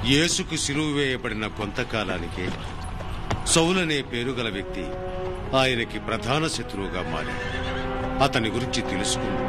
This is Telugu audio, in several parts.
యేసుకు సిలువ వేయబడిన కొంతకాలానికే సౌలనే పేరు గల వ్యక్తి ఆయనకి ప్రధాన శత్రువుగా మారాడు అతని గురించి తెలుసుకుంది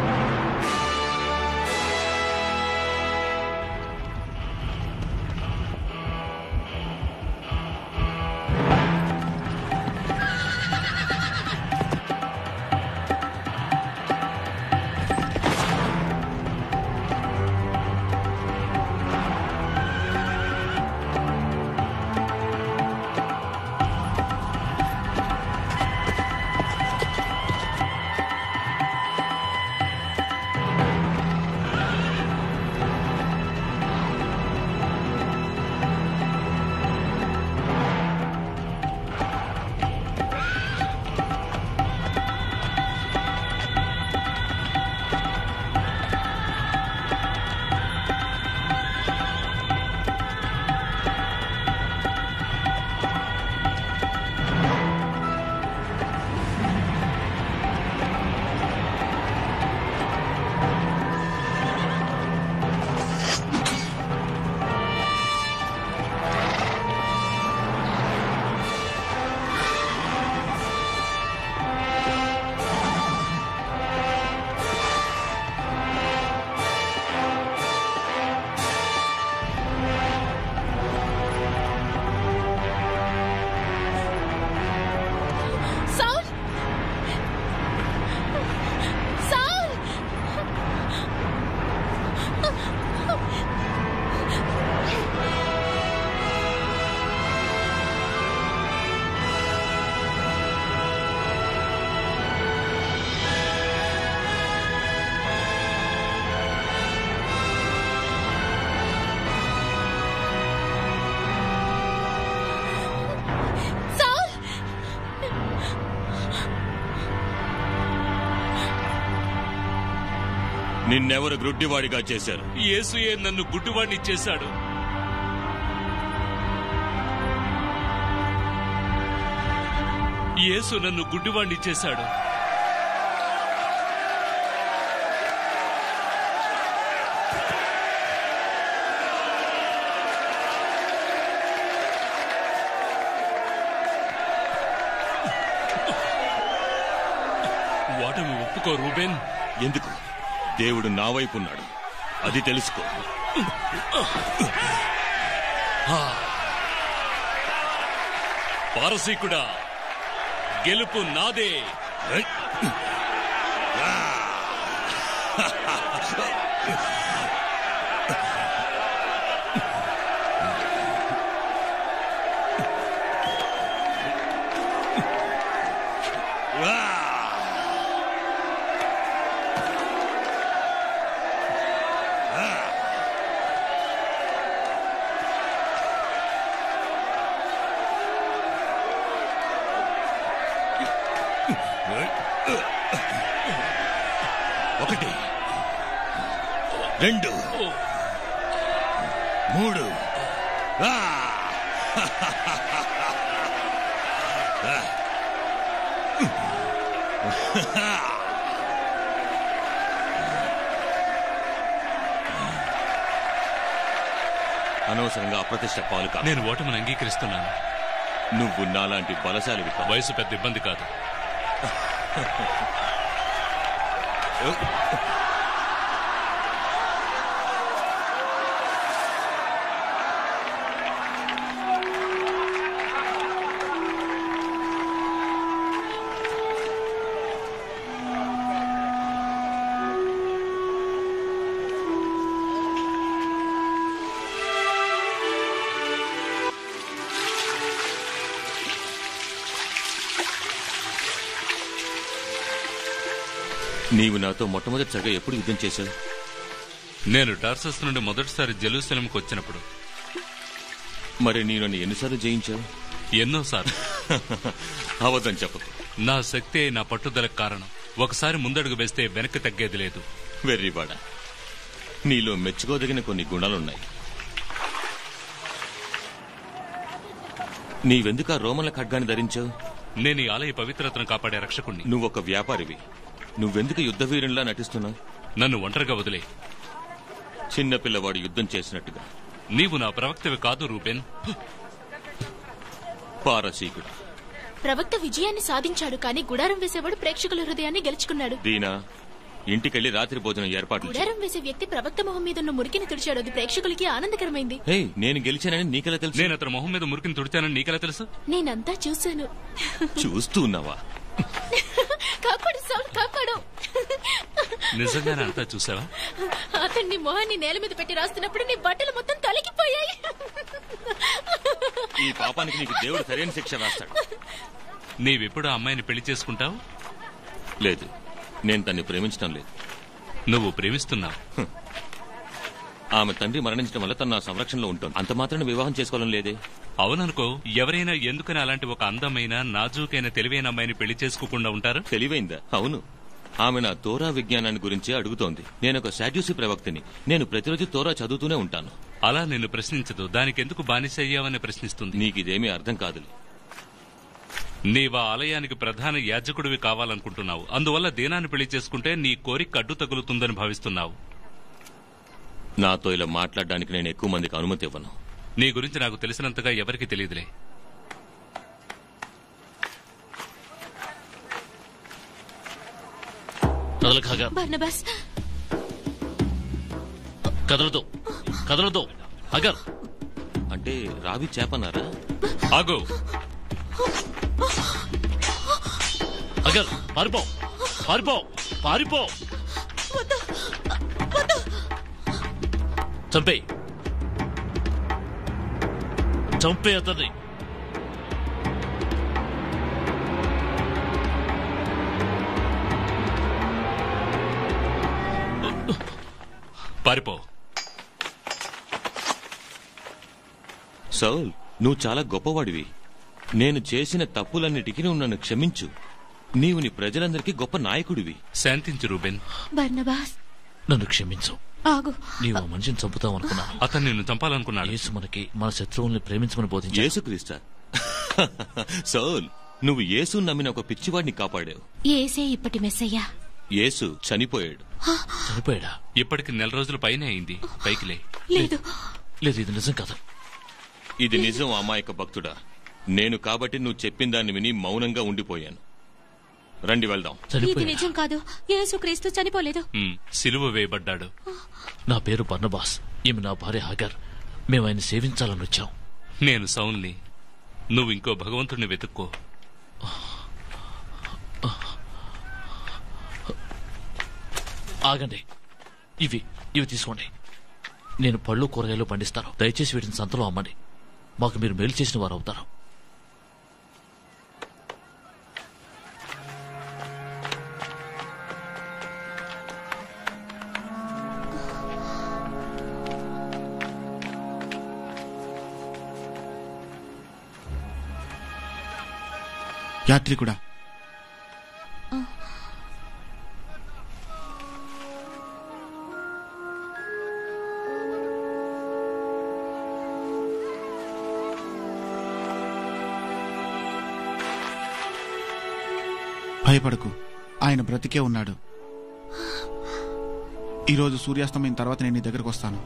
సౌల్ సౌల్ సౌల్ నిన్నెవరు గ్రుడ్డివాడిగా చేశారు యేసుయే నన్ను గుడ్డివాణ్ణి చేశాడు యేసు నన్ను గుడ్డివాణ్ణి చేశాడు ఓటమి ఒప్పుకో రూబెన్ ఎందుకు దేవుడు నా వైపు ఉన్నాడు అది తెలుసుకో పారసీకుడా గెలుపు నాదే ఒకటి రెండు మూడు ఆ! అనవసరంగా అప్రతిష్ట పాలు కాదు నేను ఓటమిని అంగీకరిస్తున్నాను నువ్వు నాలాంటి బలశాలివి కాదు. వయసు పెద్ద ఇబ్బంది కాదు నీవు నాతో మొట్టమొదటిసారిగా ఎప్పుడు యుద్ధం చేశావు నేను టార్సస్ నుండి మొదటిసారి జెరూసలంకి వచ్చినప్పుడు మరి నేను నన్ను ఎన్నిసార్లు జయించావు ఎన్నోసార్లు అవద్దం చెప్పకు నా శక్తే నా పట్టుదలకు కారణం ఒకసారి ముందడుగు వేస్తే వెనక్కి తగ్గేది లేదు వెర్రివాడ నీలో మెచ్చుకోదగిన కొన్ని గుణాలున్నాయి నీవెందుకు ఆ రోమన్ల ఖడ్గాన్ని ధరించావు నేను ఈ ఆలయ పవిత్రతను కాపాడే రక్షకుణ్ణి నువ్వొక వ్యాపారివి నువ్వెందుకు యుద్ధ వీరునిలా నటిస్తున్నావు నన్ను ఒంటరిగా వదిలే చిన్న పిల్లవాడు యుద్ధం చేసినట్టుగా నీవు నా ప్రవక్తవి కాదు రూబెన్ పారసీకుడు ప్రవక్త విజయాన్ని సాధించాడు కానీ గుడారం వేసేవాడు ప్రేక్షకుల హృదయాన్ని గెలుచుకున్నాడు దీనా ఇంటికెళ్ళి రాత్రి భోజనం ఏర్పాట్లు చేయి. గుడారం వేసే వ్యక్తి ప్రవక్త మొహం మీద ఉన్న మురికిని తుడిచాడు అది ప్రేక్షకులకి ఆనందకరమైంది హే నేను గెలిచానని నీకెలా తెలుసు నేను అతని మొహం మీద మురికిని తుడిచానని నీకెలా తెలుసు నేనంతా చూశాను చూస్తూ ఉన్నావా కాపాడు సౌండ్ కాపాడు నిజంగానే అంతా చూసావా అతన్ని మొహాన్ని నేల మీద పెట్టి రాస్తున్నప్పుడు నీ బట్టలు మొత్తం తొలగిపోయాయి ఈ పాపానికి నీకు దేవుడు సరైన శిక్ష రాస్తాడు నీవెప్పుడు ఆ అమ్మాయిని పెళ్లి చేసుకుంటావు లేదు నేను తన్ని ప్రేమించడం లేదు నువ్వు ప్రేమిస్తున్నావు ఆమె తండ్రి మరణించడం వల్ల తన నా సంరక్షణలో ఉంటుంది అంత మాత్రాన వివాహం చేసుకోవాలని లేదే అవుననుకో ఎవరైనా ఎందుకని అలాంటి ఒక అందమైన నాజూకైన తెలివైన అమ్మాయిని పెళ్లి చేసుకోకుండా ఉంటారు తెలివైందా అవును ఆమె నా తోరా విజ్ఞానాన్ని గురించి అడుగుతోంది నేను ఒక శాడ్యూసి ప్రవక్తిని నేను ప్రతిరోజు తోరా చదువుతూనే ఉంటాను అలా నిన్ను ప్రశ్నించదు దానికెందుకు బానిస అయ్యావని ప్రశ్నిస్తుంది నీకిదేమీ అర్థం కాదులే నీవా ఆలయానికి ప్రధాన యాజకుడివి కావాలనుకుంటున్నావు అందువల్ల దీనాన్ని పెళ్లి చేసుకుంటే నీ కోరిక అడ్డు తగులుతుందని భావిస్తున్నావు నాతో ఇలా మాట్లాడడానికి నేను ఎక్కువ మందికి అనుమతి ఇవ్వను నీ గురించి నాకు తెలిసినంతగా ఎవరికి తెలియదులే కదలకు హగర్ బర్నబాస్ కదలదు కదలదు హగర్ అంటే రావి చేపన్నారా ఆగు హగర్ పారిపో పారిపో పారిపో చంపే చంపే అతన్ని పారిపో సౌల్ నువ్వు చాలా గొప్పవాడివి నేను చేసిన తప్పులన్నిటికీ నువ్వు నన్ను క్షమించు నీవు నీ ప్రజలందరికీ గొప్ప నాయకుడివి శాంతించు రూబెన్ బర్నబాస్ నన్ను క్షమించు ఆగు నీవు ఆ మనిషిని చంపుతావు అనుకున్నాను అతను నిన్ను చంపాలనుకున్నాడు యేసు మనకి మన శత్రువుల్ని ప్రేమించమని బోధించాడు యేసుక్రీస్తా సౌల్ నువ్వు యేసు నమ్మిన ఒక పిచ్చివాడిని కాపాడావు ఏసే ఇప్పటి మెస్సయ్యా యేసు చనిపోయాడు చనిపోయాడా ఇప్పటికి నెల రోజుల పైనే అయింది పైకిలే లేదు లేదు ఇది నిజం కాదు ఇది నిజం అమాయక భక్తుడా నేను కాబట్టి నువ్వు చెప్పిన దాన్ని విని మౌనంగా ఉండిపోయాను రండి వెళ్దాం ఇది చనిపోయాడా నిజం కాదు యేసుక్రీస్తు చనిపోలేదు ఉమ్, సిలువ వేయబడ్డాడు నా పేరు బర్నబాస్ ఈమె నా భార్య హగర్ మేము ఆయన సేవించాలని వచ్చాం నేను సౌల్ని నువ్వు ఇంకో భగవంతుడిని వెతుక్కో ఆగండి ఇవి ఇవి తీసుకోండి నేను పళ్ళు కూరగాయలు పండిస్తాను దయచేసి వీటిని సంతలో అమ్మండి మాకు మీరు మేలు చేసిన వారు అవుతారు యాత్రికుడా భయపడకు ఆయన బ్రతికే ఉన్నాడు ఈరోజు సూర్యాస్తమయం తర్వాత నేను నీ దగ్గరకు వస్తాను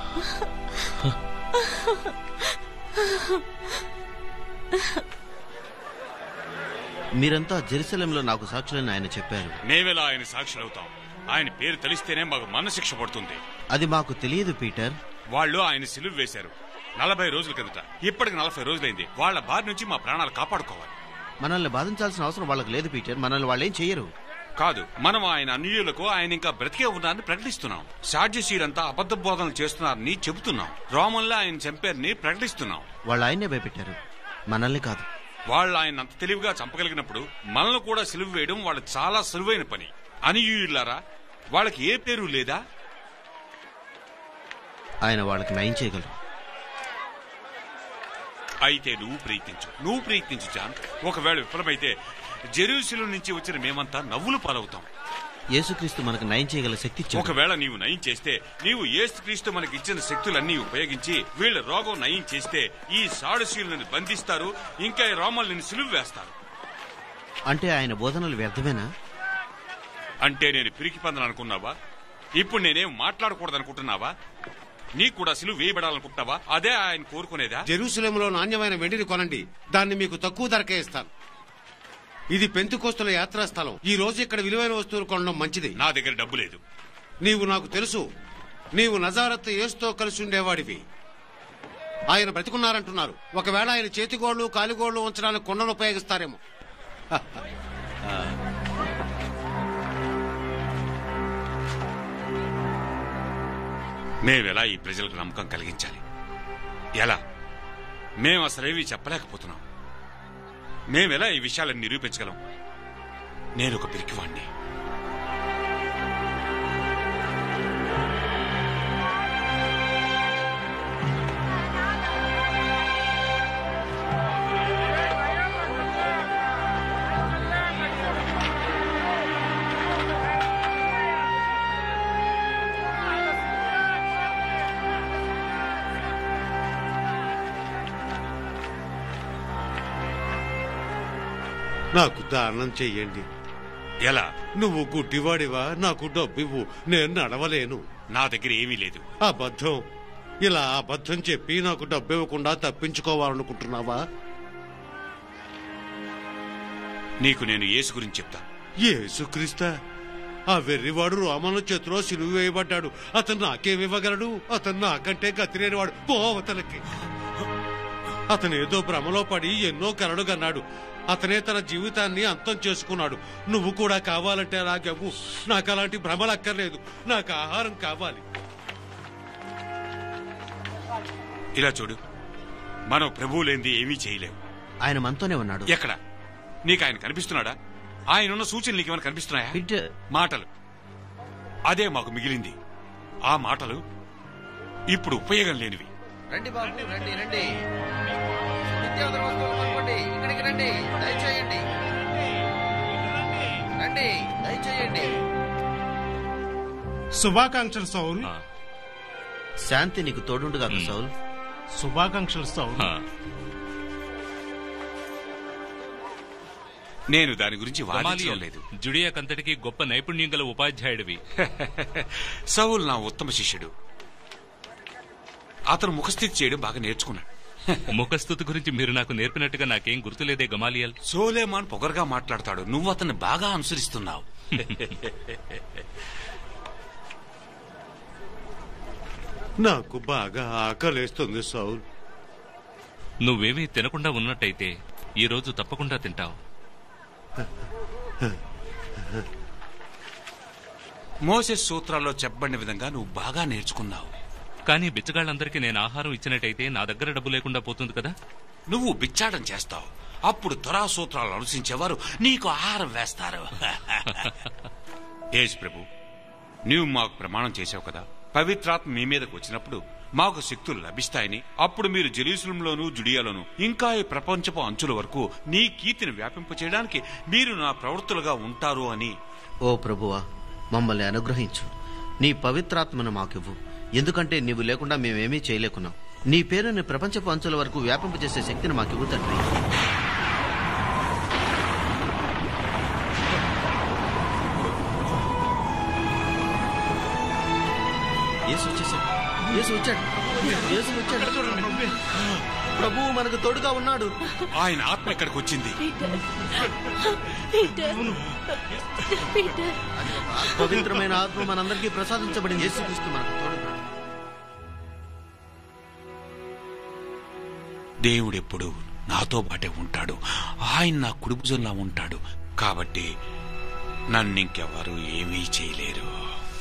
మీరంతా జెరూసలేంలో నాకు సాక్షులని ఆయన చెప్పారు మేమెలా ఆయన సాక్షులవుతాం ఆయన పేరు తెలిస్తేనే మాకు మనశిక్ష పడుతుంది అది మాకు తెలియదు పీటర్ వాళ్ళు ఆయన సిలువ వేశారు నలభై రోజుల కిందట ఇప్పటికి నలభై రోజులైంది వాళ్ళ బారి నుంచి మా ప్రాణాలు కాపాడుకోవాలి మనల్ని బాధించాల్సిన అవసరం వాళ్ళకి లేదు పీటర్ మనల్ని వాళ్ళేం చెయ్యరు కాదు మనం ఆయన అన్యులకు ఆయన ఇంకా బ్రతికే ఉన్నారని ప్రకటిస్తున్నాం సాడ్యశీలంతా అబద్ధ బోధనలు చేస్తున్నారని చెబుతున్నాం రోమన్లో ఆయన చంపారని ప్రకటిస్తున్నాం వాళ్ళు ఆయన్నే భయపెట్టారు మనల్ని కాదు వాళ్ళు ఆయన అంత తెలివిగా చంపగలిగినప్పుడు మనల్ని కూడా సిలువ వేయడం వాళ్ళ చాలా సులువైన పని అనియులారా వాళ్ళకి ఏ పేరు లేదా ఆయన వాళ్ళకి నయం చేయగలరు అయితే నువ్వు ప్రయత్నించు నువ్వు ప్రయత్నించు జాన్ ఒకవేళ విఫలమైతే జెరూసలం నుంచి వచ్చిన మేమంతా నవ్వులు పాలవుతాం యేసుక్రీస్తు మనకు నయం చేయగల శక్తి ఇచ్చాడు ఒకవేళ నీవు నయం చేస్తే నీవు ఏసుక్రీస్తు మనకి ఇచ్చిన శక్తులన్నీ ఉపయోగించి వీళ్ళ రోగం నయం చేస్తే ఈ సాడుశీలను బంధిస్తారు ఇంకా ఈ రోమల్ని సిలువ వేస్తారు అంటే ఆయన బోధనలు వ్యర్థమేనా అంటే నేను పిరికి పందను అనుకున్నావా ఇప్పుడు నేనేం మాట్లాడకూడదు అనుకుంటున్నావా నీకు కూడా సిలువ వేయబడాలనుకుంటున్నావా అదే ఆయన కోరుకునేదా జెరూసలేంలో నాణ్యమైన వెండిని కొనండి దాన్ని మీకు తక్కువ ధరకే ఇస్తాను ఇది పెంతుకోస్తుల యాత్రా స్థలం ఈ రోజు ఇక్కడ విలువైన వస్తువులు కొనడం మంచిది నా దగ్గర డబ్బు లేదు నీవు నాకు తెలుసు నీవు నజారత్ యేసుతో కలిసి ఉండేవాడివి ఆయన బ్రతికున్నారంటున్నారు ఒకవేళ ఆయన చేతిగోళ్లు కాలిగోళ్లు ఉంచడానికి కొండను ఉపయోగిస్తారేమో మేమెలా ఈ ప్రజలకు నమ్మకం కలిగించాలి ఎలా మేము అసలేవి చెప్పలేకపోతున్నాం మేమెలా ఈ విషయాలను నిరూపించగలం నేను ఒక పిరికివాణ్ణి నాకు దానం చెయ్యండి ఎలా నువ్వు గుడ్డివాడివా నాకు డబ్బివ్వు నేను నడవలేను నా దగ్గర ఏమీ లేదు అబద్ధం ఇలా అబద్ధం చెప్పి నాకు డబ్బు ఇవ్వకుండా తప్పించుకోవాలనుకుంటున్నావా నీకు నేను యేసు గురించి చెప్తా యేసుక్రీస్త ఆ వెర్రివాడు రోమను చేతిలో సిలువ వేయబడ్డాడు అతను నాకేమివ్వగలడు అతను నాకంటే గతిలేనివాడు పోవతలకి అతను ఏదో భ్రమలో పడి ఎన్నో కలలు కన్నాడు అతనే తన జీవితాన్ని అంతం చేసుకున్నాడు నువ్వు కూడా కావాలంటే అలాగెవ్వు నాకు అలాంటి భ్రమలు అక్కర్లేదు నాకు ఆహారం కావాలి ఇలా చూడు మనం ప్రభువు లేనిది ఏమీ చేయలేం ఆయన మనతోనే ఉన్నాడు ఎక్కడ నీకు ఆయన కనిపిస్తున్నాడా ఆయన ఉన్న సూచనలు నీకేమైనా కనిపిస్తున్నాయా పీటర్ మాటలు అదే మాకు మిగిలింది ఆ మాటలు ఇప్పుడు ఉపయోగం లేనివి రండి బాబు రండి రండి నిత్యావసర వస్తువులు కొనుక్కోండి ఇక్కడికి రండి దయచేయండి రండి దయచేయండి శుభాకాంక్షలు సౌల్ ఆ, శాంతి నీకు తోడుండుగా సౌల్ శుభాకాంక్షలు సౌల్ ఆ. నేను దాని గురించి వాదించడం గమాలియల్, లేదు జుడియాకంతటికి గొప్ప నైపుణ్యం గల ఉపాధ్యాయుడివి సౌల్ నా ఉత్తమ శిష్యుడు అతను ముఖస్థితి చేయడం బాగా నేర్చుకున్నాడు ముఖస్థుతి గురించి మీరు నాకు నేర్పినట్టుగా నాకేం గుర్తులేదే గమాలియల్ సోలేమాన్ పొగరుగా మాట్లాడతాడు నువ్వు అతన్ని బాగా అనుసరిస్తున్నావు నాకు బాగా ఆకలేస్తుంది సౌల్ నువ్వేమీ తినకుండా ఉన్నట్టయితే ఈ రోజు తప్పకుండా తింటావు మోసెస్ సూత్రాల్లో చెప్పబడిన విధంగా నువ్వు బాగా నేర్చుకున్నావు కానీ బిచ్చగాళ్ళందరికీ నేను ఆహారం ఇచ్చినట్టయితే నా దగ్గర డబ్బు లేకుండా పోతుంది కదా నువ్వు బిచ్చాడం చేస్తావు అప్పుడు త్వరా సూత్రాలు అనుసరించేవారు నీకు ఆహారం వేస్తారు ఏజ్ ప్రభు నీవు మాకు ప్రమాణం చేసావు కదా పవిత్రాత్మ మీ మీదకు వచ్చినప్పుడు మాకు శక్తులు లభిస్తాయని అప్పుడు మీరు జెరూసలంలోను జుడియాలోను ఇంకా ఈ ప్రపంచపు అంచుల వరకు నీ కీర్తిని వ్యాపింపచేయడానికి మీరు నా ప్రవృత్తులుగా ఉంటారు అని ఓ ప్రభువా మమ్మల్ని అనుగ్రహించు నీ పవిత్రాత్మను మాకివ్వు ఎందుకంటే నీవు లేకుండా మేమేమీ చేయలేకున్నాం నీ పేరుని ప్రపంచపు అంచుల వరకు వ్యాపింపజేసే శక్తిని మాకివ్వు తండ్రి యేసు వచ్చేసాడు యేసు వచ్చాడు యేసు వచ్చాడు ప్రభువు మనకు తోడుగా ఉన్నాడు ఆయన ఆత్మ ఇక్కడికి వచ్చింది పీటర్ పీటర్ పవిత్రమైన ఆత్మ మనందరికీ ప్రసాదించబడింది యేసుక్రీస్తు మనకు తోడున్నాడు దేవుడెప్పుడు నాతో పాటే ఉంటాడు ఆయన నా కుడిభుజంలా ఉంటాడు కాబట్టి నన్ను ఇంకెవరు ఏమీ చేయలేరు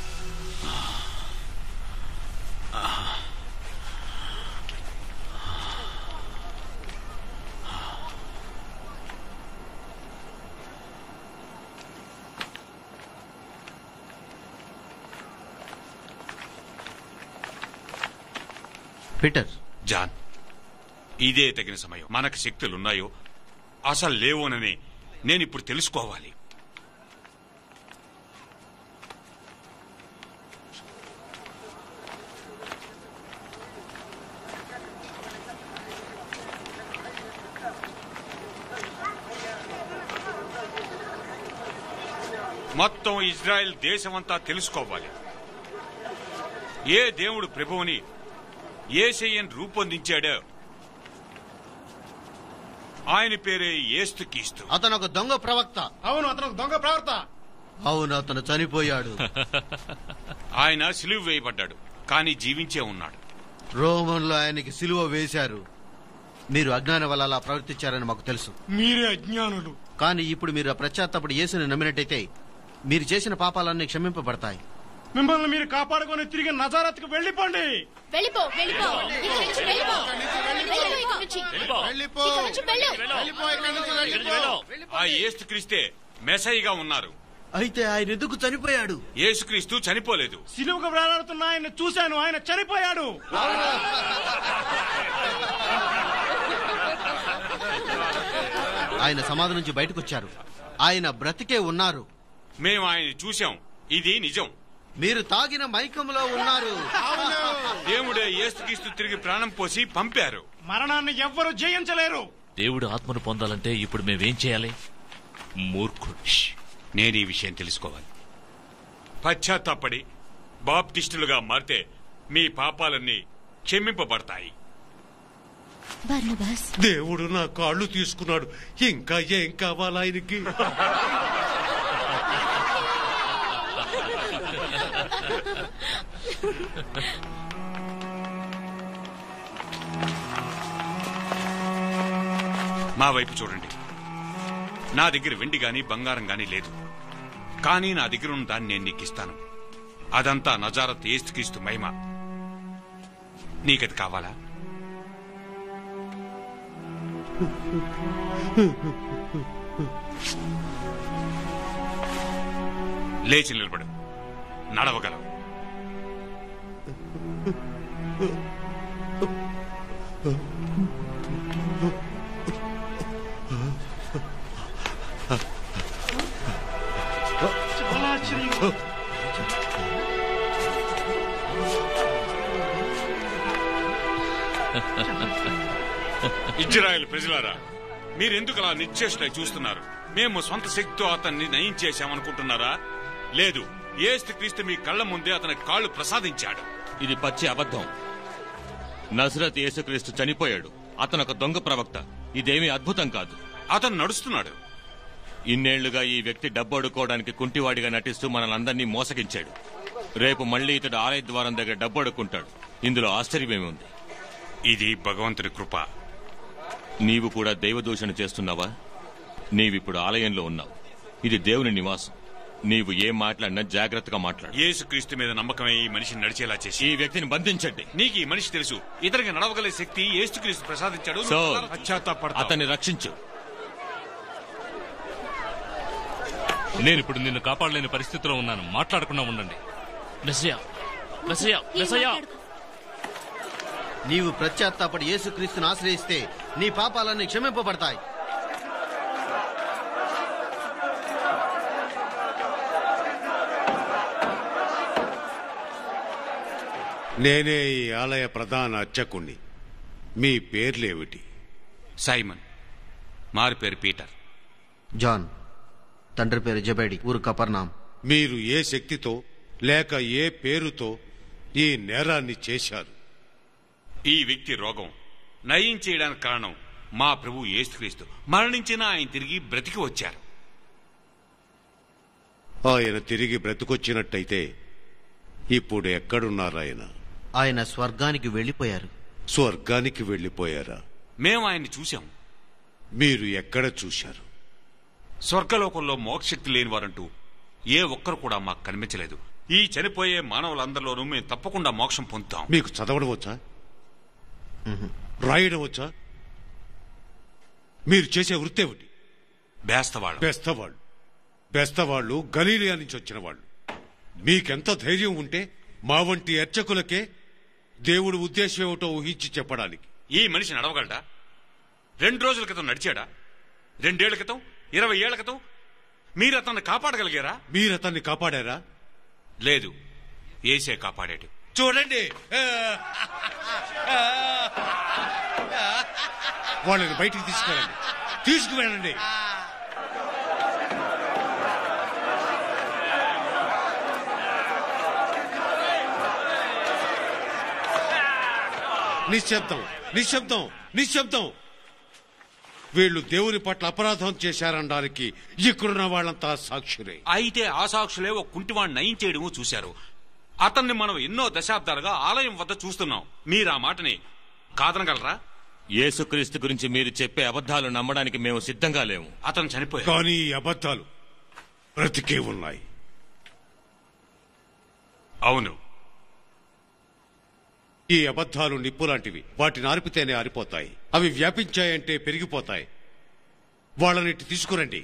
పీటర్ జాన్ ఇదే తగిన సమయం మనకు శక్తులున్నాయో అసలు లేవోనని నేనిప్పుడు తెలుసుకోవాలి మొత్తం ఇజ్రాయెల్ దేశమంతా తెలుసుకోవాలి ఏ దేవుడు ప్రభువుని ఏసయ్యను రూపొందించాడో ఆయన పేరే ఏస్తు కీస్తు అతను ఒక దొంగ ప్రవక్త అవును అతను ఒక దొంగ ప్రవర్త అవును అతను చనిపోయాడు ఆయన సిలువ వేయబడ్డాడు కానీ జీవించే ఉన్నాడు రోమన్లో ఆయనకి సిలువ వేశారు మీరు అజ్ఞానం వల్ల అలా ప్రవర్తించారని మాకు తెలుసు మీరే అజ్ఞానులు కానీ ఇప్పుడు మీరు ఆ ప్రత్యాత్తపడి యేసుని నమ్మినట్టయితే మీరు చేసిన పాపాలన్నీ క్షమింపబడతాయి మిమ్మల్ని మీరు కాపాడుకొని తిరిగి నజారత్కు వెళ్ళిపోండి వెళ్ళిపో వెళ్ళిపో ఇక్కడి నుంచి వెళ్ళిపో వెళ్ళిపో ఇక్కడి నుంచి ఇక్కడి నుంచి వెళ్ళు ఆ ఏస్తు క్రీస్తే మెసైగా ఉన్నారు అయితే ఆయన ఎందుకు చనిపోయాడు యేసుక్రీస్తు చనిపోలేదు సిలువకు వేలాడుతున్న ఆయన చూశాను ఆయన చనిపోయాడు ఆయన సమాధి నుంచి బయటకు వచ్చారు ఆయన బ్రతికే ఉన్నారు మేము ఆయన చూశాం ఇది నిజం మీరు తాగిన మైకంలో ఉన్నారు దేవుడే యేసుక్రీస్తు తిరిగి ప్రాణం పోసి పంపారు మరణాన్ని ఎవ్వరూ జయించలేరు దేవుడు ఆత్మను పొందాలంటే ఇప్పుడు మేమేం చేయాలి మూర్ఖుడు నేను ఈ విషయం తెలుసుకోవాలి పశ్చాత్తాపడి బాప్టిస్టులుగా మారితే మీ పాపాలన్నీ క్షమింపబడతాయి బర్నబాస్ దేవుడు నా కాళ్ళు తీసుకున్నాడు ఇంకా ఏం కావాలా ఆయనకి మా వైపు చూడండి నా దగ్గర వెండి గాని బంగారం గాని లేదు కానీ నా దగ్గర ఉన్న దాన్ని నేను నీకు ఇస్తాను అదంతా నజారత్ ఏస్తుక్రీస్తు మహిమ నీకది కావాలా లేచి నిలబడు నడవగలవు చాలా ఆశ్చర్యంగా ఇజ్రాయెల్ ప్రజలారా మీరెందుకు అలా నిశ్చేష్టై చూస్తున్నారు మేము సొంత శక్తితో అతన్ని నయం చేశామనుకుంటున్నారా లేదు ఏస్తు క్రీస్తు మీ కళ్ళ ముందే అతని కాళ్ళు ప్రసాదించాడు ఇది పచ్చి అబద్ధం నజరత్ యేసుక్రీస్తు చనిపోయాడు అతను ఒక దొంగ ప్రవక్త ఇదేమీ అద్భుతం కాదు అతను నడుస్తున్నాడు ఇన్నేళ్లుగా ఈ వ్యక్తి డబ్బు అడుక్కోవడానికి కుంటివాడిగా నటిస్తూ మనల్ని మోసగించాడు రేపు మళ్ళీ ఇతడు ఆలయ ద్వారం దగ్గర డబ్బు అడుక్కుంటాడు ఇందులో ఆశ్చర్యమేమి ఉంది ఇది భగవంతుని కృప నీవు కూడా దైవదూషణ చేస్తున్నావా నీవిప్పుడు ఆలయంలో ఉన్నావు ఇది దేవుని నివాసం నీవు ఏం మాట్లాడినా జాగ్రత్తగా మాట్లాడు యేసుక్రీస్తు మీద నమ్మకమే ఈ మనిషిని నడిచేలా చేసి ఈ వ్యక్తిని బంధించండి నీకు ఈ మనిషి తెలుసు ఇతనికి నడవగల శక్తి యేసుక్రీస్తు ప్రసాదించాడు సో పశ్చాత్తాపడతావు. అతన్ని రక్షించు నేను ఇప్పుడు నిన్ను కాపాడలేని పరిస్థితిలో ఉన్నాను మాట్లాడకుండా ఉండండి మెస్సయా మెస్సయా మెస్సయా నీవు ప్రత్యాత్తాపడి యేసుక్రీస్తుని ఆశ్రయిస్తే నీ పాపాలన్నీ క్షమింపబడతాయి నేనే ఈ ఆలయ ప్రధాన అర్చకుణ్ణి మీ పేర్లేమిటి సైమన్ మారి పేరు పీటర్ జాన్ తండ్రి పేరు జబేడి ఊరు కపర్నాం మీరు ఏ శక్తితో లేక ఏ పేరుతో ఈ నేరాన్ని చేశారు ఈ వ్యక్తి రోగం నయం చేయడానికి కారణం మా ప్రభు యేసుక్రీస్తు మరణించిన ఆయన తిరిగి బ్రతికి వచ్చారు ఆయన తిరిగి బ్రతికొచ్చినట్టయితే ఇప్పుడు ఎక్కడున్నారు ఆయన ఆయన స్వర్గానికి వెళ్లిపోయారు స్వర్గానికి వెళ్లిపోయారా మేము ఆయన్ని చూశాం మీరు ఎక్కడ చూశారు స్వర్గలోకంలో మోక్షశక్తి లేని వారంటూ ఏ ఒక్కరు కూడా మాకు కనిపించలేదు ఈ చనిపోయే మానవులందరిలోనూ మేము తప్పకుండా మోక్షం పొందుతాం మీకు చదవడం వచ్చా రాయడం వచ్చా మీరు చేసే వృత్తి ఏమిటి బేస్తవాళ్ళం బెస్తవాళ్ళు బెస్తవాళ్ళు గలీలియా నుంచి వచ్చిన వాళ్ళు మీకెంత ధైర్యం ఉంటే మా వంటి అర్చకులకే దేవుడి ఉద్దేశం ఏమిటో ఊహించి చెప్పడానికి ఈ మనిషి నడవగలడా రెండు రోజుల క్రితం నడిచాడా రెండేళ్ల క్రితం ఇరవై ఏళ్ల క్రితం మీరు అతన్ని కాపాడగలిగారా మీరు అతన్ని కాపాడారా లేదు ఏసే కాపాడాడు చూడండి వాళ్ళని బయటికి తీసుకెళ్ళండి తీసుకువెళ్ళండి నిశ్శబ్దం నిశ్శబ్దం నిశ్శబ్దం వీళ్ళు దేవుని పట్ల అపరాధం చేశారనడానికి ఇక్కడున్న వాళ్ళంతా సాక్షులే అయితే ఆ సాక్షులే ఒక కుంటివాణ్ణి నయం చేయడము చూశారు అతన్ని మనం ఎన్నో దశాబ్దాలుగా ఆలయం వద్ద చూస్తున్నాం మీరు ఆ మాటని కాదనగలరా యేసుక్రీస్తు గురించి మీరు చెప్పే అబద్ధాలు నమ్మడానికి మేము సిద్ధంగా లేము అతను చనిపోయాడు కానీ ఈ అబద్ధాలు బ్రతికే ఉన్నాయి అవును ఈ అబద్ధాలు నిప్పు లాంటివి వాటిని ఆర్పితేనే ఆరిపోతాయి అవి వ్యాపించాయంటే పెరిగిపోతాయి వాళ్ళనిటి తీసుకురండి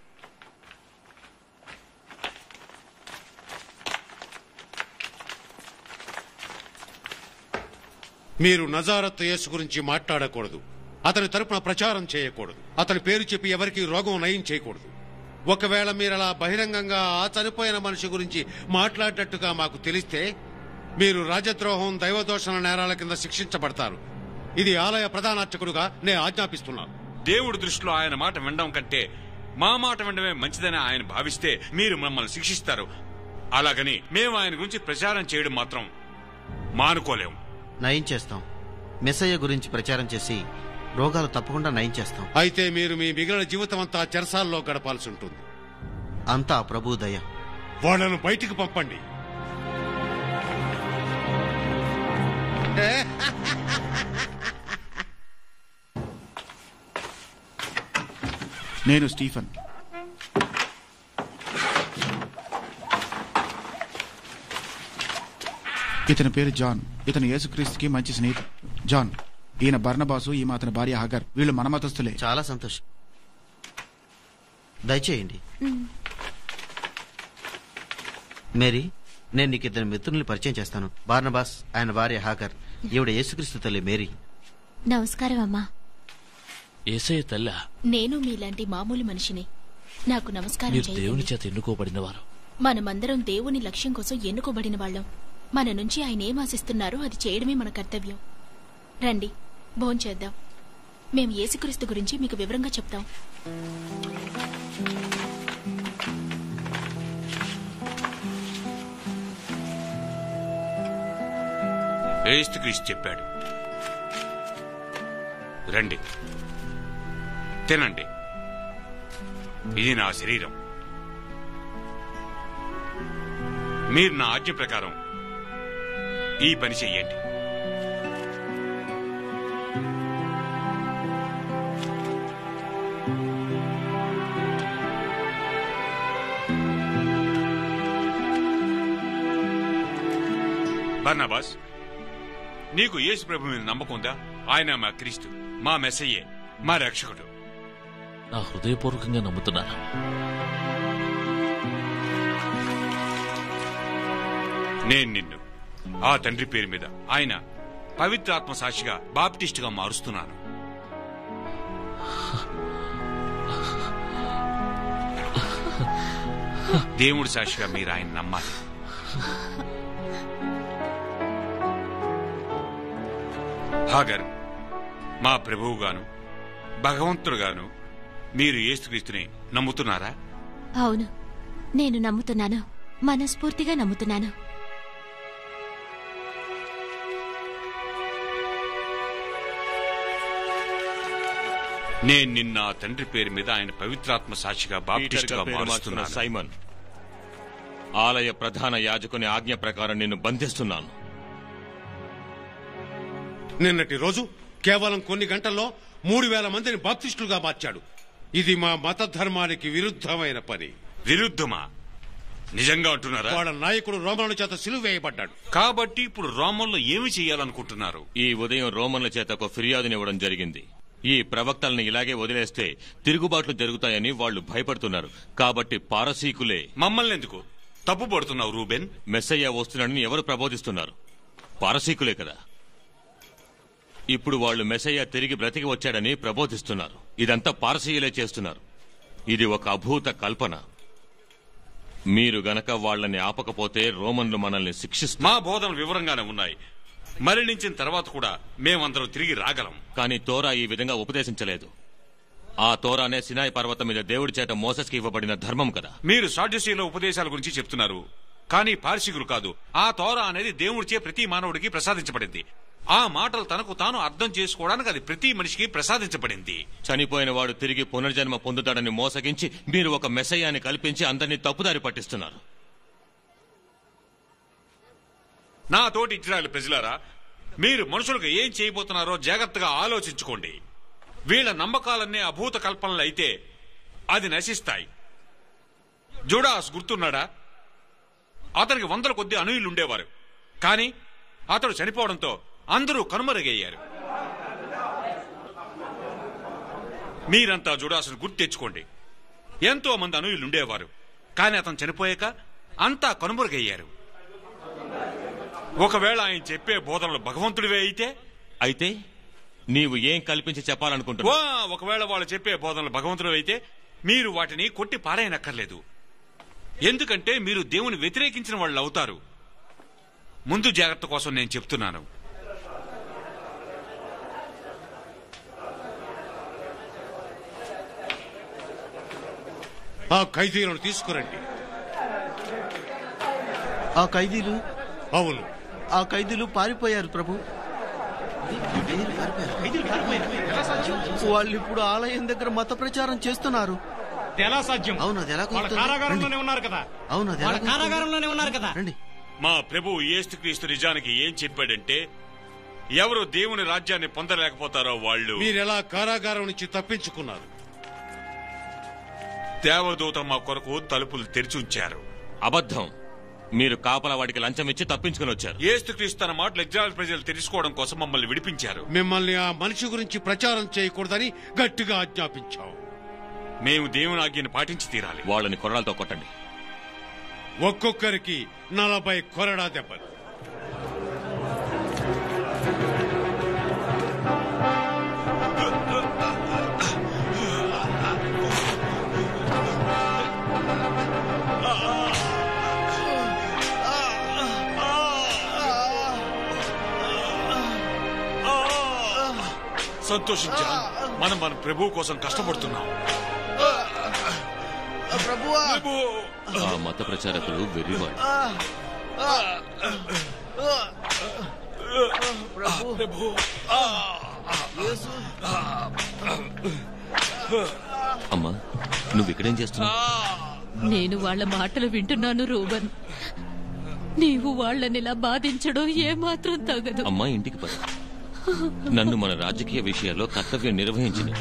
మీరు నజారత్ యేసు గురించి మాట్లాడకూడదు అతని తరపున ప్రచారం చేయకూడదు అతని పేరు చెప్పి ఎవరికి రోగం నయం చేయకూడదు ఒకవేళ మీరు అలా బహిరంగంగా ఆ చనిపోయిన మనిషి గురించి మాట్లాడినట్టుగా మాకు తెలిస్తే మీరు రాజద్రోహం దైవదోషణ నేరాల కింద శిక్షించబడతారు ఇది ఆలయ ప్రధానార్చకుడుగా నేను ఆజ్ఞాపిస్తున్నాను దేవుడి దృష్టిలో ఆయన మాట వినడం కంటే మా మాట వినడమే మంచిదని ఆయన భావిస్తే మీరు మమ్మల్ని శిక్షిస్తారు అలాగని మేము ఆయన గురించి ప్రచారం చేయడం మాత్రం మానుకోలేము నయం చేస్తాం మెస్సయ్య గురించి ప్రచారం చేసి రోగాలు తప్పకుండా నయం చేస్తాం అయితే మీరు మీ మిగిలిన జీవితం అంతా చెరసాల్లో గడపాల్సి ఉంటుంది అంతా ప్రభు దయ వాళ్ళను బయటికి పంపండి నేను స్టీఫన్ ఇతని పేరు జాన్ ఇతను యేసుక్రీస్తుకి మంచి స్నేహితుడు జాన్ ఈయన బర్నబాసు ఈమె అతని భార్య హగర్ వీళ్ళు మన మతస్థులే చాలా సంతోషం దయచేయండి మేరీ నేను నీకు ఇద్దరు మిత్రుల్ని పరిచయం చేస్తాను బార్నబాస్ ఆయన భార్య హాకర్ ఈవిడ యేసుక్రీస్తు తల్లి మేరీ నమస్కారం అమ్మా ఏసయ్య తల్ల నేను మీలాంటి మామూలు మనిషిని నాకు నమస్కారం మీరు దేవుని చేయండి చేత ఎన్నుకోబడిన వారు మనమందరం దేవుని లక్ష్యం కోసం ఎన్నుకోబడిన వాళ్ళం మన నుంచి ఆయన ఏం ఆశిస్తున్నారో అది చేయడమే మన కర్తవ్యం రండి భోంచేద్దాం మేం యేసుక్రీస్తు గురించి మీకు వివరంగా చెప్తాం క్రీస్తు చెప్పాడు రండి తినండి ఇది నా శరీరం మీరు నా ఆజ్ఞ ప్రకారం ఈ పని చెయ్యండి బర్నబాస్ నీకు యేసు ప్రభు మీద నమ్మకం ఉందా ఆయన మా క్రీస్తు మా మెస్సయ్యే మా రక్షకుడు నా హృదయపూర్వకంగా నమ్ముతున్నాను నేను నిన్ను ఆ తండ్రి పేరు మీద ఆయన పవిత్రాత్మ సాక్షిగా బాప్టిస్టుగా మారుస్తున్నాను దేవుడి సాక్షిగా మీరు ఆయన నమ్మాలి హాగర్ మా ప్రభువుగాను భగవంతుడుగాను మీరు యేసుక్రీస్తుని నమ్ముతున్నారా అవును నేను నమ్ముతున్నాను మనస్ఫూర్తిగా నమ్ముతున్నాను నేను నిన్న ఆ తండ్రి పేరు మీద ఆయన పవిత్రాత్మ సాక్షిగా బాప్టిస్టుగా పీటర్గా పేరు మార్చుకున్న మారుస్తున్నాను సైమన్ ఆలయ ప్రధాన యాజకుని ఆజ్ఞ ప్రకారం నిన్ను బంధిస్తున్నాను నిన్నటి రోజు కేవలం కొన్ని గంటల్లో మూడు వేల మందిని బాప్తిస్టులుగా మార్చాడు ఇది మా మత ధర్మానికి విరుద్ధమైన పని విరుద్ధమా నిజంగా అంటున్నారా వాళ్ళ నాయకుడు రోమనుల చేత సిలువ వేయబడ్డాడు కాబట్టి ఇప్పుడు రోమంలో ఏమి చేయాలనుకుంటున్నారు ఈ ఉదయం రోమన్ల చేత ఒక ఫిర్యాదునివ్వడం జరిగింది ఈ ప్రవక్తల్ని ఇలాగే వదిలేస్తే తిరుగుబాట్లు జరుగుతాయని వాళ్ళు భయపడుతున్నారు కాబట్టి పారసీకులే మమ్మల్ని ఎందుకు తప్పు పడుతున్నావు రూబెన్ మెస్సయ్య వస్తున్నాడని ఎవరు ప్రబోధిస్తున్నారు పారసీకులే కదా ఇప్పుడు వాళ్ళు మెస్సయ్య తిరిగి బ్రతికి వచ్చాడని ప్రబోధిస్తున్నారు ఇదంతా పారసీయులే చేస్తున్నారు ఇది ఒక అభూత కల్పన మీరు గనక వాళ్ళని ఆపకపోతే రోమన్లు మనల్ని శిక్షిస్తారు మా బోధనలు వివరంగానే ఉన్నాయి మరణించిన తర్వాత కూడా మేమందరం తిరిగి రాగలం కానీ తోరా ఈ విధంగా ఉపదేశించలేదు ఆ తోరానే సినాయి పర్వతం మీద దేవుడి చేత మోసస్కి ఇవ్వబడిన ధర్మం కదా మీరు సాడ్యశీల ఉపదేశాల గురించి చెప్తున్నారు కానీ పార్శికులు కాదు ఆ తోర అనేది దేవుడిచే ప్రతి మానవుడికి ప్రసాదించబడింది ఆ మాటలు తనకు తాను అర్థం చేసుకోవడానికి అది ప్రతి మనిషికి ప్రసాదించబడింది చనిపోయిన వాడు తిరిగి పునర్జన్మ పొందుతాడని మోసగించి మీరు ఒక మెసయ్యాన్ని కల్పించి అందరినీ తప్పుదారి పట్టిస్తున్నారు నా తోటి ఇజ్రాయెల్ ప్రజలారా మీరు మనుషులకు ఏం చేయబోతున్నారో జాగ్రత్తగా ఆలోచించుకోండి వీళ్ళ నమ్మకాలన్నీ అభూత కల్పనలు అయితే అది నశిస్తాయి జుడాస్ గుర్తున్నాడా అతనికి వందల కొద్ది అనుయులు ఉండేవారు కానీ అతడు చనిపోవడంతో అందరూ కనుమరుగయ్యారు మీరంతా జుడాసును గుర్తు తెచ్చుకోండి ఎంతో మంది అనుయులు ఉండేవారు కానీ అతను చనిపోయాక అంతా కనుమరుగయ్యారు ఒకవేళ ఆయన చెప్పే బోధనలు భగవంతుడివే అయితే అయితే నీవు ఏం కల్పించి వా చెప్పాలనుకుంటున్నావు ఒకవేళ వాళ్ళు చెప్పే బోధనలు భగవంతుడు అయితే మీరు వాటిని కొట్టి పారేయనక్కర్లేదు ఎందుకంటే మీరు దేవుని వ్యతిరేకించిన వాళ్ళు అవుతారు ముందు జాగ్రత్త కోసం నేను చెప్తున్నాను ఆ ఖైదీలను తీసుకురండి ఆ ఖైదీలు అవును ఆ ఖైదీలు పారిపోయారు ప్రభు వాళ్ళు ఇప్పుడు ఆలయం దగ్గర మత ప్రచారం చేస్తున్నారు ఎలా సాధ్యం అవును అది ఎలా వాళ్ళ కుదురుతుంది? కారాగారంలోనే ఉన్నారు కదా అవును అది ఎలా వాళ్ళ కుదురుతుంది? కారాగారంలోనే ఉన్నారు కదా రండి మా ప్రభు యేసుక్రీస్తు నిజానికి ఏం చెప్పాడంటే ఎవరు దేవుని రాజ్యాన్ని పొందలేకపోతారో వాళ్ళు మీరెలా కారాగారం నుంచి తప్పించుకున్నారు దేవదూత మా కొరకు తలుపులు తెరిచి ఉంచారు అబద్ధం మీరు కాపలా వాడికి లంచం ఇచ్చి తప్పించుకుని వచ్చారు యేసుక్రీస్తు తన మాటలు ఇజ్రాయెల్ ప్రజలు తెలుసుకోవడం కోసం మమ్మల్ని విడిపించారు మిమ్మల్ని ఆ మనిషి గురించి ప్రచారం చేయకూడదని గట్టిగా ఆజ్ఞాపించాం మేము దేవుని ఆజ్ఞను పాటించి తీరాలి వాళ్ళని కొరడాలతో కొట్టండి ఒక్కొక్కరికి నలభై కొరడా దెబ్బలు సంతోషించా మనం మన ప్రభు కోసం కష్టపడుతున్నాం ప్రభువా ప్రభు ఆ మత ప్రచారకులు వెర్రివాడు ప్రభు యేసు అమ్మా నువ్వు ఇక్కడేం చేస్తున్నావు నేను వాళ్ళ మాటలు వింటున్నాను రూబన్ నీవు వాళ్ళనిలా బాధించడం ఏమాత్రం తగదు అమ్మా ఇంటికి పద నన్ను మన రాజకీయ విషయాల్లో కర్తవ్యం నిర్వహించిన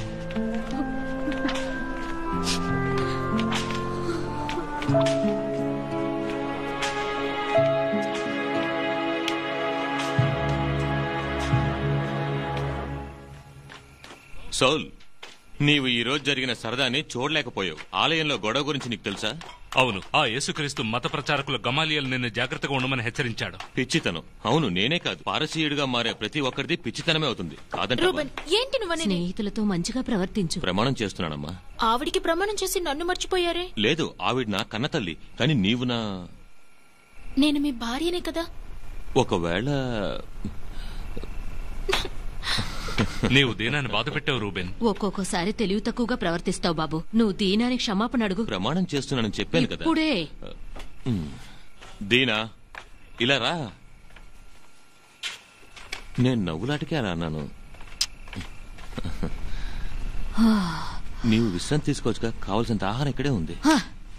సౌల్ నీవు ఈ రోజు జరిగిన సరదాని చూడలేకపోయావు ఆలయంలో గొడవ గురించి నీకు తెలుసా అవును ఆ యేసుక్రీస్తు మత ప్రచారకుల గమాలియల్ నిన్ను జాగ్రత్తగా ఉండమని హెచ్చరించాడు పిచ్చితనం అవును నేనే కాదు పారసీయుడిగా మారే ప్రతి ఒక్కరిది పిచ్చితనమే అవుతుంది కాదంటే రూబన్ ఏంటి నువ్వనేది స్నేహితులతో మంచిగా ప్రవర్తించు ప్రమాణం చేస్తున్నానమ్మా ఆవిడికి ప్రమాణం చేసి నన్ను మర్చిపోయారే లేదు ఆవిడ నా కన్న తల్లి కానీ నీవు నా నేను మీ భార్యనే కదా ఒకవేళ నీవు దీనాన్ని బాధ పెట్టావు రూబెన్ ఒక్కొక్కసారి తెలివి తక్కువగా ప్రవర్తిస్తావు బాబు నువ్వు దీనానికి క్షమాపణ అడుగు ప్రమాణం చేస్తున్నానని చెప్పాను కదా ఇప్పుడే దీనా ఇలా రా నేను నవ్వులాటికే అలా అన్నాను నీవు విశ్రాంతి తీసుకోవచ్చుగా కావలసినంత ఆహారం ఇక్కడే ఉంది హా.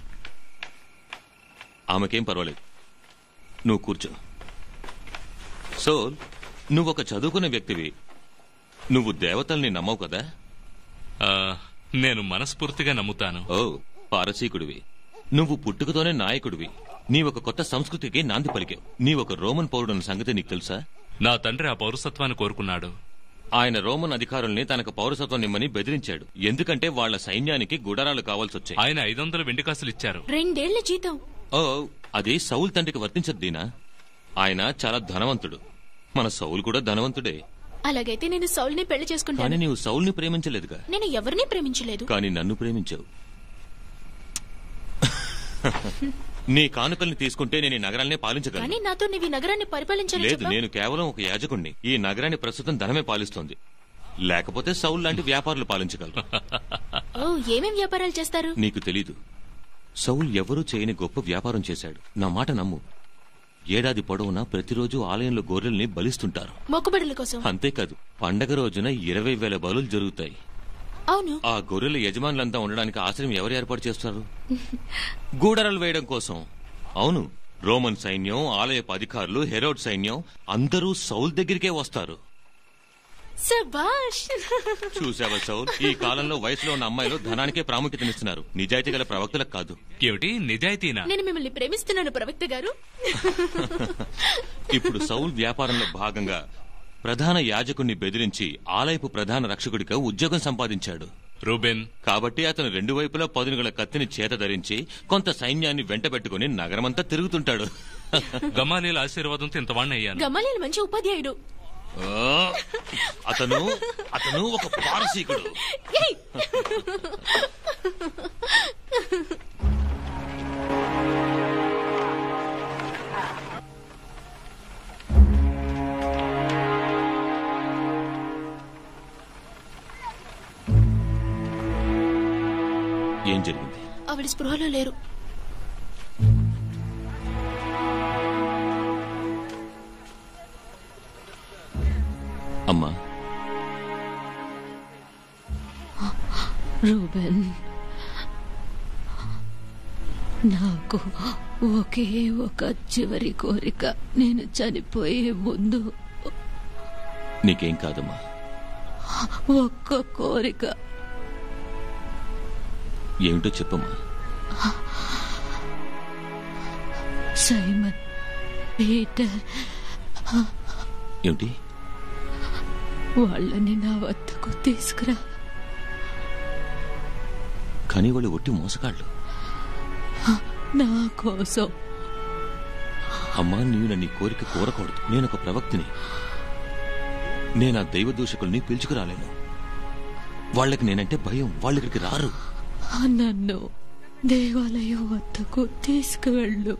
ఆమెకేం పర్వాలేదు నువ్వు కూర్చో సో నువ్వు ఒక చదువుకునే వ్యక్తివి నువ్వు దేవతల్ని నమ్మవు కదా ఆ, నేను మనస్ఫూర్తిగా నమ్ముతాను ఓ పారసీకుడివి నువ్వు పుట్టుకతోనే నాయకుడివి నీ ఒక కొత్త సంస్కృతికి నాంది పలికావు నీ ఒక రోమన్ పౌరుడన్న సంగతి నీకు తెలుసా నా తండ్రి ఆ పౌరసత్వాన్ని కోరుకున్నాడు ఆయన రోమన్ అధికారుల్ని తనకు పౌరసత్వం నిమ్మని బెదిరించాడు ఎందుకంటే వాళ్ళ సైన్యానికి గుడారాలు కావాల్సి వచ్చాయి ఆయన ఐదు వందల వెండి కాసులు ఇచ్చారు రెండేళ్ల జీతం ఓ అది సౌల్ తండ్రికి వర్తించదు దీనా ఆయన చాలా ధనవంతుడు మన సౌల్ కూడా ధనవంతుడే అలాగైతే నేను సౌల్ని పెళ్లి కానీ చేసుకుంటాను నీవు సౌల్ని ప్రేమించలేదుగా నేను ఎవరిని ప్రేమించలేదు కానీ నన్ను ప్రేమించావు నీ కానుకల్ని తీసుకుంటే నేను ఈ నగరాన్నే పాలించగలను కానీ నాతో నీవు ఈ నగరాన్ని పరిపాలించాలి లేదు చెప్పా నేను కేవలం ఒక యాజకుణ్ణి ఈ నగరాన్ని ప్రస్తుతం ధనమే పాలిస్తోంది లేకపోతే సౌల్ లాంటి వ్యాపారులు పాలించగలరు ఓ ఏమేం వ్యాపారాలు చేస్తారు నీకు తెలీదు సౌల్ ఎవరూ చేయని గొప్ప వ్యాపారం చేశాడు నా మాట నమ్ము ఏడాది పొడవునా ప్రతిరోజు ఆలయంలో గొర్రెల్ని బలిస్తుంటారు మొక్కుబడుల కోసం అంతేకాదు పండగ రోజున ఇరవై వేల బలులు జరుగుతాయి అవును ఆ గొర్రెల యజమానులంతా ఉండడానికి ఆశ్రయం ఎవరు ఏర్పాటు చేస్తారు గూడరలు వేయడం కోసం అవును రోమన్ సైన్యం ఆలయపు అధికారులు హెరోడ్ సైన్యం అందరూ సౌల్ దగ్గరికే వస్తారు శబాష్ చూసావా సౌల్ ఈ కాలంలో వయసులో ఉన్న అమ్మాయిలు ధనానికే ప్రాముఖ్యతనిస్తున్నారు నిజాయితీ గల ప్రవక్తలకు కాదు ఏమిటి నిజాయితీనా నేను మిమ్మల్ని ప్రేమిస్తున్నాను ప్రవక్త గారు ఇప్పుడు సౌల్ వ్యాపారంలో భాగంగా ప్రధాన యాజకుణ్ణి బెదిరించి ఆలయపు ప్రధాన రక్షకుడిగా ఉద్యోగం సంపాదించాడు రూబెన్ కాబట్టి అతను రెండు వైపులా పదునుగల కత్తిని చేత ధరించి కొంత సైన్యాన్ని వెంటబెట్టుకుని నగరమంతా తిరుగుతుంటాడు గమాలీల ఆశీర్వాదంతో ఇంతవాణ్ణి అయ్యాను గమాలీలు మంచి ఉపాధ్యాయుడు ఆ, అతను అతను ఒక పారసీకుడు ఏయ్! ఏం జరిగింది ఆవిడ స్పృహలో లేరు అమ్మా రూబెన్ నాకు ఒకే ఒక చివరి కోరిక నేను చనిపోయే ముందు నీకేం కాదమ్మా ఒక్క కోరిక ఏమిటో చెప్పమ్మా సైమన్ పీటర్ ఏమిటి వాళ్ళని నా వద్దకు తీసుకురా కానీ వాళ్ళు ఒట్టి మోసగాళ్ళు నా కోసం అమ్మా నీవు నన్ను ఈ కోరిక కోరకూడదు నేను ఒక ప్రవక్తిని నేను ఆ దైవ దూషకుల్ని పిలుచుకురాలేను వాళ్ళకి నేనంటే భయం వాళ్ళు ఇక్కడికి రారు నన్ను దేవాలయం వద్దకు తీసుకువెళ్ళు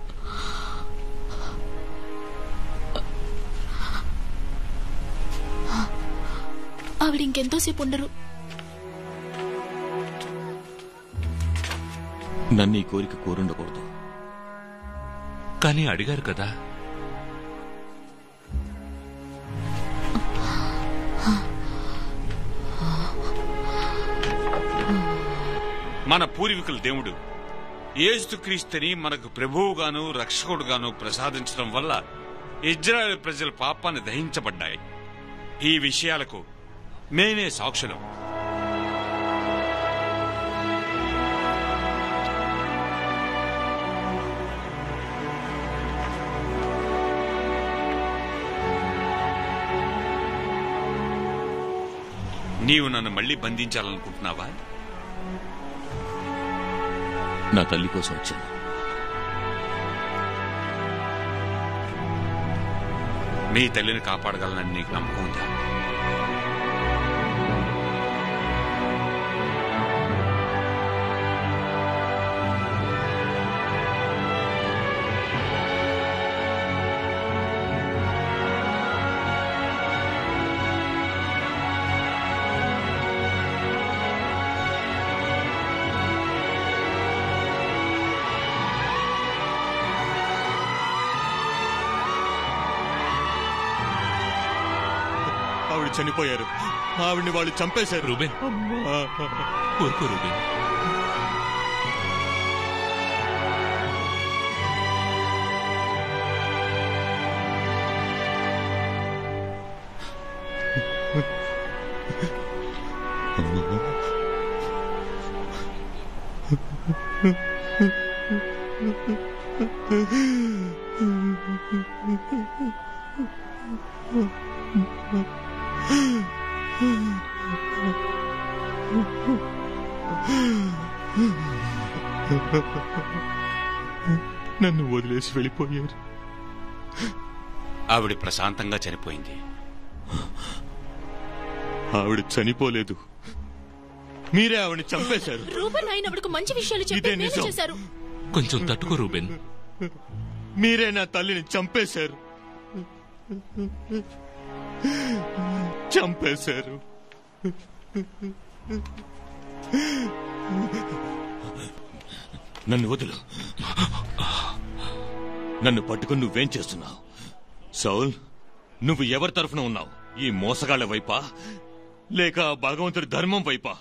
ఆవిడ ఇంకెంతోసేపు ఉండరు నన్ను ఈ కోరిక కోరుండకూడదు కానీ అడిగారు కదా మన పూర్వీకుల దేవుడు ఏసుక్రీస్తుని మనకు ప్రభువుగాను రక్షకుడుగాను ప్రసాదించడం వల్ల ఇజ్రాయెల్ ప్రజల పాపాన్ని దహించబడ్డాయి ఈ విషయాలకు మేమే సాక్షులం నీవు నన్ను మళ్ళీ బంధించాలనుకుంటున్నావా నా తల్లి కోసం వచ్చాను నీ తల్లిని కాపాడగలనని నీకు నమ్మకం ఉందా ఆవిడ చనిపోయారు ఆవిడ్ని వాళ్ళు చంపేశారు రూబెన్ ఊరుకో రూబెన్ నన్ను వదిలేసి వెళ్ళిపోయారు ఆవిడ ప్రశాంతంగా చనిపోయింది ఆవిడ చనిపోలేదు మీరే ఆవిడని చంపేశారు రూపన్ ఆయన ఆవిడకు మంచి విషయాలు చెప్పి ఇదే మేలు నిజం. చేశారు కొంచెం తట్టుకో రూబెన్ మీరే నా తల్లిని చంపేశారు చంపేశారు నన్ను వదులు నన్ను పట్టుకుని నువ్వేం చేస్తున్నావు సౌల్ నువ్వు ఎవరి తరఫున ఉన్నావు ఈ మోసగాళ్ల వైపా లేక ఆ భగవంతుడి ధర్మం వైపా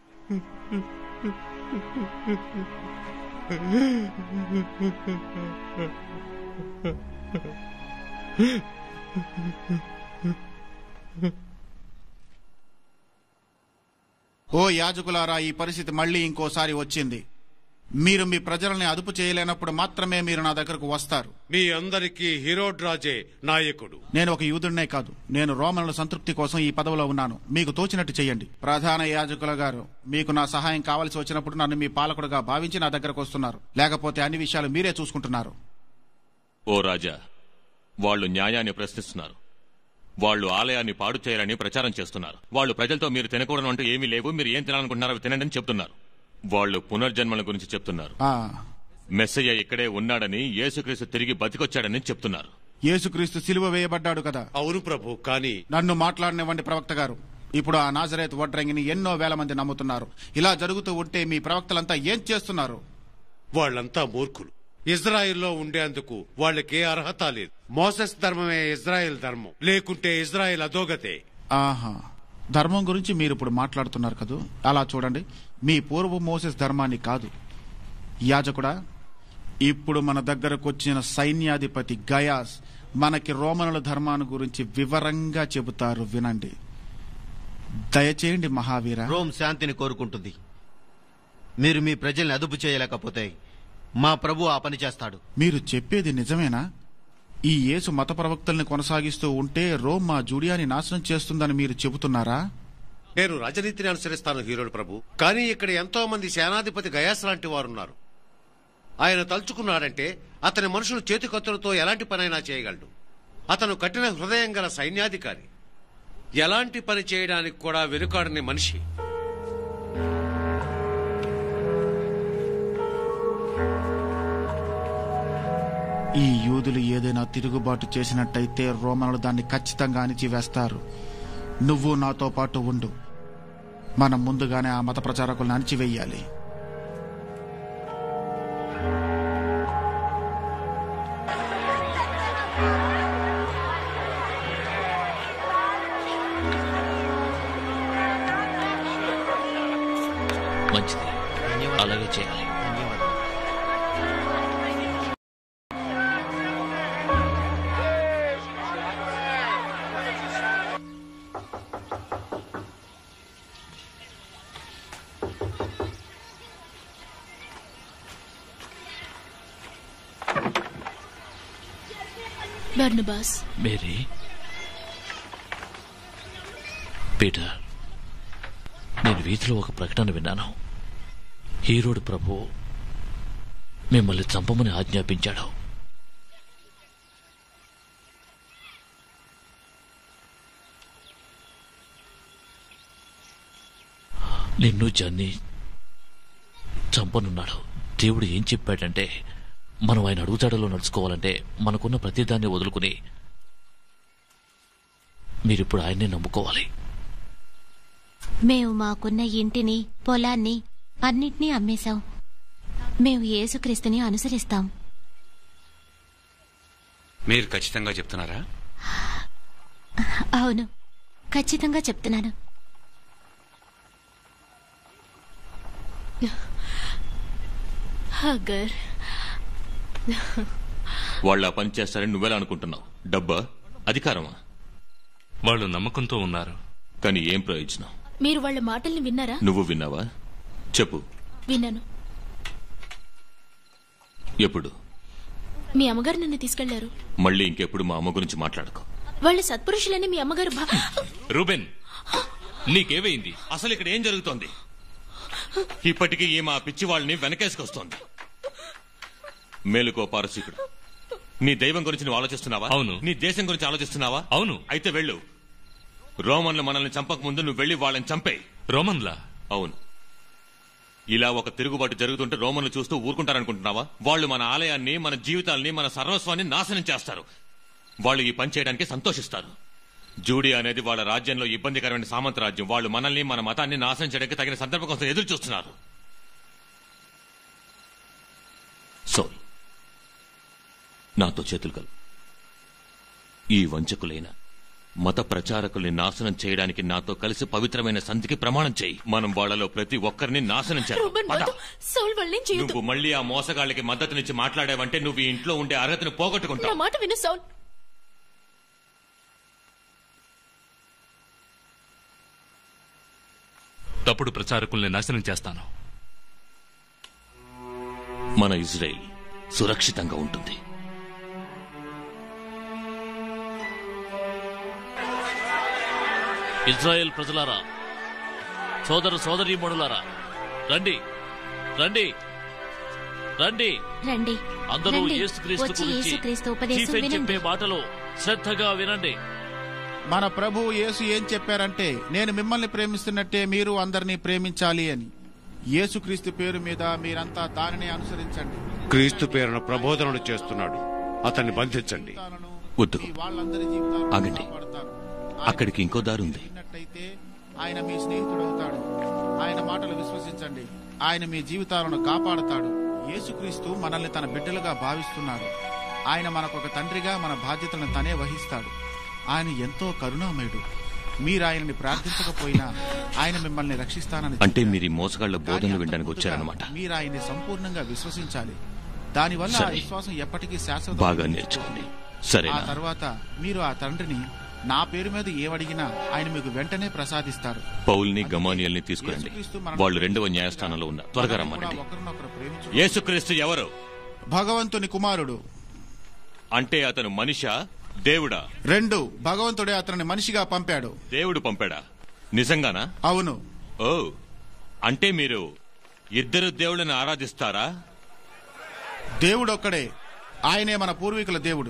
ఓ యాజకులారా ఈ పరిస్థితి మళ్ళీ ఇంకోసారి వచ్చింది మీరు మీ ప్రజల్ని అదుపు చేయలేనప్పుడు మాత్రమే మీరు నా దగ్గరకు వస్తారు మీ అందరికీ హీరోడ్ రాజే నాయకుడు నేను ఒక యూదుడినే కాదు నేను రోమనుల సంతృప్తి కోసం ఈ పదవిలో ఉన్నాను మీకు తోచినట్టు చేయండి ప్రధాన యాజకుల గారు మీకు నా సహాయం కావలసి వచ్చినప్పుడు నన్ను మీ పాలకుడుగా భావించి నా దగ్గరకు వస్తున్నారు లేకపోతే అన్ని విషయాలు మీరే చూసుకుంటున్నారు ఓ రాజా వాళ్ళు న్యాయాన్ని ప్రశ్నిస్తున్నారు వాళ్ళు ఆలయాన్ని పాడు చేయాలని ప్రచారం చేస్తున్నారు వాళ్ళు ప్రజలతో మీరు తినకూడదు అంటూ ఏమీ లేవు మీరు ఏం తినాలనుకుంటున్నారో అవి తినండి అని చెప్తున్నారు వాళ్ళు పునర్జన్మల గురించి చెప్తున్నారు ఆ మెస్సయ్య ఇక్కడే ఉన్నాడని యేసుక్రీస్తు తిరిగి బతికొచ్చాడని చెప్తున్నారు యేసుక్రీస్తు సిలువ వేయబడ్డాడు కదా అవును ప్రభు కానీ నన్ను మాట్లాడనివ్వండి ప్రవక్త గారు ఇప్పుడు ఆ నాజరేత్ వడ్రంగిని ఎన్నో వేల మంది నమ్ముతున్నారు ఇలా జరుగుతూ ఉంటే మీ ప్రవక్తలంతా ఏం చేస్తున్నారు వాళ్ళంతా మూర్ఖులు ఇజ్రాయిల్లో ఉండేందుకు వాళ్ళకే అర్హత లేదు మోసస్ ధర్మమే ఇజ్రాయెల్ ధర్మం లేకుంటే ఇజ్రాయెల్ అధోగతే ఆహా ధర్మం గురించి మీరు ఇప్పుడు మాట్లాడుతున్నారు కదూ అలా చూడండి మీ పూర్వ మోసెస్ ధర్మాన్ని కాదు యాజకుడా ఇప్పుడు మన దగ్గరకు వచ్చిన సైన్యాధిపతి గయాస్ మనకి రోమనుల ధర్మాన్ని గురించి వివరంగా చెబుతారు వినండి దయచేయండి మహావీర రోమ్ శాంతిని కోరుకుంటుంది మీరు మీ ప్రజల్ని అదుపు చేయలేకపోతే మా ప్రభు ఆ పని చేస్తాడు మీరు చెప్పేది నిజమేనా ఈ యేసు మత ప్రవక్తల్ని కొనసాగిస్తూ ఉంటే రోమ్ మా జూడియాని నాశనం చేస్తుందని మీరు చెబుతున్నారా నేను రాజనీతిని అనుసరిస్తాను హీరోడు ప్రభు కానీ ఇక్కడ ఎంతో మంది సేనాధిపతి గయాస్ లాంటి వారున్నారు ఆయన తలుచుకున్నాడంటే అతని మనుషులు చేతికత్తులతో ఎలాంటి పనైనా చేయగలడు అతను కఠిన హృదయం గల సైన్యాధికారి ఎలాంటి పని చేయడానికి కూడా వెనుకాడని మనిషి ఈ యూదులు ఏదైనా తిరుగుబాటు చేసినట్టయితే రోమనులు దాన్ని ఖచ్చితంగా అణిచివేస్తారు నువ్వు నాతో పాటు ఉండు మనం ముందుగానే ఆ మత ప్రచారకులను అణిచివేయాలి మంచిది అలాగే చేయాలి బర్నబాస్ మేరీ పీటర్ నేను వీధిలో ఒక ప్రకటన విన్నాను హీరోడు ప్రభు మిమ్మల్ని చంపమని ఆజ్ఞాపించాడు నిన్ను జన్ని చంపనున్నాడు దేవుడు ఏం చెప్పాడంటే మనం ఆయన అడుగుజాడలో నడుచుకోవాలంటే మనకున్న ప్రతిదాన్ని వదులుకుని మీరిప్పుడు ఆయన్నే నమ్ముకోవాలి మేము మాకున్న ఇంటిని పొలాన్ని అన్నిటినీ అమ్మేశాం మేము యేసుక్రీస్తుని అనుసరిస్తాం మీరు ఖచ్చితంగా చెప్తున్నారా అవును ఖచ్చితంగా చెప్తున్నాను హగర్ వాళ్ళు ఆ పని చేస్తారని నువ్వెలా అనుకుంటున్నావు డబ్బా అధికారమా వాళ్ళు నమ్మకంతో ఉన్నారు కానీ ఏం ప్రయోజనం మీరు వాళ్ళ మాటల్ని విన్నారా నువ్వు విన్నావా చెప్పు విన్నాను ఎప్పుడు మీ అమ్మగారు నన్ను తీసుకెళ్లారు మళ్ళీ ఇంకెప్పుడు మా అమ్మ గురించి మాట్లాడుకో వాళ్ళ సత్పురుషులని మీ అమ్మగారు భా- రూబెన్ నీకేమైంది అసలు ఇక్కడ ఏం జరుగుతోంది ఇప్పటికీ ఈ మా పిచ్చి వాళ్ళని వెనకేసుకొస్తోంది మేలుకో పారసీకుడు నీ దైవం గురించి నువ్వు ఆలోచిస్తున్నావా అవును. నీ దేశం గురించి ఆలోచిస్తున్నావా అవును అయితే వెళ్ళు రోమన్లు మనల్ని చంపక ముందు నువ్వు వెళ్ళి వాళ్ళని చంపేయి రోమన్లా అవును ఇలా ఒక తిరుగుబాటు జరుగుతుంటే రోమన్లు చూస్తూ ఊరుకుంటారనుకుంటున్నావా వాళ్ళు మన ఆలయాన్ని మన జీవితాల్ని మన సర్వస్వాన్ని నాశనం చేస్తారు వాళ్ళు ఈ పని చేయడానికి సంతోషిస్తారు జూడి అనేది వాళ్ళ రాజ్యంలో ఇబ్బందికరమైన సామంత రాజ్యం వాళ్ళు మనల్ని మన మతాన్ని నాశనం చేయడానికి తగిన సందర్భం కోసం ఎదురు చూస్తున్నారు సో నాతో చేతులు కలు ఈ వంచకులైన మత ప్రచారకుల్ని నాశనం చేయడానికి నాతో కలిసి పవిత్రమైన సంధికి ప్రమాణం చేయి మనం వాళ్ళలో ప్రతి ఒక్కరిని నాశనం చేద్దాం రోబన్ పద. వద్దు సౌల్ వాళ్ళని చేయొద్దు నువ్వు మళ్ళీ ఆ మోసగాళ్ళకి మద్దతునిచ్చి మాట్లాడావంటే నువ్వు ఈ ఇంట్లో ఉండే అర్హతను నా పోగొట్టుకుంటావు మాట విను సౌల్ తప్పుడు ప్రచారకుల్ని నాశనం చేస్తాను మన ఇజ్రాయిల్ సురక్షితంగా ఉంటుంది ఇజ్రాయెల్ ప్రజలారా సోదర సోదరీమణులారా రండి రండి రండి రండి అందరూ రండి. యేసుక్రీస్తు వచ్చి గురించి యేసుక్రీస్తు చీఫ్ ఉపదేశం అని చెప్పే వినండి మాటలు శ్రద్ధగా వినండి మన ప్రభు యేసు ఏం చెప్పారంటే నేను మిమ్మల్ని ప్రేమిస్తున్నట్టే మీరు అందరినీ ప్రేమించాలి అని యేసుక్రీస్తు పేరు మీద మీరంతా దానిని అనుసరించండి క్రీస్తు పేరున ప్రబోధనలు చేస్తున్నాడు అతన్ని బంధించండి వద్దు మీ వాళ్ళందరి జీవితాలను ఆగండి. కాపాడతారు. అక్కడికి ఇంకో దారి ఉంది విన్నట్టయితే ఆయన మీ స్నేహితుడవుతాడు ఆయన మాటలు విశ్వసించండి ఆయన మీ జీవితాలను కాపాడతాడు యేసుక్రీస్తు మనల్ని తన బిడ్డలుగా భావిస్తున్నాడు ఆయన మనకొక తండ్రిగా మన బాధ్యతలను తనే వహిస్తాడు ఆయన ఎంతో కరుణామయుడు మీరు ఆయనని ప్రార్థించకపోయినా ఆయన మిమ్మల్ని రక్షిస్తానని అంటే చెప్పారు. మీరు ఈ మోసగాళ్ల కానీ బోధనలు అంత వినడానికి ముందుగా వచ్చారనమాట మీరు ఆయన్ని సంపూర్ణంగా విశ్వసించాలి దానివల్ల ఆ సరే. విశ్వాసం ఎప్పటికీ శాశ్వత బాగా నేర్చుకోండి సరేనా ఆ తర్వాత మీరు ఆ తండ్రిని నా పేరు మీద ఏమడిగినా ఆయన మీకు వెంటనే ప్రసాదిస్తారు పౌల్ని గమానియల్ని తీసుకురండి వాళ్ళు రెండవ న్యాయస్థానంలో ఉన్నారు త్వరగా మనం కూడా రమ్మనండి ఒకరినొకరు ప్రేమించు యేసుక్రీస్తు ఎవరు భగవంతుని కుమారుడు అంటే అతను మనిషా దేవుడా రెండు భగవంతుడే అతన్ని మనిషిగా పంపాడు దేవుడు పంపాడా నిజంగానా అవును ఓ అంటే మీరు ఇద్దరు దేవుళ్ళని ఆరాధిస్తారా దేవుడొక్కడే ఆయనే మన పూర్వీకుల దేవుడు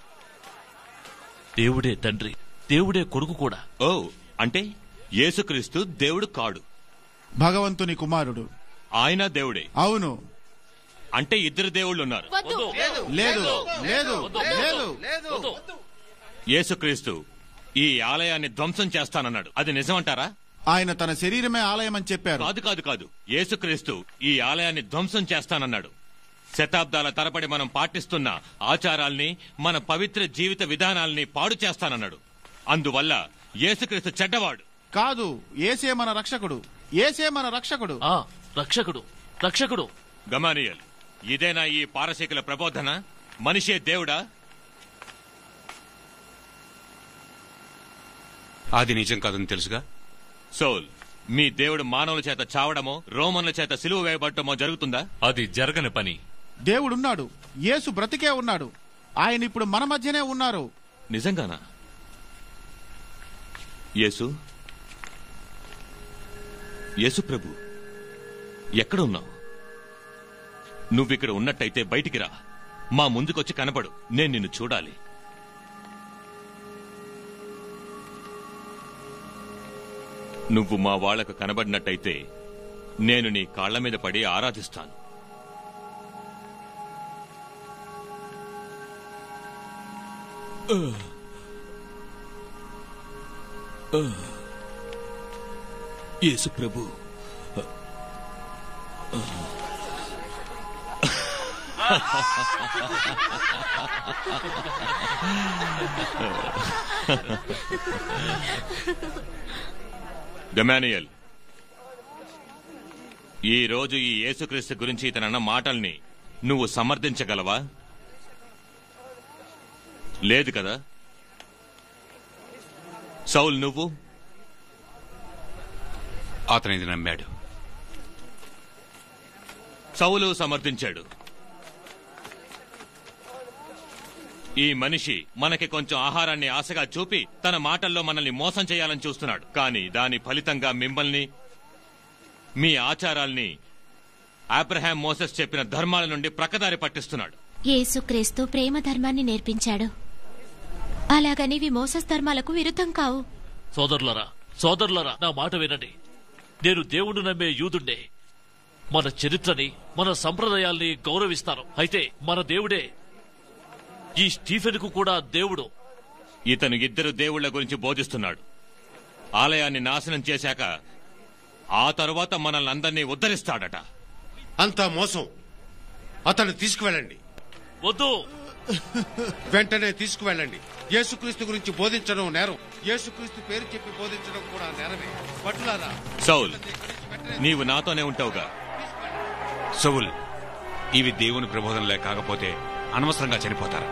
దేవుడే తండ్రి దేవుడే కొడుకు కూడా ఓ అంటే యేసుక్రీస్తు దేవుడు కాడు భగవంతుని కుమారుడు ఆయన దేవుడే అవును అంటే ఇద్దరు దేవుళ్ళు ఉన్నారు వద్దు లేదు లేదు లేదు యేసుక్రీస్తు ఈ ఆలయాన్ని ధ్వంసం చేస్తానన్నాడు అది నిజమంటారా ఆయన తన శరీరమే ఆలయం అని చెప్పారు కాదు కాదు కాదు యేసుక్రీస్తు ఈ ఆలయాన్ని ధ్వంసం చేస్తానన్నాడు శతాబ్దాల తరబడి మనం పాటిస్తున్న ఆచారాల్ని మన పవిత్ర జీవిత విధానాల్ని పాడు చేస్తానన్నాడు అందువల్ల యేసుక్రీస్తు చెడ్డవాడు కాదు ఏసే మన రక్షకుడు ఏసే మన రక్షకుడు ఆ రక్షకుడు రక్షకుడు గమానియల్ ఇదేనా ఈ పారసీకుల ప్రబోధన మనిషే దేవుడా అది నిజం కాదని తెలుసుగా సోల్ మీ దేవుడు మానవుల చేత చావడమో రోమన్ల చేత సిలువ వేయబడటమో జరుగుతుందా అది జరగని పని దేవుడున్నాడు యేసు బ్రతికే ఉన్నాడు ఆయన ఇప్పుడు మన మధ్యనే ఉన్నారు నిజంగానా యేసు యేసు ప్రభు ఎక్కడ ఉన్నావు నువ్విక్కడ ఉన్నట్టయితే బయటికి రా మా ముందుకొచ్చి కనపడు నేను నిన్ను చూడాలి నువ్వు మా వాళ్లకు కనబడినట్టయితే నేను నీ కాళ్ల మీద పడి ఆరాధిస్తాను యేసు ప్రభు గమానియల్ ఈ రోజు ఈ యేసుక్రీస్తు గురించి ఇతనన్న మాటల్ని నువ్వు సమర్థించగలవా లేదు కదా సౌల్ నువ్వు అతను ఇది నమ్మాడు సౌలు సమర్థించాడు ఈ మనిషి మనకి కొంచెం ఆహారాన్ని ఆశగా చూపి తన మాటల్లో మనల్ని మోసం చేయాలని చూస్తున్నాడు కానీ దాని ఫలితంగా మిమ్మల్ని మీ ఆచారాల్ని అబ్రహాం మోసెస్ చెప్పిన ధర్మాల నుండి ప్రక్కదారి పట్టిస్తున్నాడు యేసుక్రీస్తు ప్రేమ ధర్మాన్ని నేర్పించాడు అలాగని ఇవి మోసస్ ధర్మాలకు విరుద్ధం కావు సోదరులరా సోదరులరా నా మాట వినండి నేను దేవుడు నమ్మే యూదుండే మన చరిత్రని మన సంప్రదాయాల్ని గౌరవిస్తాను అయితే మన దేవుడే ఈ స్టీఫెన్కు కూడా దేవుడు ఇతను ఇద్దరు దేవుళ్ల గురించి బోధిస్తున్నాడు ఆలయాన్ని నాశనం చేశాక ఆ తరువాత మనల్ని అందరినీ ఉద్ధరిస్తాడట అంతా మోసం అతన్ని తీసుకువెళ్ళండి వద్దు వెంటనే తీసుకువెళ్ళండి యేసుక్రీస్తు గురించి బోధించడం నేరం యేసుక్రీస్తు పేరు చెప్పి బోధించడం కూడా నేరమే భటులారా సౌల్ నీవు నాతోనే ఉంటావుగా సౌల్ ఇవి దేవుని ప్రబోధనలే కాకపోతే అనవసరంగా చనిపోతారు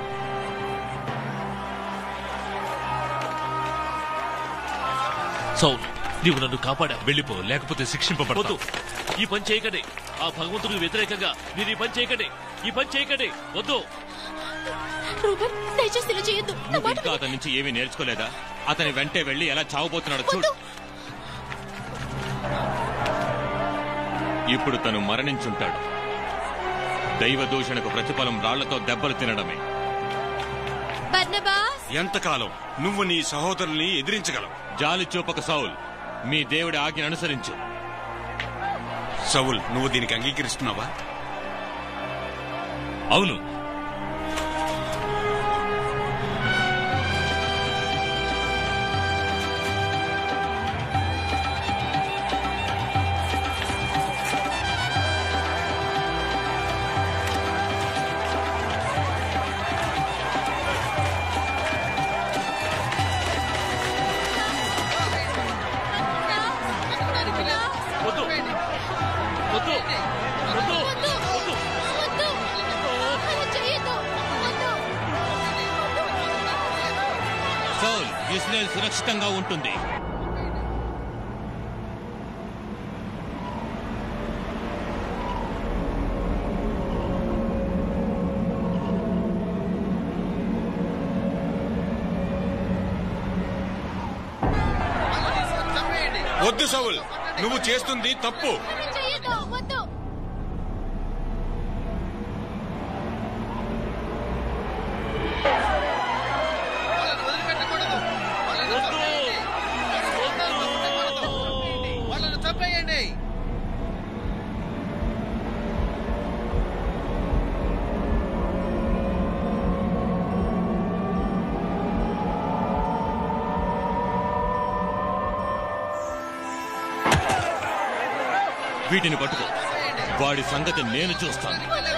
సౌల్ నీవు నన్ను కాపాడా వెళ్ళిపో లేకపోతే శిక్షింపబడతావు వద్దు ఈ పని చేయకండి ఆ భగవంతుడికి వ్యతిరేకంగా మీరు ఈ పని చేయకండి ఈ పని చేయకండి వద్దు రూబన్ దయచేసి ఇలా చేయొద్దు నా నువ్వు మాట ఇంకా అతని నుంచి ఏమీ నేర్చుకోలేదా అతని వెంటే వెళ్లి ఎలా చావబోతున్నాడో చూడు ఇప్పుడు తను మరణించుంటాడు దైవ దూషణకు ప్రతిఫలం రాళ్లతో దెబ్బలు తినడమే బర్నబాస్ ఎంతకాలం నువ్వు నీ సహోదరుల్ని ఎదిరించగలవు జాలి చూపక సౌల్ మీ దేవుడి ఆజ్ఞ అనుసరించు సౌల్ నువ్వు దీనికి అంగీకరిస్తున్నావా అవును వద్దు వద్దు వద్దు వద్దు వద్దు అలా చేయొద్దు వద్దు సౌల్ ఇస్రాయల్ సురక్షితంగా ఉంటుంది వద్దు సౌల్ నువ్వు చేస్తుంది తప్పు చేయొద్దు వద్దు వాళ్ళని చంపేయండి వీటిని పట్టుకో వాడి సంగతి నేను చూస్తాను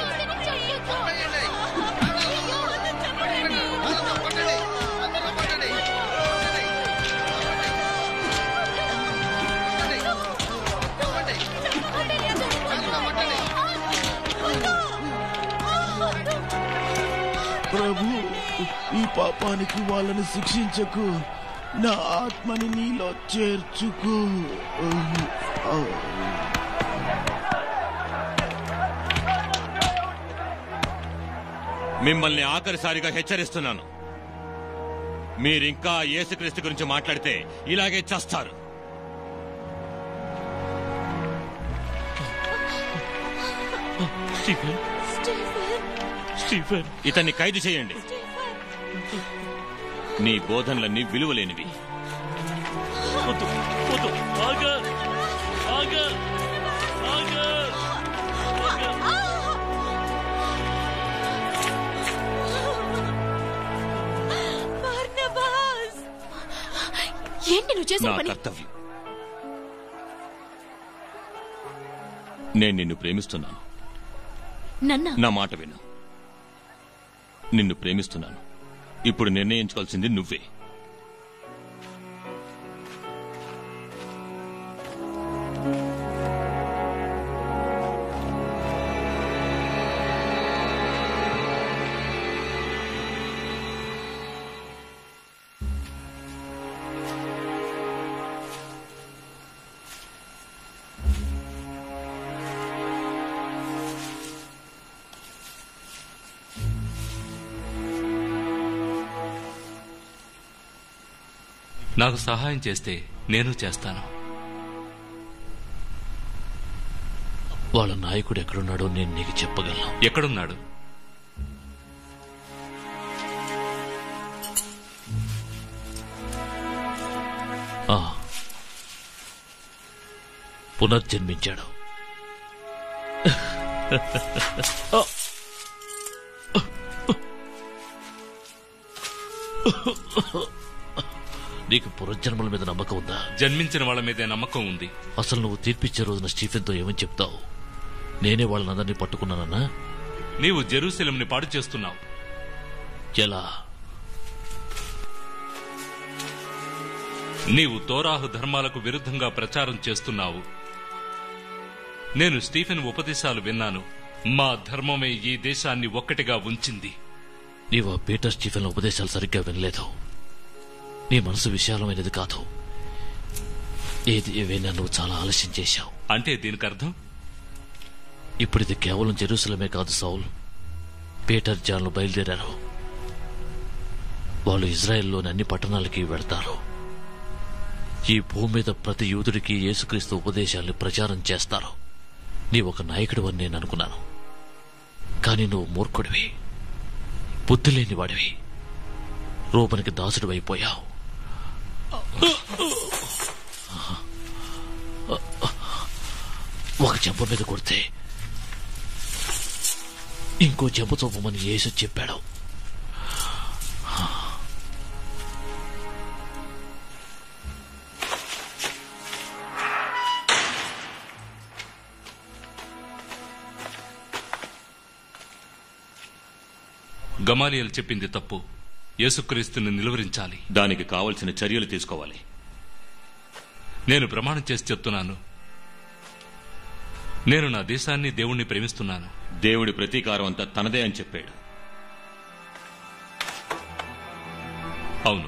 ప్రభు ఈ పాపానికి వాళ్ళని శిక్షించకు నా ఆత్మని నీలో చేర్చుకు మిమ్మల్ని ఆఖరిసారిగా హెచ్చరిస్తున్నాను మీరింకా యేసుక్రీస్తు గురించి మాట్లాడితే ఇలాగే చస్తారు స్టీఫెన్ స్టీఫెన్ ఇతన్ని ఖైదు చేయండి నీ బోధనలన్నీ విలువలేనివి వద్దు వద్దు ఆగా ఆగా ఆగా బర్నబాస్ ఏంటి నువ్వు చేసిన నా పని కర్తవ్యం నేను నిన్ను ప్రేమిస్తున్నాను నన్న నా మాట విను నిన్ను ప్రేమిస్తున్నాను ఇప్పుడు నిర్ణయించుకోవాల్సింది నువ్వే నాకు సహాయం చేస్తే నేను చేస్తాను వాళ్ళ నాయకుడు ఎక్కడున్నాడో నేను నీకు చెప్పగలను ఎక్కడున్నాడు ఆ పునర్జన్మించాడు ఆ. నీకు పునర్జన్మల మీద నమ్మకం ఉందా జన్మించిన వాళ్ళ మీదే నమ్మకం ఉంది అసలు నువ్వు తీర్పిచ్చే రోజున స్టీఫెన్తో ఏమని చెప్తావు నేనే వాళ్ళనందరినీ పట్టుకున్నానన్నా నీవు జెరూసలంని పాడు చేస్తున్నావు ఎలా నీవు తోరాహు ధర్మాలకు విరుద్ధంగా ప్రచారం చేస్తున్నావు నేను స్టీఫెన్ ఉపదేశాలు విన్నాను మా ధర్మమే ఈ దేశాన్ని ఒక్కటిగా ఉంచింది నీవు ఆ పీటర్ స్టీఫెన్ ఉపదేశాలు సరిగ్గా వినలేదు నీ మనసు విశాలమైనది కాదు ఏది ఏవైనా నువ్వు చాలా ఆలస్యం చేశావు అంటే దీనికి అర్థం ఇప్పుడు ఇది కేవలం జెరూసలమే కాదు సౌల్ పీటర్ జాన్లు బయలుదేరారు వాళ్ళు ఇజ్రాయెల్లోని అన్ని పట్టణాలకి వెళ్తారు ఈ భూమి మీద ప్రతి యూదుడికి యేసుక్రీస్తు ఉపదేశాల్ని ప్రచారం చేస్తారు నీ ఒక నాయకుడు అని నేను అనుకున్నాను కానీ నువ్వు మూర్ఖుడివి బుద్ధి లేని వాడివి రూపనికి దాసుడు అయిపోయావు ఒక చెంప మీద కొడితే ఇంకో చెంప చూపమని యేసు చెప్పాడు గమాలియల్ చెప్పింది తప్పు యేసుక్రీస్తుని నిలువరించాలి దానికి కావలసిన చర్యలు తీసుకోవాలి నేను ప్రమాణం చేసి చెప్తున్నాను నేను నా దేశాన్ని దేవుణ్ణి ప్రేమిస్తున్నాను దేవుడి ప్రతీకారం అంతా తనదే అని చెప్పాడు అవును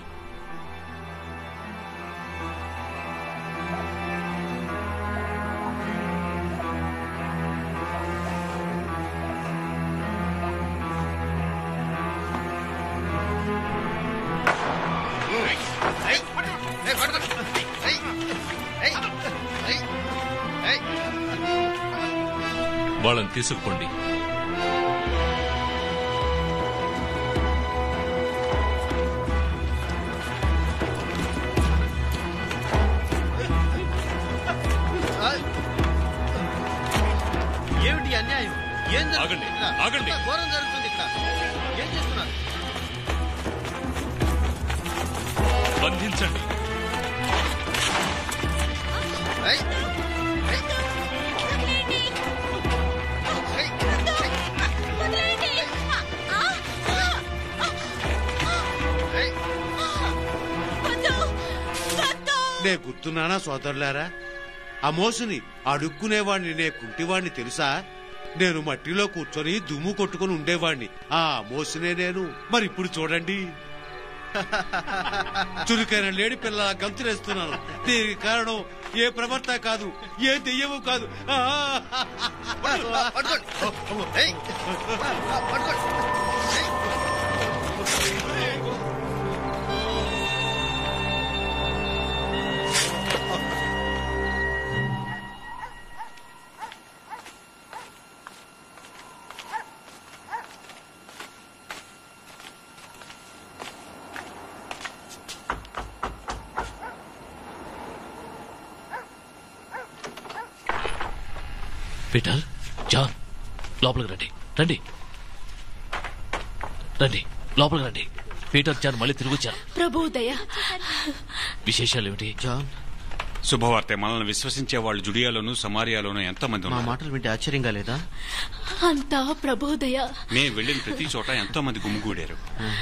వాళ్ళని తీసుకుపోండి ఏమిటి ఈ అన్యాయం ఏం జరుగుతుంది ఆగండి, ఇక్కడ? ఆగండి. ఇంత ఘోరం జరుగుతుంది ఇక్కడ ఏం చేస్తున్నారు బంధించండి ఏయ్! ఏయ్! ఏయ్! ఏయ్! నే గుర్తున్నానా సోదరులారా ఆ మోసుని అడుక్కునేవాణ్ణి నే కుంటివాణ్ణి తెలుసా నేను మట్టిలో కూర్చొని దుమ్ము కొట్టుకుని ఉండేవాణ్ణి ఆ మోసునే నేను మరి ఇప్పుడు చూడండి చురుకైన లేడి పిల్ల గంతులేస్తున్నాను దీనికి కారణం ఏ ప్రవర్త కాదు ఏ దెయ్యము కాదు ఆ! పట్టుకోండి ఏయ్! పట్టుకోండి ఏయ్! పీటర్ జాన్ లోపలికి రండి రండి రండి లోపలికి రండి పీటర్ జాన్ మళ్ళీ తిరిగి వచ్చారు ప్రభు దయ విశేషాలు ఏమిటి జాన్ శుభవార్త మనల్ని విశ్వసించే వాళ్ళు జుడియాలోను సమారియాలోను ఎంతమంది మా ఉన్నారు మాటలు వింటే ఆశ్చర్యంగా లేదా అంతా ప్రభు దయ నేను వెళ్ళిన ప్రతి చోట ఎంతో మంది గుమిగూడారు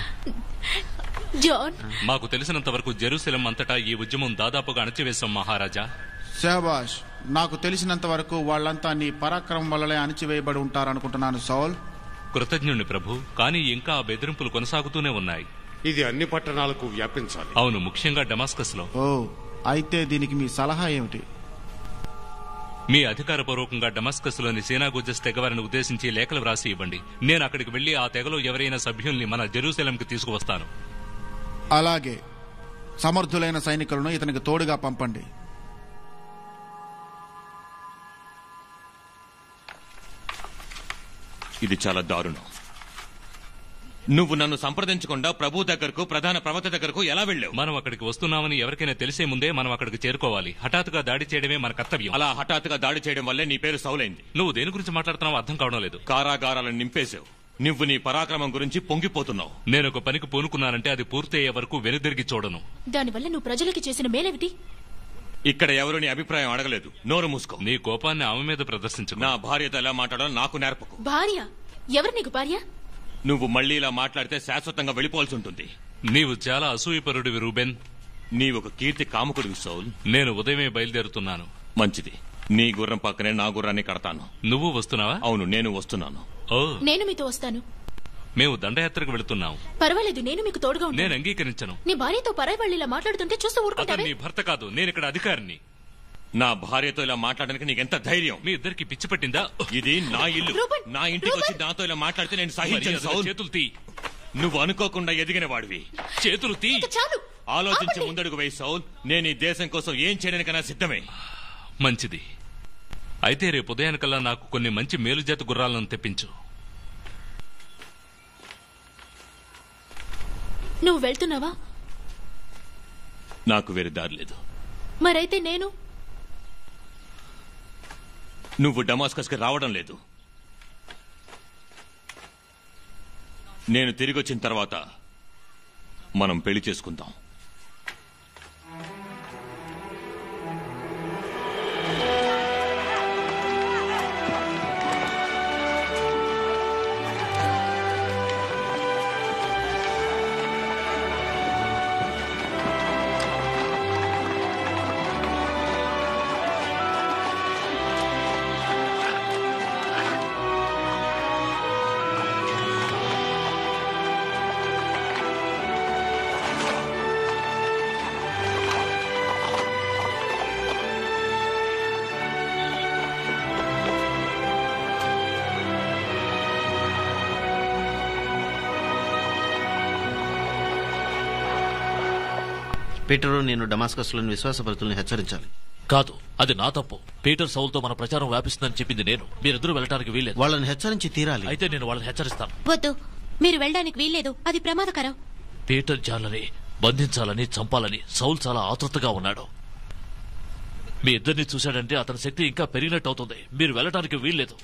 జాన్ మాకు తెలిసినంత వరకు జెరూసలం అంతటా ఈ ఉద్యమం దాదాపుగా అణచివేశాం మహారాజా శాబాష్ నాకు తెలిసినంత వరకు వాళ్ళంతా నీ పరాక్రమం వల్లనే అణిచివేయబడి ఉంటారనుకుంటున్నాను సౌల్ కృతజ్ఞుణ్ణి ప్రభు కానీ ఇంకా ఆ బెదిరింపులు కొనసాగుతూనే ఉన్నాయి ఇది అన్ని పట్టణాలకు వ్యాపించాలి అవును ముఖ్యంగా డమాస్కస్ లో ఓ అయితే దీనికి మీ సలహా ఏమిటి మీ అధికారపూర్వకంగా డమాస్కస్ లోని సేనాగుజస్ తెగవారిని ఉద్దేశించి లేఖలు వ్రాసి ఇవ్వండి నేను అక్కడికి వెళ్లి ఆ తెగలో ఎవరైనా సభ్యుల్ని మన జెరూసలంకి తీసుకువస్తాను అలాగే సమర్థులైన సైనికులను ఇతనికి తోడుగా పంపండి ఇది చాలా దారుణం నువ్వు నన్ను సంప్రదించకుండా ప్రభు దగ్గరకు ప్రధాన ప్రవక్త దగ్గరకు ఎలా వెళ్ళావు మనం అక్కడికి వస్తున్నామని ఎవరికైనా తెలిసే ముందే మనం అక్కడికి చేరుకోవాలి హఠాత్తుగా దాడి చేయడమే మన కర్తవ్యం అలా హఠాత్తుగా దాడి చేయడం వల్లే నీ పేరు సౌలైంది నువ్వు దేని గురించి మాట్లాడుతున్నావు అర్థం కావడం లేదు కారాగారాలను నింపేశావు నువ్వు నీ పరాక్రమం గురించి పొంగిపోతున్నావు నేను ఒక పనికి పూనుకున్నానంటే అది పూర్తయ్యే వరకు వెనుదిరిగి చూడను దానివల్ల నువ్వు ప్రజలకి చేసిన మేలేమిటి ఇక్కడ ఎవరు నీ అభిప్రాయం అడగలేదు నోరు మూసుకో నీ కోపాన్ని ఆమె మీద ప్రదర్శించు నా భార్యతో ఎలా మాట్లాడాలో నాకు నేర్పకు భార్య ఎవరు నీకు భార్య నువ్వు మళ్ళీ ఇలా మాట్లాడితే శాశ్వతంగా వెళ్ళిపోవాల్సి ఉంటుంది నీవు చాలా అసూయపరుడివి రూబెన్ నీవు ఒక కీర్తి కాముకుడివి సౌల్ నేను ఉదయమే బయలుదేరుతున్నాను మంచిది నీ గుర్రం పక్కనే నా గుర్రాన్ని కడతాను నువ్వు వస్తున్నావా అవును నేను వస్తున్నాను ఓ నేను మీతో వస్తాను మేము దండయాత్రకు వెళుతున్నాం పర్వాలేదు నేను మీకు తోడుగా ఉంటాను నేను అంగీకరించను నీ భార్యతో పరాయి వాళ్ళు ఇలా మాట్లాడుతుంటే చూస్తూ అతను ఊరుకుంటావే నీ భర్త కాదు నేను ఇక్కడ అధికారిని నా భార్యతో ఇలా మాట్లాడడానికి నీకెంత ధైర్యం మీ ఇద్దరికి పిచ్చి పట్టిందా ఇది నా ఇల్లు రూబన్, నా ఇంటికి వచ్చి రూబన్. నాతో ఇలా మాట్లాడితే నేను సహించను మర్యాదగా సౌల్ చేతులు తీ నువ్వు అనుకోకుండా ఎదిగిన వాడివి చేతులు తీ ఇక చాలు ఆలోచించి ఆపండి. ముందడుగు వేయి సౌల్ నేను ఈ దేశం కోసం ఏం చేయడానికైనా సిద్ధమే మంచిది అయితే రేపు ఉదయానికల్లా నాకు కొన్ని మంచి మేలుజాతి గుర్రాలను తెప్పించు నువ్వు వెళ్తున్నావా నాకు వేరే దారి లేదు మరైతే నేను నువ్వు డమాస్కస్ కి రావడం లేదు నేను తిరిగి వచ్చిన తర్వాత మనం పెళ్లి చేసుకుందాం పీటరు నేను డమాస్కస్లోని విశ్వాసపరుతుల్ని హెచ్చరించాలి కాదు అది నా తప్పు పీటర్ సౌల్తో మన ప్రచారం వ్యాపిస్తుందని చెప్పింది నేను మీరిద్దరూ వెళ్ళడానికి వీల్లేదు వాళ్ళని హెచ్చరించి తీరాలి అయితే నేను వాళ్ళని హెచ్చరిస్తాను వద్దు మీరు వెళ్ళడానికి వీల్లేదు అది ప్రమాదకరం పీటర్ జాన్లని బంధించాలని చంపాలని సౌల్ చాలా ఆతృతగా ఉన్నాడు మీ ఇద్దరిని చూశాడంటే అతని శక్తి ఇంకా పెరిగినట్టు అవుతుంది మీరు వెళ్ళడానికి వీల్లేదు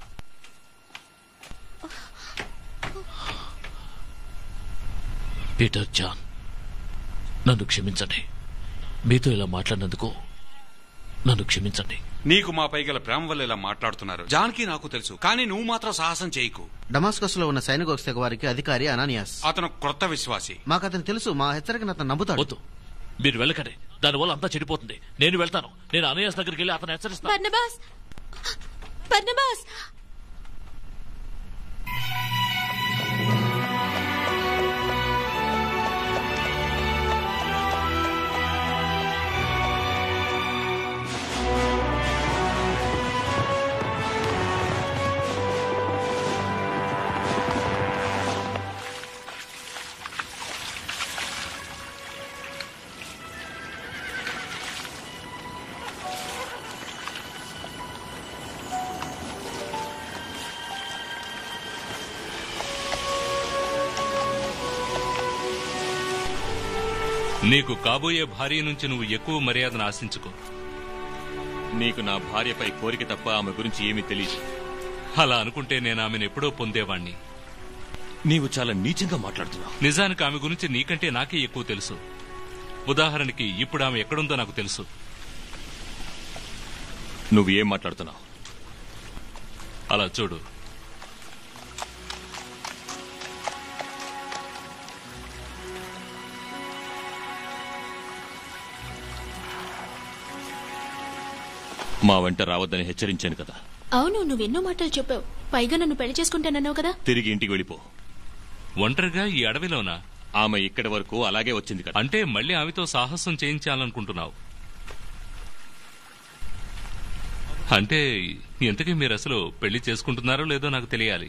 పీటర్ జాన్ నన్ను క్షమించండి మీతో ఇలా మాట్లాడినందుకు నన్ను క్షమించండి నీకు మా పై గల ప్రేమ వల్ల ఇలా మాట్లాడుతున్నారు జాన్కి నాకు తెలుసు కానీ నువ్వు మాత్రం సాహసం చేయకు డమాస్కస్లో ఉన్న సైనిక తెగ వారికి అధికారి అనానియాస్ అతను క్రొత్త విశ్వాసి మాకు అతను తెలుసు మా హెచ్చరికను అతను నమ్ముతాడు వద్దు మీరు వెళ్ళకండి దానివల్ల అంతా చెడిపోతుంది నేను వెళ్తాను నేను అనయాస్ దగ్గరికి వెళ్ళి అతను హెచ్చరిస్తాను బర్నబాస్ బర్నబాస్ నీకు కాబోయే భార్య నుంచి నువ్వు ఎక్కువ మర్యాదను ఆశించుకో నీకు నా భార్యపై కోరిక తప్ప ఆమె గురించి ఏమీ తెలియదు అలా అనుకుంటే నేను ఆమెను ఎప్పుడో పొందేవాణ్ణి నీవు చాలా నీచంగా మాట్లాడుతున్నావు నిజానికి ఆమె గురించి నీకంటే నాకే ఎక్కువ తెలుసు ఉదాహరణకి ఇప్పుడు ఆమె ఎక్కడుందో నాకు తెలుసు నువ్వు ఏం మాట్లాడుతున్నావు అలా చూడు మా వెంట రావద్దని హెచ్చరించాను కదా అవును నువ్వెన్నో మాటలు చెప్పావు పైగా నన్ను పెళ్లి చేసుకుంటానన్నావు కదా తిరిగి ఇంటికి వెళ్ళిపో ఒంటరిగా ఈ అడవిలోనా ఆమె ఇక్కడి వరకు అలాగే వచ్చింది కదా అంటే మళ్ళీ ఆమెతో సాహసం చేయించాలనుకుంటున్నావు అంటే ఇంతకీ మీరు అసలు పెళ్లి చేసుకుంటున్నారో లేదో నాకు తెలియాలి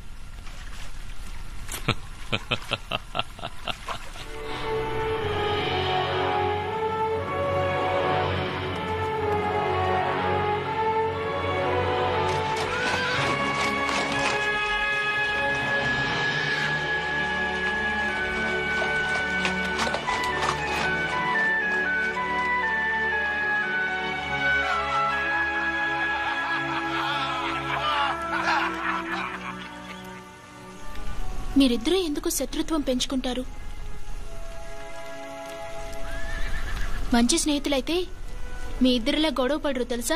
మీరిద్దరూ ఎందుకు శత్రుత్వం పెంచుకుంటారు మంచి స్నేహితులైతే మీ ఇద్దరిలా గొడవ పడరు తెలుసా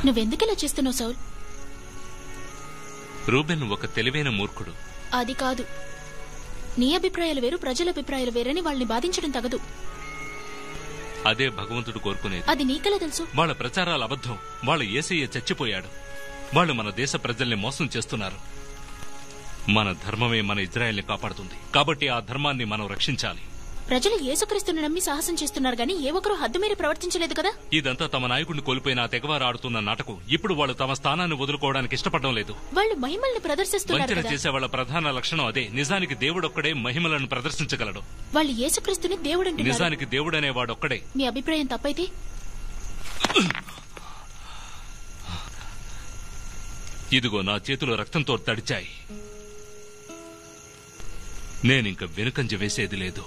నువ్వెందుకు ఇలా చేస్తున్నావు సౌల్ రూబెన్ ఒక తెలివైన మూర్ఖుడు అది కాదు నీ అభిప్రాయాలు వేరు ప్రజల అభిప్రాయాలు వేరని వాళ్ళని బాధించడం తగదు అదే భగవంతుడు కోరుకునేది అది నీకెలా తెలుసు వాళ్ళ ప్రచారాలు అబద్ధం వాళ్ళ ఏసయ్య చచ్చిపోయాడు వాళ్ళు మన దేశ ప్రజల్ని మోసం చేస్తున్నారు మన ధర్మమే మన ఇజ్రాయెల్ని కాపాడుతుంది కాబట్టి ఆ ధర్మాన్ని మనం రక్షించాలి ప్రజలు యేసుక్రీస్తుని నమ్మి సాహసం చేస్తున్నారు గాని ఏ ఒక్కరూ హద్దు మీరి ప్రవర్తించలేదు కదా ఇదంతా తమ నాయకుడిని కోల్పోయిన ఆ తెగవారు ఆడుతున్న నాటకం ఇప్పుడు వాళ్ళు తమ స్థానాన్ని వదులుకోవడానికి ఇష్టపడడం లేదు వాళ్ళు మహిమల్ని ప్రదర్శిస్తున్నారు వంచన కదా చేసే వాళ్ళ ప్రధాన లక్షణం అదే నిజానికి దేవుడొక్కడే మహిమలను ప్రదర్శించగలడు వాళ్ళు యేసుక్రీస్తుని దేవుడంటున్నారు నిజానికి దేవుడనే వాడొక్కడే మీ అభిప్రాయం తప్పైతే ఇదిగో నా చేతులు రక్తంతో తడిచాయి నేనింక వెనుకంజ వేసేది లేదు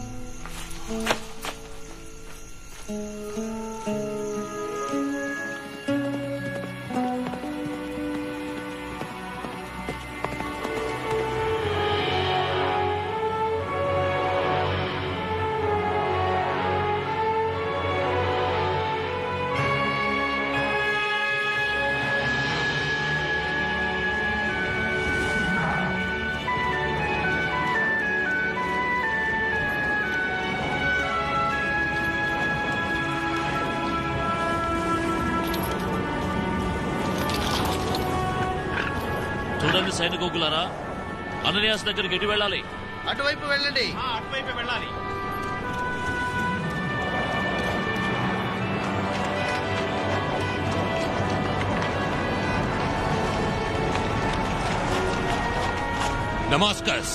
చూడండి సైనికోకులారా అనన్యాస్ దగ్గరికి ఎటు వెళ్ళాలి అటువైపు వెళ్ళండి అటువైపు వెళ్ళాలి నమాస్కస్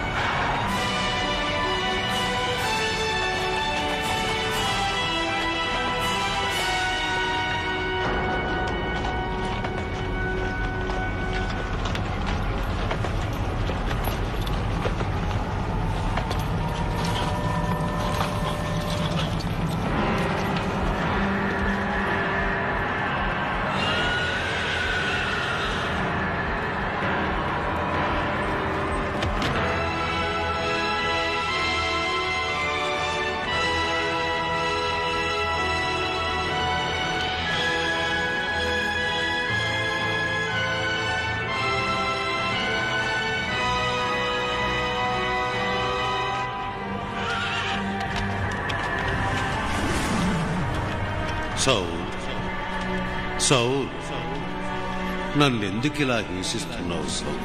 సౌల్ సౌల్ నన్నెందుకిలా హింసిస్తున్నావు సౌల్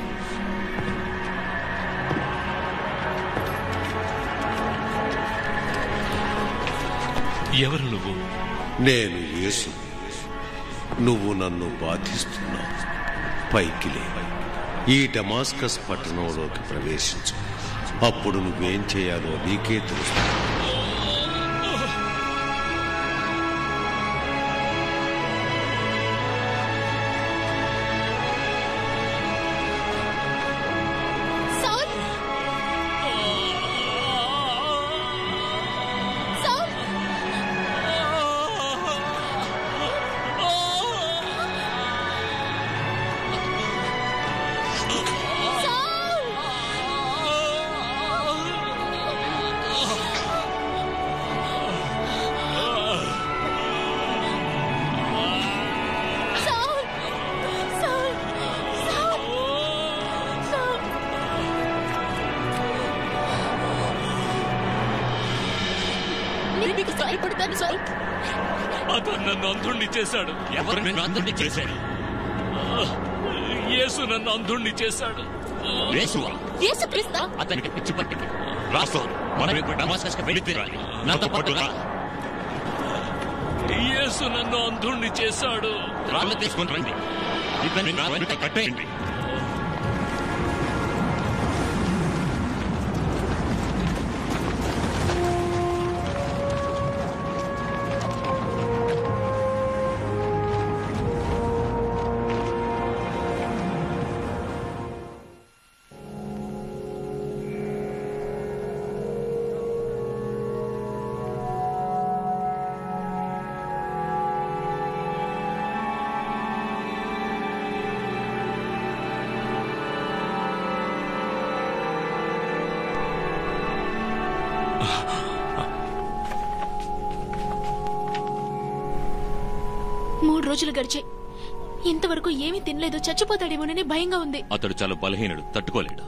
ఎవరు నువ్వు నేను యేసు నువ్వు నన్ను బాధిస్తున్నావు పైకి లే ఈ డమాస్కస్ పట్టణంలోకి ప్రవేశించు అప్పుడు నువ్వేం చేయాలో నీకే తెలుసు సౌల్ సౌల్ సౌల్ సౌల్ సౌల్ సౌల్ నేను మీకు సహాయపడతాను సౌల్ అతను నన్ను అంధుణ్ణి చేశాడు ఎవరు నిన్ను అందరినీ చేశారు యేసు నన్ను అంధుణ్ణి చేశాడు యేసువా యేసుక్రీస్తు అతనికి పిచ్చి పట్టింది రాసు మనం ఇప్పుడు డమాస్కస్ వెళ్ళి తీరాలి నాతో పాటు రా యేసు నన్ను అంధుణ్ణి చేశాడు రాళ్ళు తీసుకుని రండి ఇతన్ని నా వెంట కట్టేయండి మూడు రోజులు గడిచాయి ఇంతవరకు ఏమీ తినలేదు చచ్చిపోతాడేమోనని భయంగా ఉంది అతడు చాలా బలహీనుడు తట్టుకోలేడు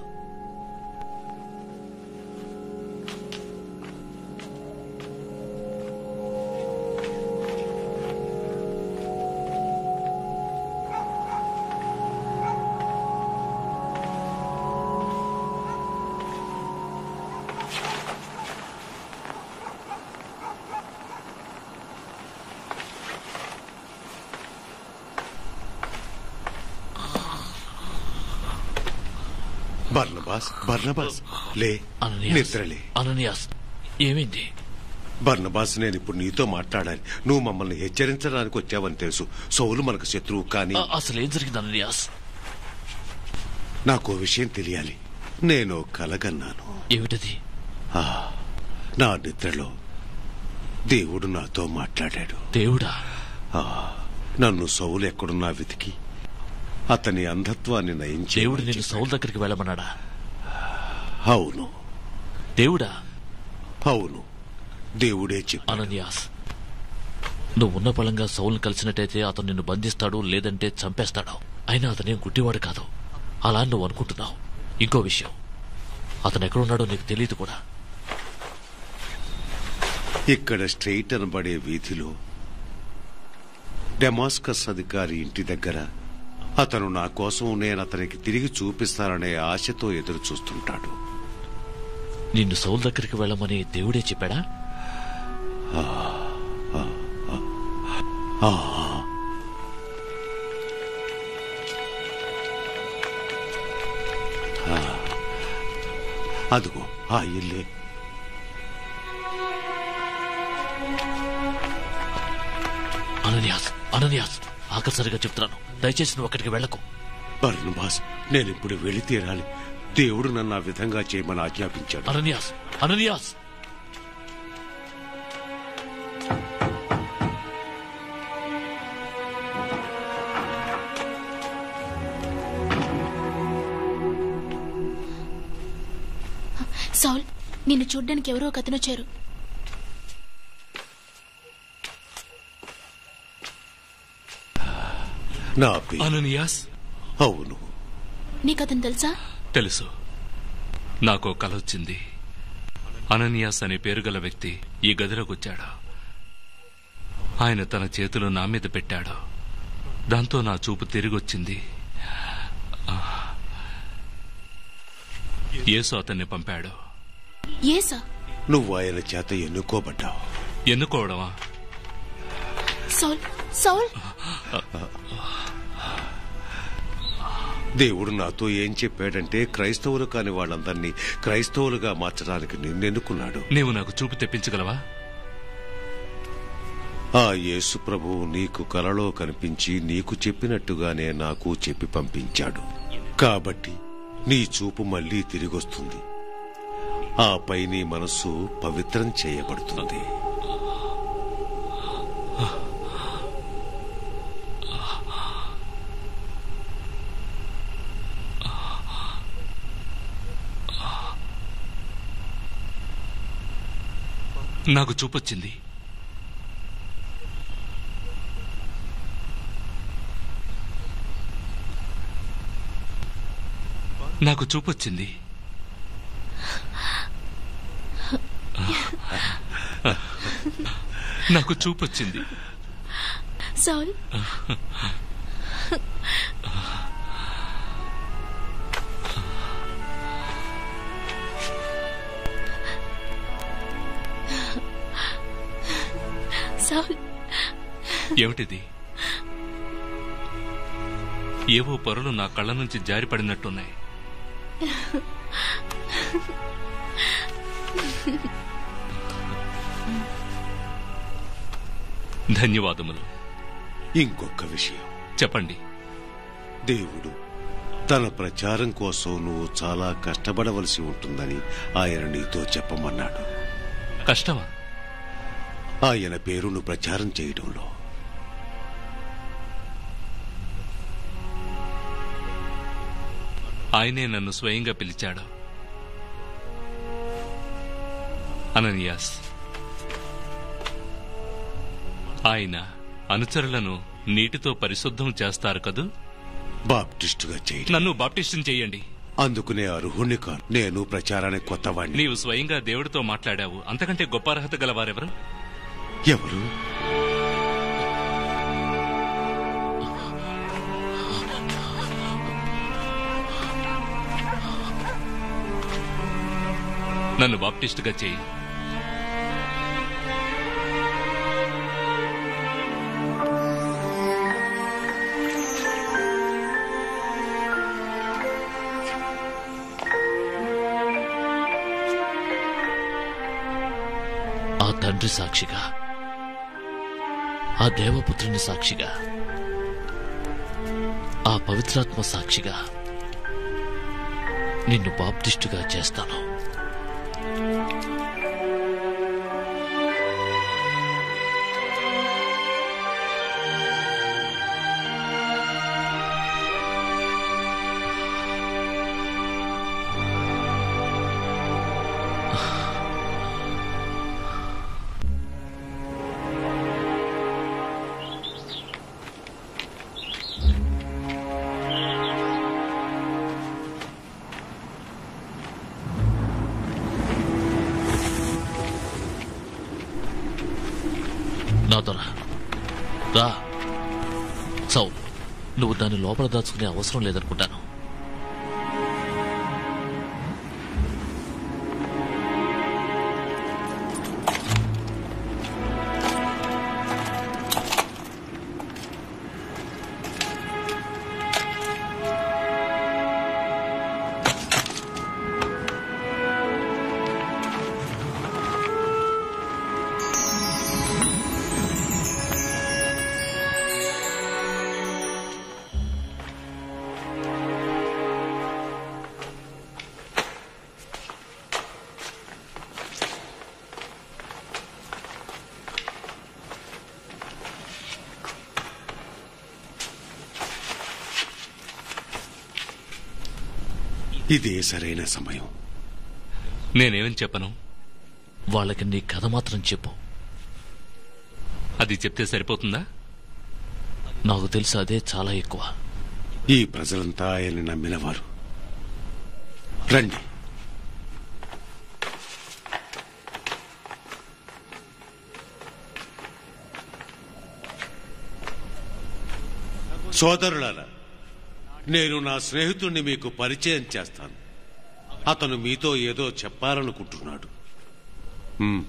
బర్నబాస్ బర్నబాస్ లే అననీయాస్ నిద్రలే అననీయాస్ ఏమైంది బర్నబాస్ నేను ఇప్పుడు నీతో మాట్లాడాలి నువ్వు మమ్మల్ని హెచ్చరించడానికి వచ్చావని తెలుసు సౌలు మనకు శత్రువు కానీ అ- అసలు ఏం జరిగింది అననీయాస్ నాకు విషయం తెలియాలి నేను కలగన్నాను ఏమిటది ఆ, నా నిద్రలో దేవుడు నాతో మాట్లాడాడు దేవుడా ఆ, నన్ను సౌలు ఎక్కడున్నా వెతికి అతని అంధత్వాన్ని నయం దేవుడు చేయమని నిన్ను సౌల్ దగ్గరికి వెళ్ళమన్నాడా అవును దేవుడా అవును దేవుడే చెప్పు అనన్యాస్ నువ్వు ఉన్న బలంగా సౌల్ని కలిసినట్టయితే అతను నిన్ను బంధిస్తాడు లేదంటే చంపేస్తాడు అయినా అతనేం గుడ్డివాడు కాదు అలా నువ్వు అనుకుంటున్నావు ఇంకో విషయం అతను ఎక్కడున్నాడో నీకు తెలియదు కూడా ఇక్కడ స్ట్రెయిట్ అనబడే వీధిలో డెమాస్కస్ అధికారి ఇంటి దగ్గర అతను నా కోసం నేను అతనికి తిరిగి చూపిస్తాననే ఆశతో ఎదురు చూస్తుంటాడు నిన్ను సౌల్ దగ్గరికి వెళ్ళమని దేవుడే చెప్పాడా ఆ, ఆ. అదిగో ఆ ఇల్లే అనన్యాస్ అనన్యాస్ ఆఖరిసరిగా చెప్తున్నాను దయచేసి నువ్వు అక్కడికి వెళ్ళకు బర్నబాస్ నేను ఇప్పుడు వెళ్ళి తీరాలి దేవుడు నన్ను ఆ విధంగా చేయమని ఆజ్ఞాపించాడు అనన్యాస్ అనన్యాస్ సౌల్ నిన్ను చూడ్డానికి ఎవరో ఒక అతను వచ్చారు నా పేరు అననియాస్ అవును నీకు అతను తెలుసా తెలుసు నాకు కల వచ్చింది అననియాస్ అనే పేరు గల వ్యక్తి ఈ గదిలోకి వచ్చాడు ఆయన తన చేతులు నా మీద పెట్టాడు దాంతో నా చూపు తిరిగొచ్చింది ఆ. యేసు అతన్ని పంపాడు ఏసా నువ్వు ఆయన చేత ఎన్నుకోబడ్డావు ఎన్నుకోవడమా సౌల్ సౌల్ దేవుడు నాతో ఏం చెప్పాడంటే క్రైస్తవులు కాని వాళ్ళందరినీ క్రైస్తవులుగా మార్చడానికి నిన్నెన్నుకున్నాడు నీవు నాకు చూపు తెప్పించగలవా ఆ యేసు ప్రభువు నీకు కలలో కనిపించి నీకు చెప్పినట్టుగానే నాకు చెప్పి పంపించాడు కాబట్టి నీ చూపు మళ్ళీ తిరిగొస్తుంది ఆపై నీ మనస్సు పవిత్రం చేయబడుతుంది నాకు చూపొచ్చింది నాకు చూపొచ్చింది నాకు చూపొచ్చింది సౌల్ సౌల్ ఏమిటిది ఏవో పొరలు నా కళ్ళ నుంచి జారిపడినట్టున్నాయి ధన్యవాదములు ఇంకొక విషయం చెప్పండి దేవుడు తన ప్రచారం కోసం నువ్వు చాలా కష్టపడవలసి ఉంటుందని ఆయన నీతో చెప్పమన్నాడు కష్టమా ఆయన పేరును ప్రచారం చేయడంలో ఆయనే నన్ను స్వయంగా పిలిచాడు అననియాస్ ఆయన అనుచరులను నీటితో పరిశుద్ధం చేస్తారు కదూ బాప్టిస్టుగా చేయి నన్ను బాప్టిస్టం చేయండి అందుకునే అర్హుణ్ణి కాను నేను ప్రచారానికి కొత్తవాణ్ణి నీవు స్వయంగా దేవుడితో మాట్లాడావు అంతకంటే గొప్ప అర్హత గలవారెవరు ఎవరు నన్ను బాప్టిస్టుగా చేయి ఆ తండ్రి సాక్షిగా ఆ దేవపుత్రుని సాక్షిగా ఆ పవిత్రాత్మ సాక్షిగా నిన్ను బాప్టిస్టుగా చేస్తాను నా దొర రా సౌ నువ్వు దాన్ని లోపల దాచుకునే అవసరం లేదనుకుంటాను ఇదే సరైన సమయం నేనేమని చెప్పను వాళ్ళకి నీ కథ మాత్రం చెప్పు అది చెప్తే సరిపోతుందా నాకు తెలుసు అదే చాలా ఎక్కువ ఈ ప్రజలంతా ఆయన్ని నమ్మినవారు రండి సోదరులారా నేను నా స్నేహితుణ్ణి మీకు పరిచయం చేస్తాను అతను మీతో ఏదో చెప్పాలనుకుంటున్నాడు మ్మ్.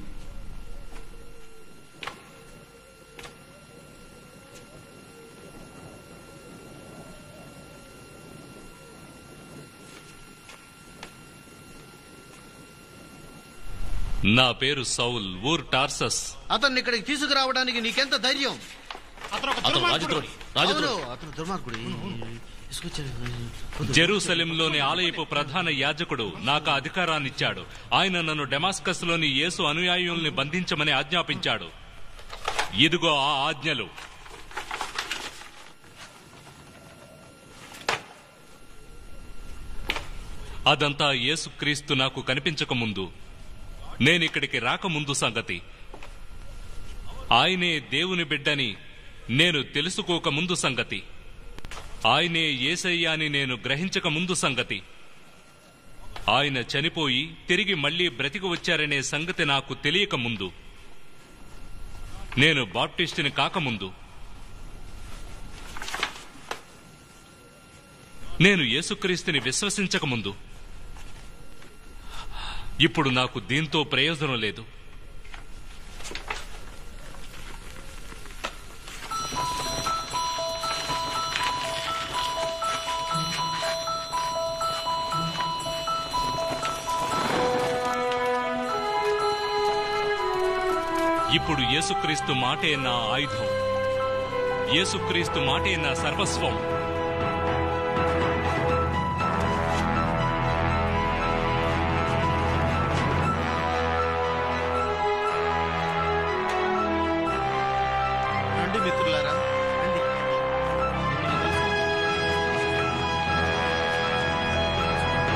నా పేరు సౌల్ ఊర్ టార్సస్ అతన్ని ఇక్కడికి తీసుకురావడానికి నీకెంత ధైర్యం అతను రాజద్రోహి రాజద్రోహి అవును, అతను దుర్మార్గుడు తీసుకొచ్చాడు జెరూసలేంలోని ఆలయపు ప్రధాన యాజకుడు నాకు ఆ అధికారాన్నిచ్చాడు ఆయన నన్ను డెమాస్కస్ లోని యేసు అనుయాయుల్ని బంధించమని ఆజ్ఞాపించాడు ఇదిగో ఆ ఆజ్ఞలు అదంతా యేసుక్రీస్తు నాకు కనిపించక ముందు నేనిక్కడికి రాకముందు సంగతి ఆయనే దేవుని బిడ్డని నేను తెలుసుకోక ముందు సంగతి ఆయనే ఏసయ్య అని నేను గ్రహించక ముందు సంగతి ఆయన చనిపోయి తిరిగి మళ్లీ బ్రతికి వచ్చారనే సంగతి నాకు తెలియక ముందు నేను బాప్టిస్టుని కాకముందు నేను యేసుక్రీస్తుని విశ్వసించక ముందు ఇప్పుడు నాకు దీంతో ప్రయోజనం లేదు ఇప్పుడు యేసుక్రీస్తు మాటే నా ఆయుధం యేసుక్రీస్తు మాటే నా సర్వస్వం రండి మిత్రులారా రండి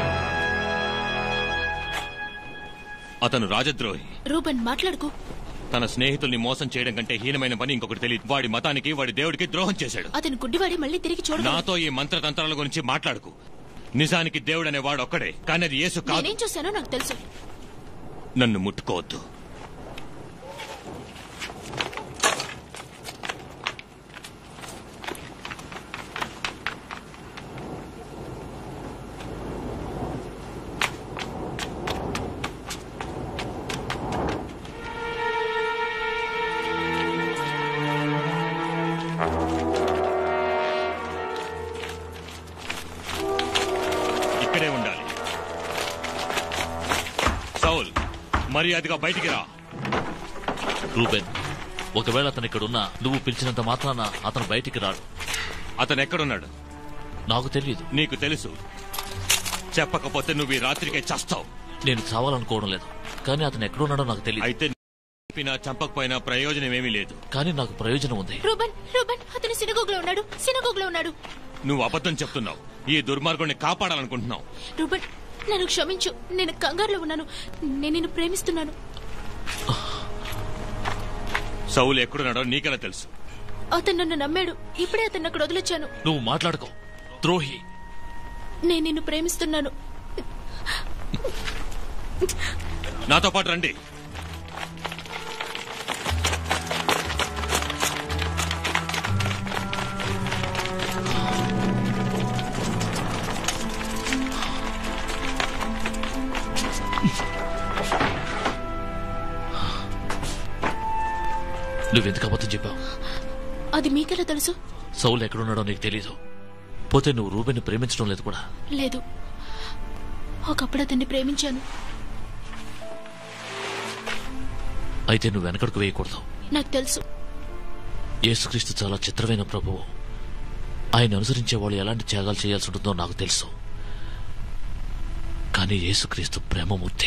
అతను రాజద్రోహి రూబన్ మాట్లాడుకో తన స్నేహితుల్ని మోసం చేయడం కంటే హీనమైన పని ఇంకొకటి తెలియదు వాడి మతానికి వాడి దేవుడికి ద్రోహం చేశాడు అతను గుడ్డివాడి మళ్ళీ తిరిగి చూడగలడు నాతో ఈ మంత్రతంత్రాల గురించి మాట్లాడుకు నిజానికి దేవుడు అనేవాడు ఒక్కడే కానీ అది యేసు కాదు నేనేం చూశానో నాకు తెలుసు నన్ను ముట్టుకోవద్దు ఇక్కడే ఉండాలి సౌల్ మర్యాదగా బయటికి రా రూబెన్ ఒకవేళ అతను ఇక్కడ ఉన్నా నువ్వు పిలిచినంత మాత్రాన అతను బయటికి రాడు అతను ఎక్కడున్నాడు నాకు తెలియదు నీకు తెలుసు చెప్పకపోతే నువ్వు ఈ రాత్రికే చస్తావు నేను చావాలనుకోవడం లేదు కానీ అతను ఎక్కడున్నాడో నాకు తెలియదు అయితే చెప్పినా చంపకపోయినా ప్రయోజనం ఏమీ లేదు కానీ నాకు ప్రయోజనం ఉంది రూబన్ రూబన్ అతను సినగోగ్లో ఉన్నాడు సినగోగ్లో ఉన్నాడు నువ్వు అబద్ధం చెప్తున్నావు ఈ దుర్మార్గుడిని కాపాడాలనుకుంటున్నావు రూబన్ నన్ను క్షమించు నేను కంగారులో ఉన్నాను నేను నిన్ను ప్రేమిస్తున్నాను సౌలు ఎక్కడున్నాడో నీకెలా తెలుసు అతను నన్ను నమ్మాడు ఇప్పుడే అతను అక్కడ వదిలొచ్చాను నువ్వు మాట్లాడుకో ద్రోహి నేను నిన్ను ప్రేమిస్తున్నాను నాతో పాటు రండి నువ్వెందుకు అబద్ధం చెప్పావు అది మీకెలా తెలుసు సౌలు ఎక్కడున్నాడో నీకు తెలీదు పోతే నువ్వు రూబెన్ ప్రేమించడం లేదు కూడా లేదు ఒకప్పుడు అతన్ని ప్రేమించాను అయితే నువ్వు వెనకడుకు వేయకూడదు నాకు తెలుసు యేసుక్రీస్తు చాలా చిత్రమైన ప్రభువు ఆయన అనుసరించే వాళ్ళు ఎలాంటి త్యాగాలు చేయాల్సి ఉంటుందో నాకు తెలుసు కానీ యేసుక్రీస్తు ప్రేమమూర్తి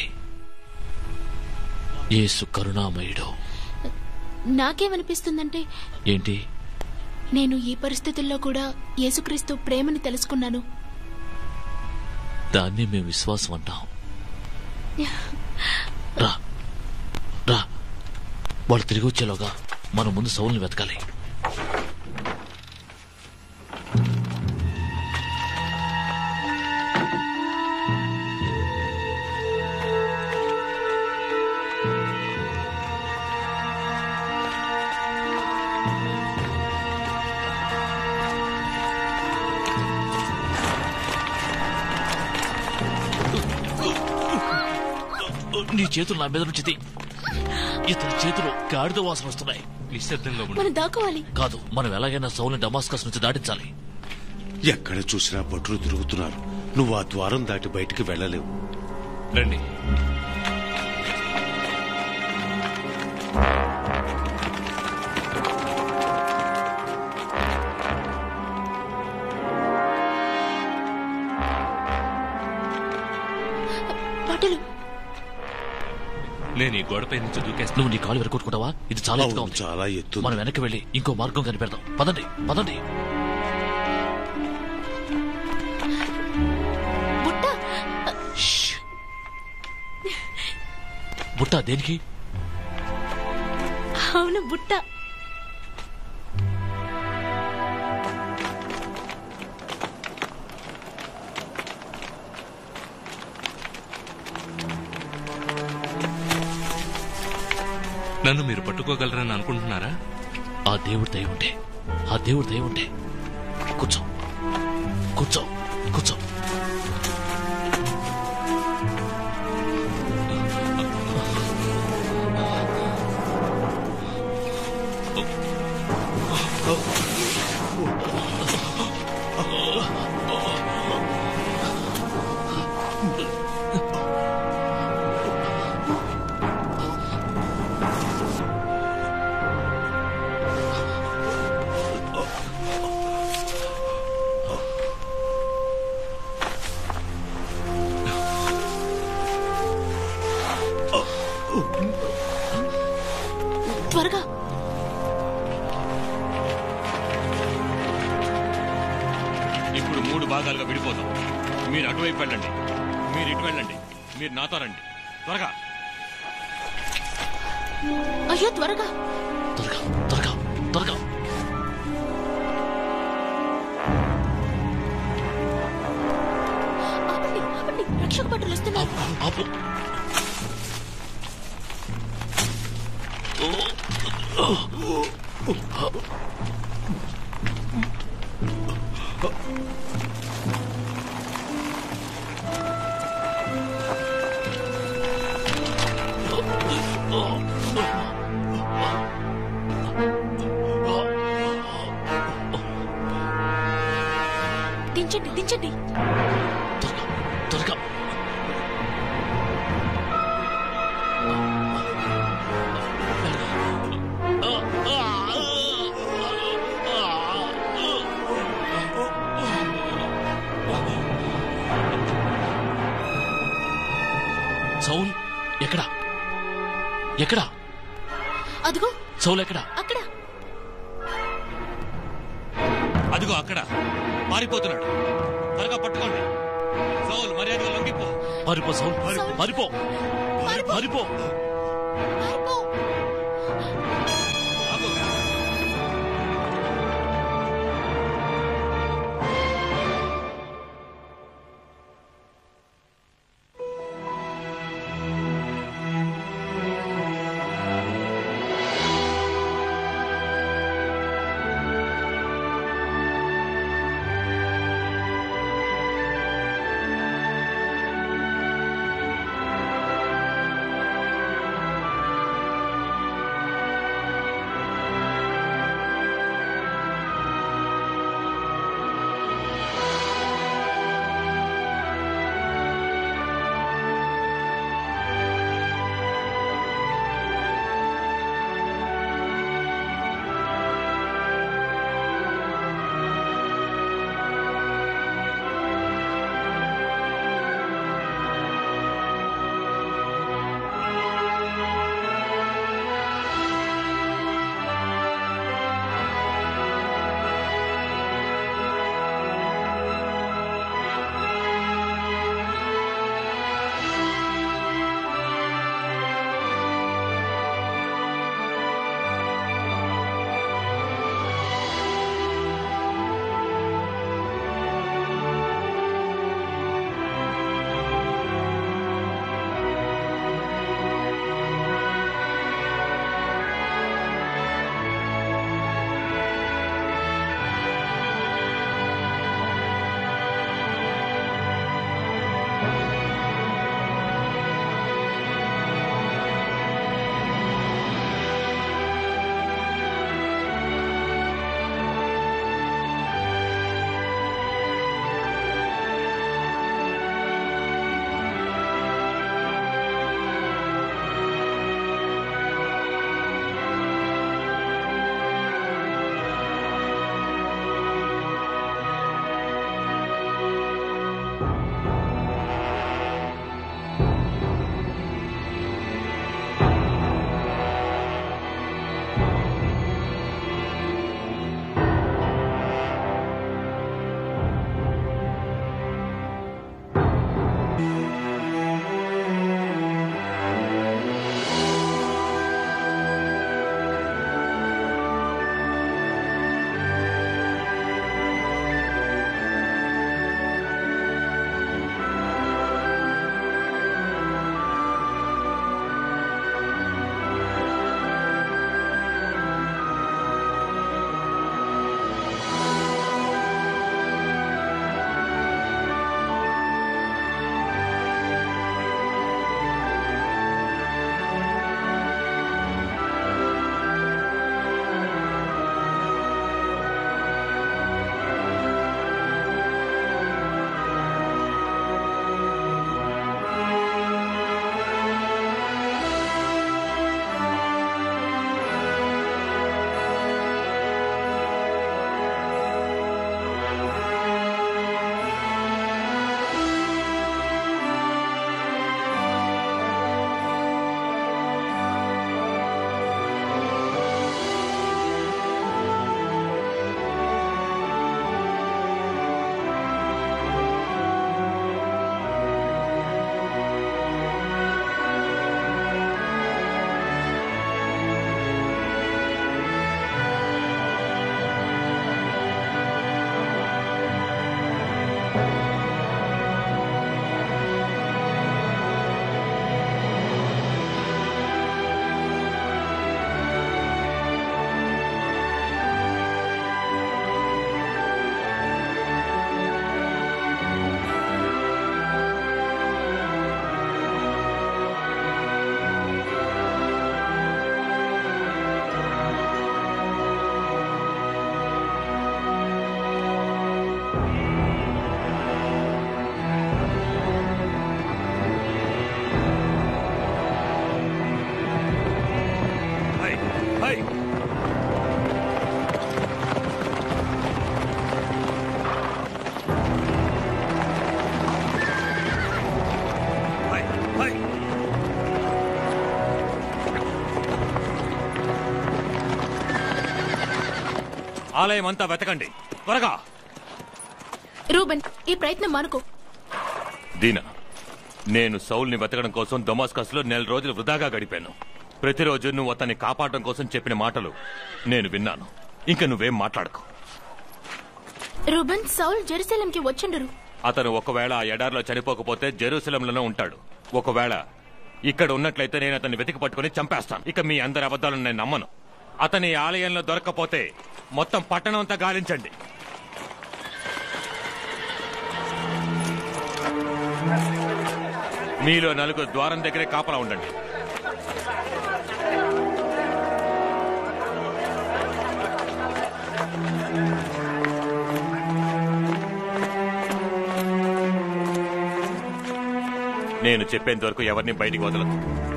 యేసు కరుణామయుడు నాకేమనిపిస్తుందంటే ఏంటి నేను ఈ పరిస్థితుల్లో కూడా యేసుక్రీస్తు ప్రేమని తెలుసుకున్నాను దాన్ని మేము విశ్వాసం అంటాం రా రా వాళ్ళు తిరిగి వచ్చేలోగా మనం ముందు సౌల్ని వెతకాలి నీ చేతులు నా మీద నుంచి తీ. ఇతని చేతులు గాడిద వాసన వస్తున్నాయి నిశ్శబ్దంగా ఉండు మనం దాక్కోవాలి కాదు మనం ఎలాగైనా సౌల్ని డమాస్కస్ నుంచి దాటించాలి ఎక్కడ చూసినా భటులు తిరుగుతున్నారు నువ్వు ఆ ద్వారం దాటి బయటికి వెళ్ళలేవు రండి బట్టలు నేను ఈ గోడపై నుంచి దూకేస్తాను నువ్వు నీ కాలు వెరకొట్టుకుంటావా ఇది చాలా ఎత్తుగా అవును, ఉంది చాలా ఎత్తు మనం వెనక్కి వెళ్ళి ఇంకో మార్గం కనిపెడదాం పదండి పదండి బుట్ట షష్. బుట్ట దేనికి అవును బుట్ట నన్ను మీరు పట్టుకోగలరని అనుకుంటున్నారా ఆ దేవుడి దయ ఉంటే ఆ దేవుడి దయ ఉంటే కూర్చో కూర్చో కూర్చో త్వరగా ఇప్పుడు మూడు భాగాలుగా విడిపోతాం మీరు అటువైపు వెళ్ళండి మీరు ఇటు వెళ్ళండి మీరు నాతో రండి త్వరగా అయ్యో త్వరగా త్వరగా త్వరగా త్వరగా ఆపండి ఆపండి రక్షక భటులు వస్తున్నారు ఆపు దించండి దించండి త్వరగా త్వరగా సౌల్ ఎక్కడా ఎక్కడా అదిగో సౌల్ ఎక్కడా అక్కడ అదిగో అక్కడ పారిపోతున్నాడు త్వరగా పట్టుకోండి సౌల్ మర్యాదగా లొంగిపో పారిపో సౌల్ పారిపో పారిపో పారిపో ఆగు. ఆ ఆలయం అంతా వెతకండి త్వరగా రూబెన్ ఈ ప్రయత్నం మానుకో దీనా నేను సౌల్ని వెతకడం కోసం దొమాస్కస్ లో నెల రోజులు వృధాగా గడిపాను ప్రతిరోజు నువ్వు అతన్ని కాపాడడం కోసం చెప్పిన మాటలు నేను విన్నాను ఇంకా నువ్వేం మాట్లాడకు రూబెన్ సౌల్ జెరూసలేంకి వచ్చిండరు అతను ఒకవేళ ఆ ఎడారిలో చనిపోకపోతే జెరూసలంలోనే ఉంటాడు ఒకవేళ ఇక్కడ ఉన్నట్లయితే నేను అతన్ని వెతికి పట్టుకుని చంపేస్తాను ఇక మీ అందరి అబద్ధాలను నేను నమ్మను అతని ఆలయంలో దొరకకపోతే మొత్తం పట్టణం అంతా గాలించండి మీలో నలుగురు ద్వారం దగ్గరే కాపలా ఉండండి నేను చెప్పేంత వరకు ఎవరిని బయటికి వదలదు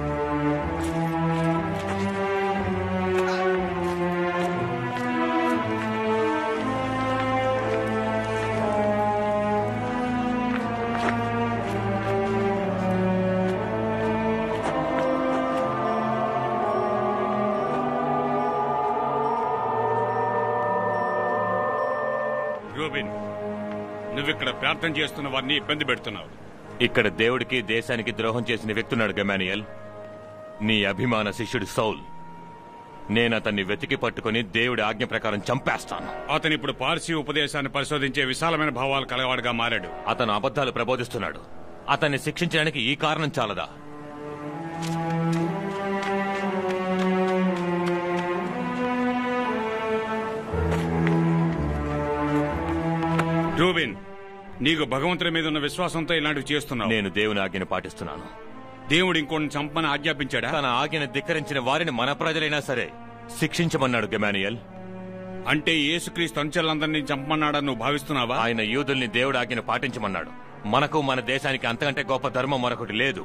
రూబిన్ నువ్విక్కడ ప్రార్థన చేస్తున్న వారిని ఇబ్బంది పెడుతున్నావు ఇక్కడ దేవుడికి దేశానికి ద్రోహం చేసిన వ్యక్తున్నాడు గమానియల్ నీ అభిమాన శిష్యుడు సౌల్ నేను అతన్ని వెతికి పట్టుకుని దేవుడి ఆజ్ఞ ప్రకారం చంపేస్తాను అతను ఇప్పుడు పార్సీ ఉపదేశాన్ని పరిశోధించే విశాలమైన భావాలు కలవాడుగా మారాడు అతను అబద్ధాలు ప్రబోధిస్తున్నాడు అతన్ని శిక్షించడానికి ఈ కారణం చాలదా రూబిన్ నీకు భగవంతుడి మీద ఉన్న విశ్వాసంతో ఇలాంటివి చేస్తున్నావు నేను దేవుని ఆజ్ఞను పాటిస్తున్నాను దేవుడు ఇంకోటి చంపని ఆజ్ఞాపించాడా తన ఆజ్ఞను ధిక్కరించిన వారిని మన ప్రజలైనా సరే శిక్షించమన్నాడు గమానియల్ అంటే యేసుక్రీస్తు అంచెలందరినీ చంపమన్నాడని నువ్వు భావిస్తున్నావా ఆయన యూదుల్ని దేవుడి ఆజ్ఞను పాటించమన్నాడు మనకు మన దేశానికి అంతకంటే గొప్ప ధర్మం మరొకటి లేదు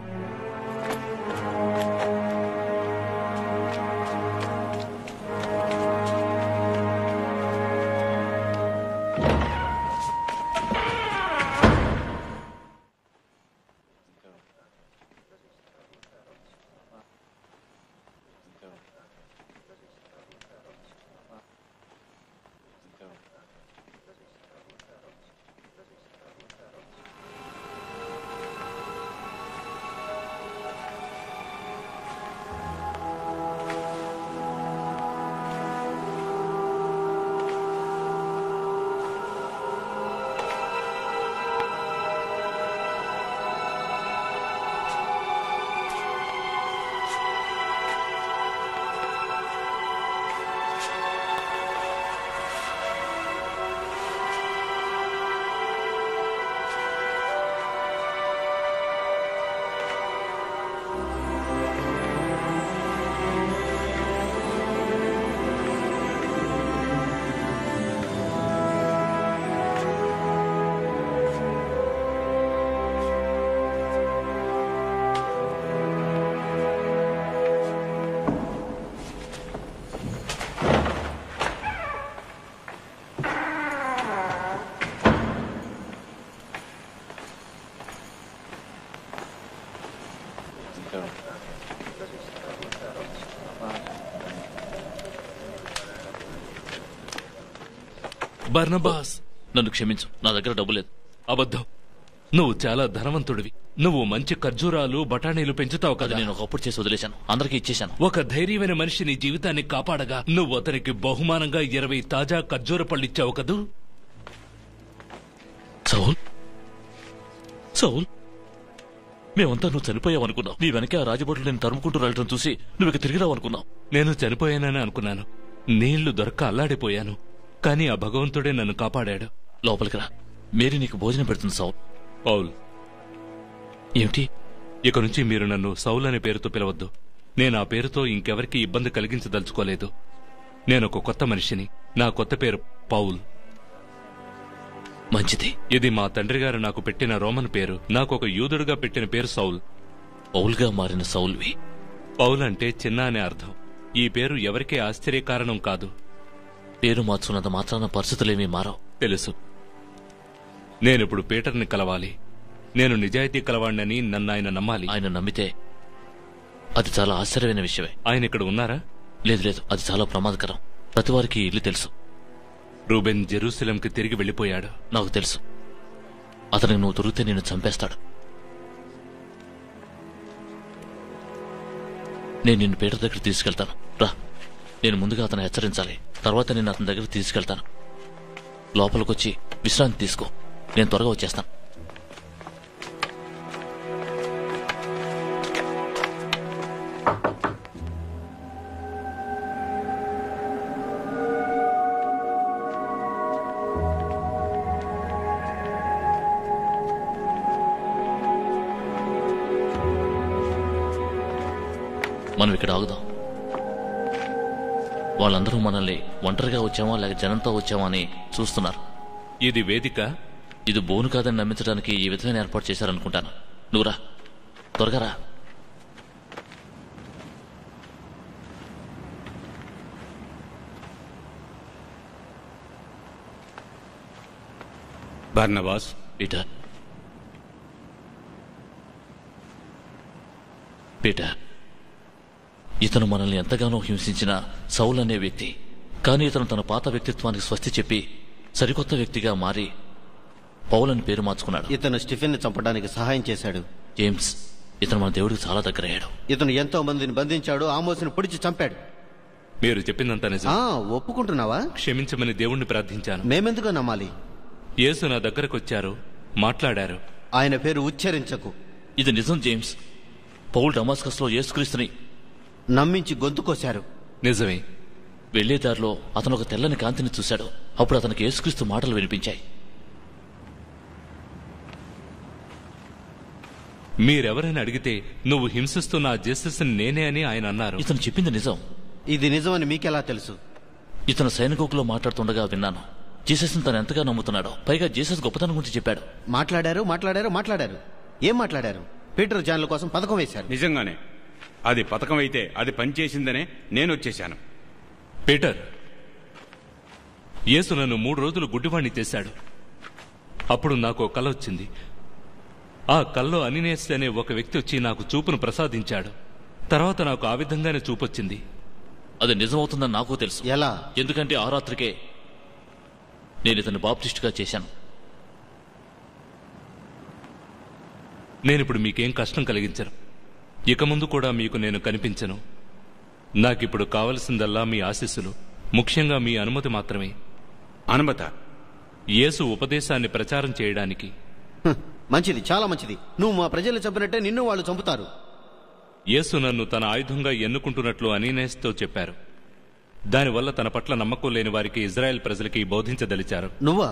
బర్నబాస్ నన్ను క్షమించు నా దగ్గర డబ్బు లేదు అబద్ధం నువ్వు చాలా ధనవంతుడివి నువ్వు మంచి ఖర్జూరాలు బఠానీలు పెంచుతావు అది కదా నేను ఒకప్పుడు చేసి వదిలేశాను అందరికీ ఇచ్చేశాను ఒక ధైర్యమైన మనిషి నీ జీవితాన్ని కాపాడగా నువ్వు అతనికి బహుమానంగా ఇరవై తాజా ఖర్జూర పళ్ళు ఇచ్చావు కదూ సౌల్ సౌల్ మేమంతా నువ్వు చనిపోయావు అనుకున్నావు నీ వెనక ఆ రాజభటులు నేను తరుముకుంటూ వెళ్ళడం చూసి నువ్వు ఇక తిరిగి రావు అనుకున్నావు నేను చనిపోయానని అనుకున్నాను నీళ్లు దొరక్క అల్లాడిపోయాను కానీ ఆ భగవంతుడే నన్ను కాపాడాడు లోపలికి రా మేరీ నీకు భోజనం పెడుతుంది సౌల్ పౌల్ ఏమిటి ఇక నుంచి మీరు నన్ను సౌల్ అనే పేరుతో పిలవద్దు నేను ఆ పేరుతో ఇంకెవరికి ఇబ్బంది కలిగించదలుచుకోలేదు నేను ఒక కొత్త మనిషిని నా కొత్త పేరు పౌల్ మంచిది ఇది మా తండ్రి గారు నాకు పెట్టిన రోమన్ పేరు నాకు ఒక యూదుడుగా పెట్టిన పేరు సౌల్ పౌల్గా మారిన సౌల్వి పౌల్ అంటే చిన్న అనే అర్థం ఈ పేరు ఎవరికీ ఆశ్చర్యకారణం కాదు పేరు మార్చుకున్నంత మాత్రాన పరిస్థితులేమీ మారవు తెలుసు నేనిప్పుడు పీటర్ని కలవాలి నేను నిజాయితీ కలవాడినని నన్ను ఆయన నమ్మాలి ఆయన నమ్మితే అది చాలా ఆశ్చర్యమైన విషయమే ఆయన ఇక్కడ ఉన్నారా లేదు లేదు అది చాలా ప్రమాదకరం ప్రతి వారికి ఇల్లు తెలుసు రూబెన్ జెరూసలంకి తిరిగి వెళ్ళిపోయాడు నాకు తెలుసు అతనికి నువ్వు దొరికితే నిన్ను చంపేస్తాడు నేను నిన్ను పీటర్ దగ్గర తీసుకెళ్తాను రా నేను ముందుగా అతను హెచ్చరించాలి తర్వాత నేను అతని దగ్గర తీసుకెళ్తాను లోపలికొచ్చి విశ్రాంతి తీసుకో నేను త్వరగా వచ్చేస్తాను మనం ఇక్కడ ఆగుదాం వాళ్ళందరూ మనల్ని ఒంటరిగా వచ్చామా లేక జనంతో వచ్చామా అని చూస్తున్నారు ఇది వేదిక ఇది బోను కాదని నమ్మించడానికి ఈ విధమైన ఏర్పాటు చేశారనుకుంటాను నువ్వురా త్వరగా రా బర్నబాస్ పీటర్ పీటర్ ఇతను మనల్ని ఎంతగానో హింసించిన సౌల్ అనే వ్యక్తి కానీ ఇతను తన పాత వ్యక్తిత్వానికి స్వస్తి చెప్పి సరికొత్త వ్యక్తిగా మారి పౌల్ అని పేరు మార్చుకున్నాడు ఇతను స్టిఫెన్ ని చంపడానికి సహాయం చేశాడు జేమ్స్ ఇతను మన దేవుడికి చాలా దగ్గరయ్యాడు ఇతను ఎంతో మందిని బంధించాడు ఆమోసుని పొడిచి చంపాడు మీరు చెప్పిందంతా నిజం ఆ ఒప్పుకుంటున్నావా క్షమించమని దేవుణ్ణి ప్రార్థించాను మేమెందుకు నమ్మాలి యేసు నా దగ్గరకు వచ్చారు మాట్లాడారు ఆయన పేరు ఉచ్చరించకు ఇది నిజం జేమ్స్ పౌల్ డమాస్కస్ లో యేసుక్రీస్తుని నమ్మించి గొంతు కోశారు నిజమే వెళ్లే దారిలో అతను ఒక తెల్లని కాంతిని చూశాడు అప్పుడు అతనికి యేసుక్రీస్తు మాటలు వినిపించాయి మీరెవరైనా అడిగితే నువ్వు హింసిస్తున్న ఆ జస్టిస్ నేనే అని ఆయన అన్నారు ఇతను చెప్పింది నిజం ఇది నిజమని మీకెలా తెలుసు ఇతను సైనికులో మాట్లాడుతుండగా విన్నాను జీసస్ తను ఎంతగా నమ్ముతున్నాడో పైగా జీసస్ గొప్పతనం గురించి చెప్పాడు మాట్లాడారు మాట్లాడారు మాట్లాడారు ఏం మాట్లాడారు పీటర్ జాన్ల కోసం పథకం వేశారు నిజంగానే అది పథకం అయితే అది పనిచేసిందనే నేను వచ్చేశాను పీటర్ యేసు నన్ను మూడు రోజులు గుడ్డివాణ్ణి చేశాడు అప్పుడు నాకు ఒక కల వచ్చింది ఆ కల్లో అనినేస్ అనే ఒక వ్యక్తి వచ్చి నాకు చూపును ప్రసాదించాడు తర్వాత నాకు ఆ విధంగానే చూపొచ్చింది అది నిజమవుతుందని నాకు తెలుసు ఎలా ఎందుకంటే ఆ రాత్రికే నేను ఇతన్ని బాప్టిస్ట్గా చేశాను నేనిప్పుడు మీకేం కష్టం కలిగించను ఇక ముందు కూడా మీకు నేను కనిపించను నాకిప్పుడు కావలసిందల్లా మీ ఆశీస్సులు ముఖ్యంగా మీ అనుమతి మాత్రమే అనుమత యేసు ఉపదేశాన్ని ప్రచారం చేయడానికి హ్, మంచిది చాలా మంచిది నువ్వు మా ప్రజల్ని చంపినట్టే నిన్ను వాళ్ళు చంపుతారు యేసు నన్ను తన ఆయుధంగా ఎన్నుకుంటున్నట్లు అనీనేస్తో చెప్పారు దానివల్ల తన పట్ల నమ్మకం లేని వారికి ఇజ్రాయెల్ ప్రజలకి బోధించదలిచారు నువ్వా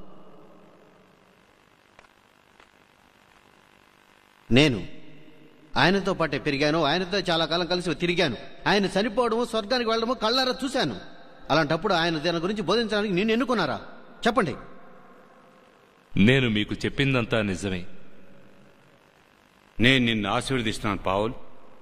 నేను ఆయనతో పాటే పెరిగాను ఆయనతో చాలా కాలం కలిసి తిరిగాను ఆయన చనిపోవడము స్వర్గానికి వెళ్ళడము కళ్ళారా చూశాను అలాంటప్పుడు ఆయన దాని గురించి బోధించడానికి నిన్ను ఎన్నుకున్నారా చెప్పండి నేను మీకు చెప్పిందంతా నిజమే నేను నిన్ను ఆశీర్వదిస్తున్నాను పావుల్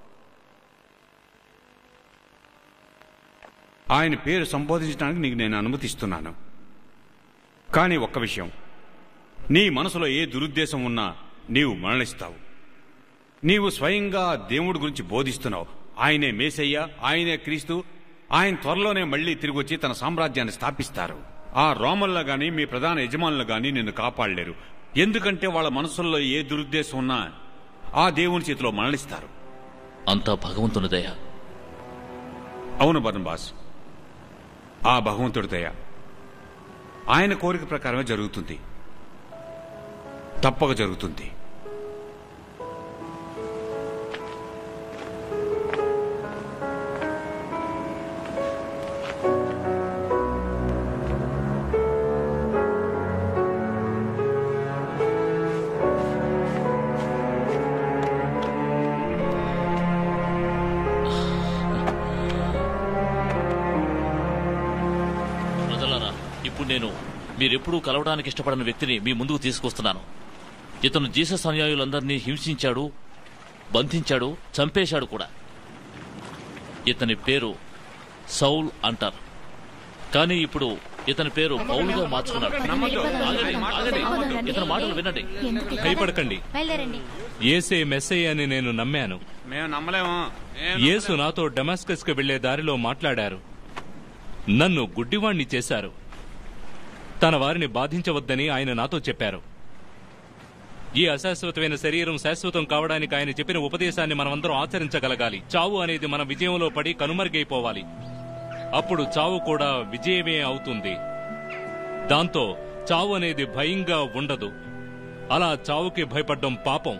ఆయన పేరు సంబోధించడానికి నీకు నేను అనుమతిస్తున్నాను కానీ ఒక్క విషయం నీ మనసులో ఏ దురుద్దేశం ఉన్నా నీవు మరణిస్తావు నీవు స్వయంగా దేవుడి గురించి బోధిస్తున్నావు ఆయనే మేసయ్య ఆయనే క్రీస్తు ఆయన త్వరలోనే మళ్ళీ తిరిగి వచ్చి తన సామ్రాజ్యాన్ని స్థాపిస్తారు ఆ రోమల్లో గాని మీ ప్రధాన యజమానులు గాని నిన్ను కాపాడలేరు ఎందుకంటే వాళ్ళ మనసుల్లో ఏ దురుద్దేశం ఉన్నా ఆ దేవుని చేతిలో మరణిస్తారు అంతా భగవంతుని దయ అవును బర్నబాస్ ఆ భగవంతుడి దయ ఆయన కోరిక ప్రకారమే జరుగుతుంది తప్పక జరుగుతుంది ప్రజలారా ఇప్పుడు నేను మీరెప్పుడూ కలవడానికి ఇష్టపడని వ్యక్తిని మీ ముందుకు తీసుకొస్తున్నాను ఇతను జీసస్ అనుయాయులందరినీ హింసించాడు బంధించాడు చంపేశాడు కూడా ఇతని పేరు సౌల్ అంటారు కానీ ఇప్పుడు ఇతని పేరు పౌలుగా మార్చుకున్నాడు నమ్మద్దు. ఆగండి, ఆగండి. ఇతని మాటలు వినండి భయపడకండి బయలుదేరండి ఏసే మెస్సయ్య అని నేను నమ్మాను మేము నమ్మలేము ఏం యేసు నాతో డమాస్కస్ కు వెళ్లే దారిలో మాట్లాడారు నన్ను గుడ్డివాణ్ణి చేశారు తన వారిని బాధించవద్దని ఆయన నాతో చెప్పారు ఈ అశాశ్వతమైన శరీరం శాశ్వతం కావడానికి ఆయన చెప్పిన ఉపదేశాన్ని మనమందరం ఆచరించగలగాలి చావు అనేది మన విజయంలో పడి కనుమరుగైపోవాలి అప్పుడు చావు కూడా విజయమే అవుతుంది దాంతో చావు అనేది భయంగా ఉండదు అలా చావుకి భయపడ్డం పాపం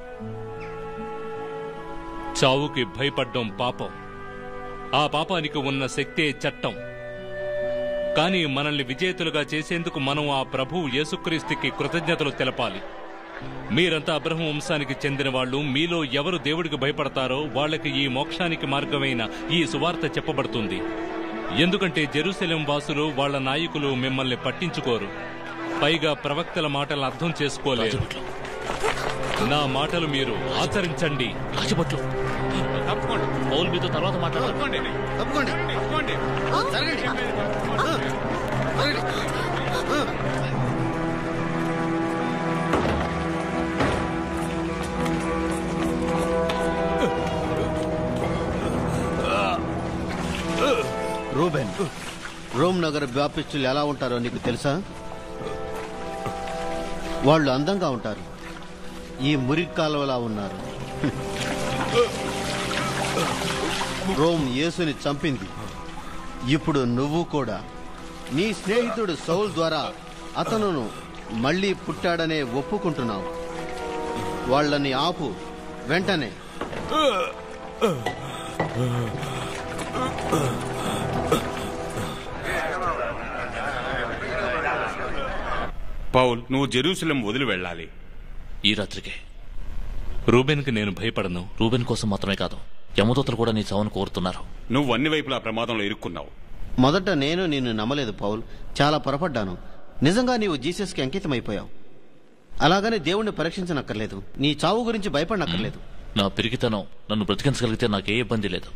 చావుకి భయపడ్డం పాపం ఆ పాపానికి ఉన్న శక్తే చట్టం కానీ మనల్ని విజేతలుగా చేసేందుకు మనం ఆ ప్రభువు యేసుక్రీస్తుకి కృతజ్ఞతలు తెలపాలి మీరంతా అబ్రహం వంశానికి చెందిన వాళ్ళు మీలో ఎవరు దేవుడికి భయపడతారో వాళ్ళకి ఈ మోక్షానికి మార్గమైన ఈ సువార్త చెప్పబడుతుంది ఎందుకంటే జెరూసలేం వాసులు వాళ్ళ నాయకులు మిమ్మల్ని పట్టించుకోరు పైగా ప్రవక్తల మాటలు అర్థం చేసుకోలేరు నా మాటలు మీరు ఆచరించండి రాజభట్లు తప్పకుండా పౌలు మీతో తర్వాత మాట్లాడాలి తప్పకోండి తప్పకోండి తప్పకోండి ఆ, జరగండి ఆ, జరగండి ఆ. రూబెన్ రోమ్ నగర బ్యాపిస్టులు ఎలా ఉంటారో నీకు తెలుసా వాళ్ళు అందంగా ఉంటారు ఈ మురికి కాలువలా ఉన్నారు రోమ్ యేసుని చంపింది ఇప్పుడు నువ్వు కూడా నీ స్నేహితుడు సౌల్ ద్వారా అతనును మళ్ళీ పుట్టాడనే ఒప్పుకుంటున్నావు వాళ్ళని ఆపు వెంటనే పౌల్ నువ్వు జెరూసలం వదిలి వెళ్ళాలి ఈ రాత్రికే రూబెన్కి నేను భయపడను రూబెన్ కోసం మాత్రమే కాదు యమదూతలు కూడా నీ చావును కోరుతున్నారు నువ్వు అన్ని వైపులా ప్రమాదంలో ఇరుక్కున్నావు మొదట నేను నిన్ను నమ్మలేదు పౌల్ చాలా పొరపడ్డాను నిజంగా నీవు జీసస్కి అంకితమైపోయావు అలాగని దేవుణ్ణి పరీక్షించనక్కర్లేదు నీ చావు గురించి భయపడనక్కర్లేదు నా పిరికితనం నన్ను బ్రతికించగలిగితే నాకే ఇబ్బంది లేదు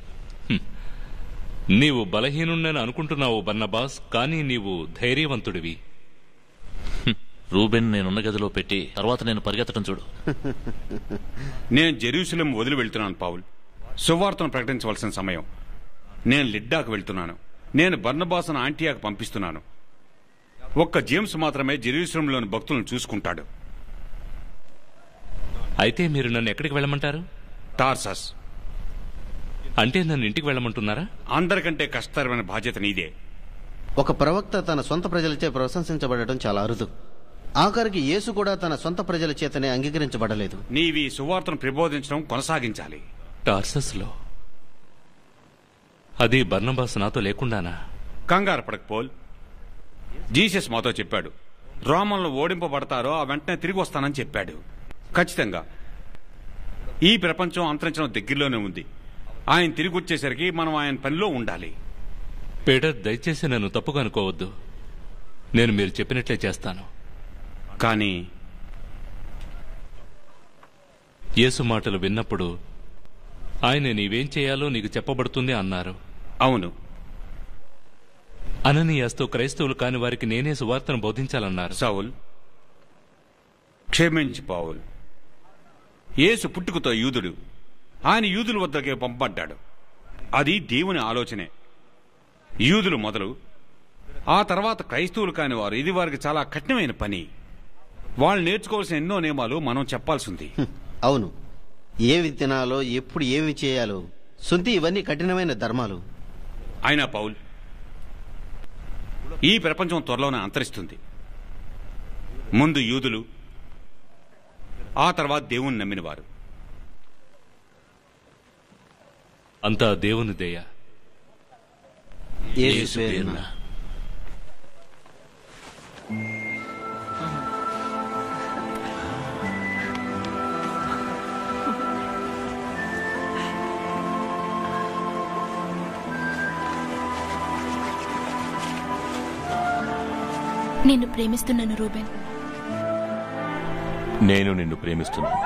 నీవు బలహీనుణ్ణని అనుకుంటున్నావు బన్నబాస్ కానీ నీవు ధైర్యవంతుడివి రూబెన్ నేనున్న గదిలో పెట్టి తర్వాత నేను పరిగెత్తడం చూడు నేను జెరూసలం వదిలి వెళ్తున్నాను పావుల్ సువార్తను ప్రకటించవలసిన సమయం నేను లిడ్డాకు వెళ్తున్నాను నేను బర్నబాసను ఆంటియాకు పంపిస్తున్నాను ఒక్క జేమ్స్ మాత్రమే జెరూసలంలోని భక్తులను చూసుకుంటాడు అయితే మీరు నన్ను ఎక్కడికి వెళ్ళమంటారు టార్సస్ అంటే నన్ను ఇంటికి వెళ్ళమంటున్నారా అందరికంటే కష్టతరమైన బాధ్యత నీదే ఒక ప్రవక్త తన సొంత ప్రజలచే ప్రశంసించబడటం చాలా అరుదు ఆఖరికి యేసు కూడా తన సొంత ప్రజల చేతనే అంగీకరించబడలేదు నీవి సువార్తను ప్రబోధించడం కొనసాగించాలి టార్సస్లో అది బర్నబాస్ నాతో లేకుండానా కంగారు పడక పోల్ జీసస్ మాతో చెప్పాడు రోమన్లు ఓడింపబడతారో ఆ వెంటనే తిరిగి వస్తానని చెప్పాడు ఖచ్చితంగా ఈ ప్రపంచం అంతరించడం దగ్గరలోనే ఉంది ఆయన తిరిగి వచ్చేసరికి మనం ఆయన పనిలో ఉండాలి పీటర్ దయచేసి నన్ను తప్పుగా అనుకోవద్దు నేను మీరు చెప్పినట్లే చేస్తాను కానీ యేసు మాటలు విన్నప్పుడు ఆయన నీవేం చేయాలో నీకు చెప్పబడుతుంది అన్నారు అవును అననీయాస్తో క్రైస్తవులు కాని వారికి నేనే సువార్తను బోధించాలన్నారు సౌల్ క్షమించి పావుల్ యేసు పుట్టుకతో యూదుడు ఆయన యూదుల వద్దకే పంపబడ్డాడు అది దేవుని ఆలోచనే యూదులు మొదలు ఆ తర్వాత క్రైస్తవులు కాని వారు ఇది వారికి చాలా కఠినమైన పని వాళ్ళు నేర్చుకోవాల్సిన ఎన్నో నియమాలు మనం చెప్పాల్సింది హ్మ్, అవును ఏవి తినాలో ఎప్పుడు ఏమి చేయాలో సొంతి ఇవన్నీ కఠినమైన ధర్మాలు అయినా పౌల్ ఈ ప్రపంచం త్వరలోనే అంతరిస్తుంది ముందు యూదులు ఆ తర్వాత దేవుణ్ణి నమ్మినవారు అంతా దేవుని దయ యేసు పేరున నిన్ను ప్రేమిస్తున్నాను రూబెన్ నేను నిన్ను ప్రేమిస్తున్నాను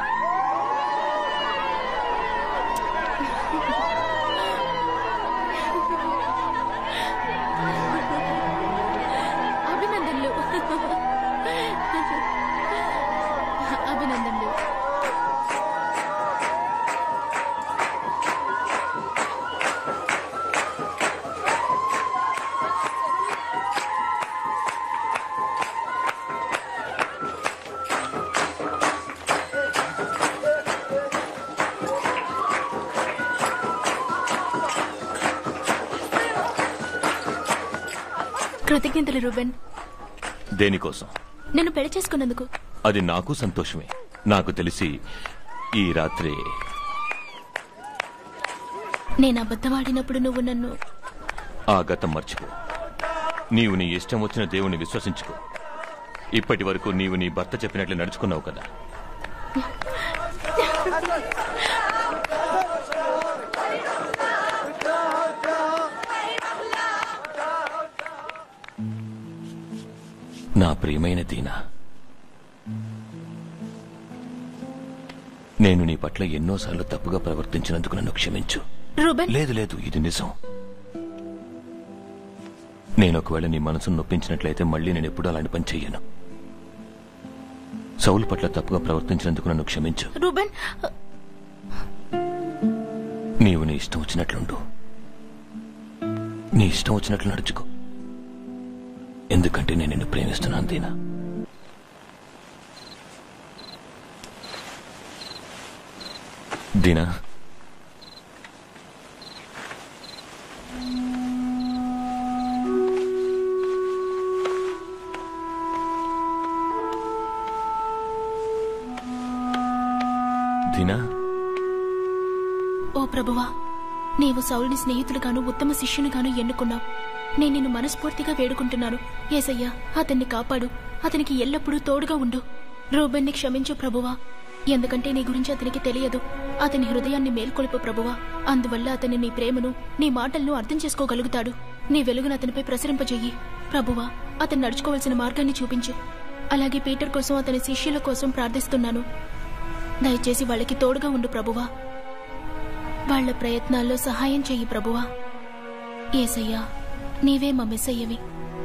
కృతజ్ఞతలు రూబెన్ దేనికోసం నన్ను పెళ్లి చేసుకున్నందుకు అది నాకు సంతోషమే నాకు తెలిసి ఈ రాత్రి నేను అబద్ధమాడినప్పుడు నువ్వు నన్ను ఆ గతం మర్చిపో నీవు నీ ఇష్టం వచ్చిన దేవుని విశ్వసించుకో ఇప్పటి వరకు నీవు నీ భర్త చెప్పినట్లు నడుచుకున్నావు కదా నా ప్రియమైన దీనా నేను నీ పట్ల ఎన్నోసార్లు తప్పుగా ప్రవర్తించినందుకు నన్ను క్షమించు రూబెన్ లేదు లేదు ఇది నిజం నేను ఒకవేళ నీ మనసును నొప్పించినట్లయితే మళ్ళీ నేను ఎప్పుడూ అలాంటి పని చెయ్యను సౌలు పట్ల తప్పుగా ప్రవర్తించినందుకు నన్ను క్షమించు రూబెన్ నీవు నీ ఇష్టం వచ్చినట్లుండు నీ ఇష్టం వచ్చినట్లు నడుచుకో ఎందుకంటే నేను నిన్ను ప్రేమిస్తున్నాను దీనా దీనా దీనా ఓ ప్రభువా నీవు సౌలుని స్నేహితుడుగాను ఉత్తమ శిష్యునిగాను ఎన్నుకున్నావు నేను నిన్ను మనస్ఫూర్తిగా వేడుకుంటున్నాను ఏసయ్యా అతన్ని కాపాడు అతనికి ఎల్లప్పుడూ తోడుగా ఉండు రూబెన్ని క్షమించు ప్రభువా ఎందుకంటే నీ గురించి అతనికి తెలియదు అతని హృదయాన్ని మేల్కొల్పు ప్రభువా అందువల్ల అతని నీ ప్రేమను నీ మాటలను అర్థం చేసుకోగలుగుతాడు నీ వెలుగును అతనిపై ప్రసరింపజెయ్యి ప్రభువా అతను నడుచుకోవలసిన మార్గాన్ని చూపించు అలాగే పీటర్ కోసం అతని శిష్యుల కోసం ప్రార్థిస్తున్నాను దయచేసి వాళ్ళకి తోడుగా ఉండు ప్రభువా వాళ్ళ ప్రయత్నాల్లో సహాయం చెయ్యి ప్రభువా ఏసయ్యా నీవే మా మెస్సయ్యవి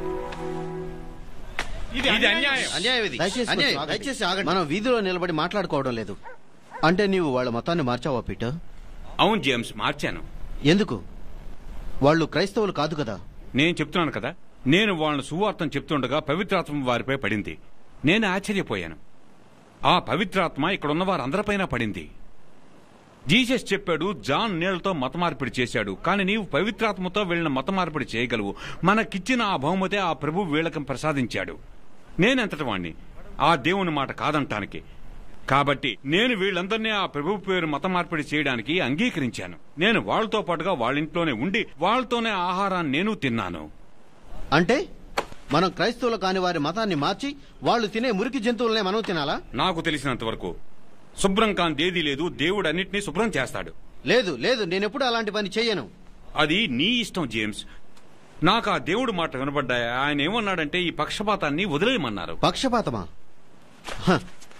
ఇది అన్యాయం అన్యాయం ఇది దయచేసి అన్యాయం. కొంచెం ఆగండి. దయచేసి ఆగండి మనం వీధిలో నిలబడి మాట్లాడుకోవడం లేదు అంటే నీవు వాళ్ళ మతాన్ని మార్చావా పీటర్ అవును జేమ్స్ మార్చాను ఎందుకు వాళ్ళు క్రైస్తవులు కాదు కదా నేను చెప్తున్నాను కదా నేను వాళ్ళని సువార్తం చెప్తుండగా పవిత్రాత్మ వారిపై పడింది నేను ఆశ్చర్యపోయాను ఆ పవిత్రాత్మ ఇక్కడున్న వారందరిపైన పడింది జీసస్ చెప్పాడు జాన్ నీళ్లతో మతమార్పిడి చేశాడు కానీ నీవు పవిత్రాత్మతో వీళ్ళని మతమార్పిడి చేయగలవు మనకిచ్చిన ఆ బహుమతే ఆ ప్రభు వీళ్ళకి ప్రసాదించాడు నేనెంతటి వాణ్ణి ఆ దేవుని మాట కాదంటానికి కాబట్టి నేను వీళ్ళందరినీ ఆ ప్రభు పేరు మత మార్పిడి చేయడానికి అంగీకరించాను నేను వాళ్ళతో పాటుగా వాళ్ళ ఇంట్లోనే ఉండి వాళ్ళతోనే ఆహారాన్ని నేను తిన్నాను అంటే మనం క్రైస్తవులు కాని వారి మతాన్ని మార్చి వాళ్ళు తినే మురికి జంతువులనే మనం తినాలా నాకు తెలిసినంత వరకు శుభ్రం కాని ఏదీ లేదు దేవుడు అన్నిటినీ శుభ్రం చేస్తాడు లేదు లేదు నేనెప్పుడు అలాంటి పని చెయ్యను అది నీ ఇష్టం జేమ్స్ నాకు ఆ దేవుడు మాట వినబడ్డాయి ఆయన ఏమన్నాడంటే ఈ పక్షపాతాన్ని వదిలేయమన్నారు పక్షపాతమా హ.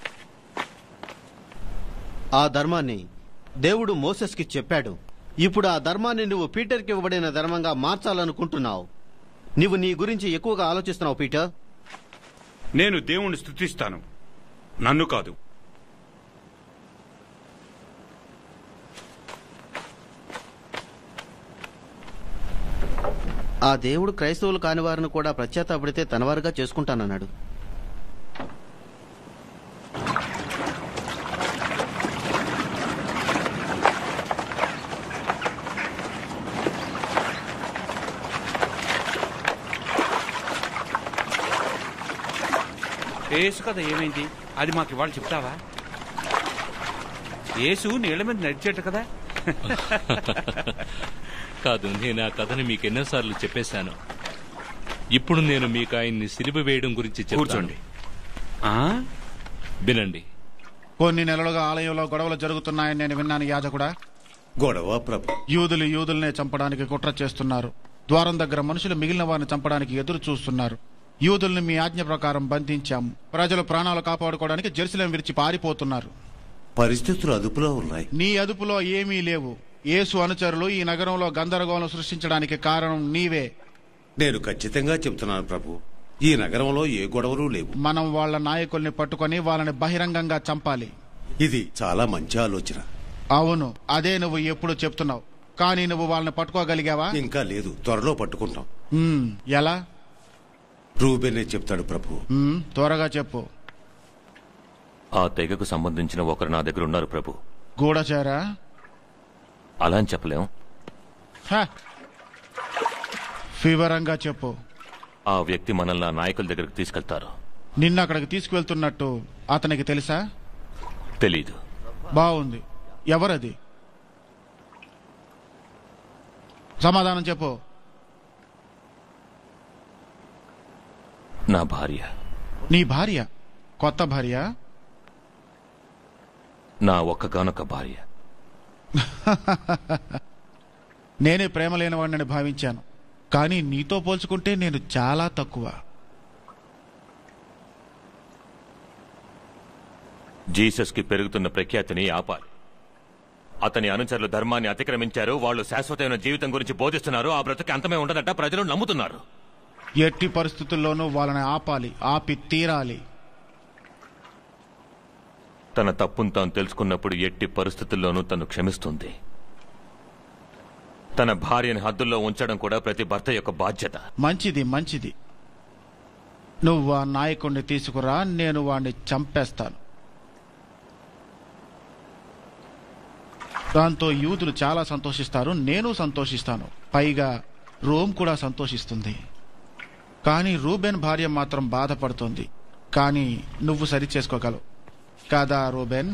ఆ ధర్మాన్ని దేవుడు మోసెస్కి చెప్పాడు ఇప్పుడు ఆ ధర్మాన్ని నువ్వు పీటర్కి ఇవ్వబడిన ధర్మంగా మార్చాలనుకుంటున్నావు నువ్వు నీ గురించి ఎక్కువగా ఆలోచిస్తున్నావు పీటర్ నేను దేవుణ్ణి స్తుతిస్తాను నన్ను కాదు ఆ దేవుడు క్రైస్తవులు కాని వారిని కూడా ప్రత్యేతపడితే తనవారుగా చేసుకుంటానన్నాడు యేసు కథ ఏమైంది అది మాకు ఇవాళ చెప్తావా యేసు నీళ్ల మీద నడిచేట కదా కాదు నేను ఆ కథని మీకు ఎన్నోసార్లు చెప్పేశాను ఇప్పుడు నేను మీకు ఆయన్ని సిలువ వేయడం గురించి చెప్తాను కూర్చోండి. ఆ? వినండి కొన్ని నెలలుగా ఆలయంలో గొడవలు జరుగుతున్నాయని నేను విన్నాను యాజకుడా గొడవ ప్రభు యూదులు యూదుల్నే చంపడానికి కుట్ర చేస్తున్నారు ద్వారం దగ్గర మనుషులు మిగిలిన వారిని చంపడానికి ఎదురు చూస్తున్నారు యూదుల్ని మీ ఆజ్ఞ ప్రకారం బంధించాము ప్రజలు ప్రాణాలు కాపాడుకోవడానికి జెరూసలేం విరిచి పారిపోతున్నారు పరిస్థితులు అదుపులో ఉన్నాయి నీ అదుపులో ఏమీ లేవు యేసు అనుచరులు ఈ నగరంలో గందరగోళం సృష్టించడానికి కారణం నీవే నేను ఖచ్చితంగా చెప్తున్నాను ప్రభు ఈ నగరంలో ఏ గొడవలు లేవు మనం వాళ్ళ నాయకుల్ని పట్టుకొని వాళ్ళని బహిరంగంగా చంపాలి ఇది చాలా మంచి ఆలోచన అవును అదే నువ్వు ఎప్పుడు చెప్తున్నావు కానీ నువ్వు వాళ్ళని పట్టుకోగలిగావా ఇంకా లేదు త్వరలో పట్టుకుంటాం ఉమ్, ఎలా రూబెనే చెప్తాడు ప్రభు ఉమ్, త్వరగా చెప్పు ఆ తెగకు సంబంధించిన ఒకరు నా దగ్గర ఉన్నారు ప్రభు గూఢచారా అలా అని చెప్పలేం హ. వివరంగా చెప్పు ఆ వ్యక్తి మనల్ని ఆ నాయకుల దగ్గరకు తీసుకెళ్తారు నిన్న అక్కడికి తీసుకువెళ్తున్నట్టు అతనికి తెలుసా తెలీదు బాగుంది ఎవరది సమాధానం చెప్పు నా భార్య నీ భార్య కొత్త భార్య నా ఒక్కగానొక్క భార్య నేనే ప్రేమ లేనివాడిని భావించాను కానీ నీతో పోల్చుకుంటే నేను చాలా తక్కువ జీసస్ కి పెరుగుతున్న ప్రఖ్యాతిని ఆపాలి అతని అనుచరులు ధర్మాన్ని అతిక్రమించారు వాళ్ళు శాశ్వతమైన జీవితం గురించి బోధిస్తున్నారు ఆ బ్రతుకు అంతమే ఉండదట ప్రజలు నమ్ముతున్నారు ఎట్టి పరిస్థితుల్లోనూ వాళ్ళని ఆపాలి ఆపి తీరాలి తన తప్పును తాను తెలుసుకున్నప్పుడు ఎట్టి పరిస్థితుల్లోనూ తను క్షమిస్తుంది తన భార్యని హద్దుల్లో ఉంచడం కూడా ప్రతి భర్త యొక్క బాధ్యత మంచిది మంచిది నువ్వు ఆ నాయకుడిని తీసుకురా నేను వాణ్ణి చంపేస్తాను దాంతో యూదులు చాలా సంతోషిస్తారు నేను సంతోషిస్తాను పైగా రోమ్ కూడా సంతోషిస్తుంది కానీ రూబెన్ భార్య మాత్రం బాధపడుతుంది కానీ నువ్వు సరి చేసుకోగలవు కదా రూబెన్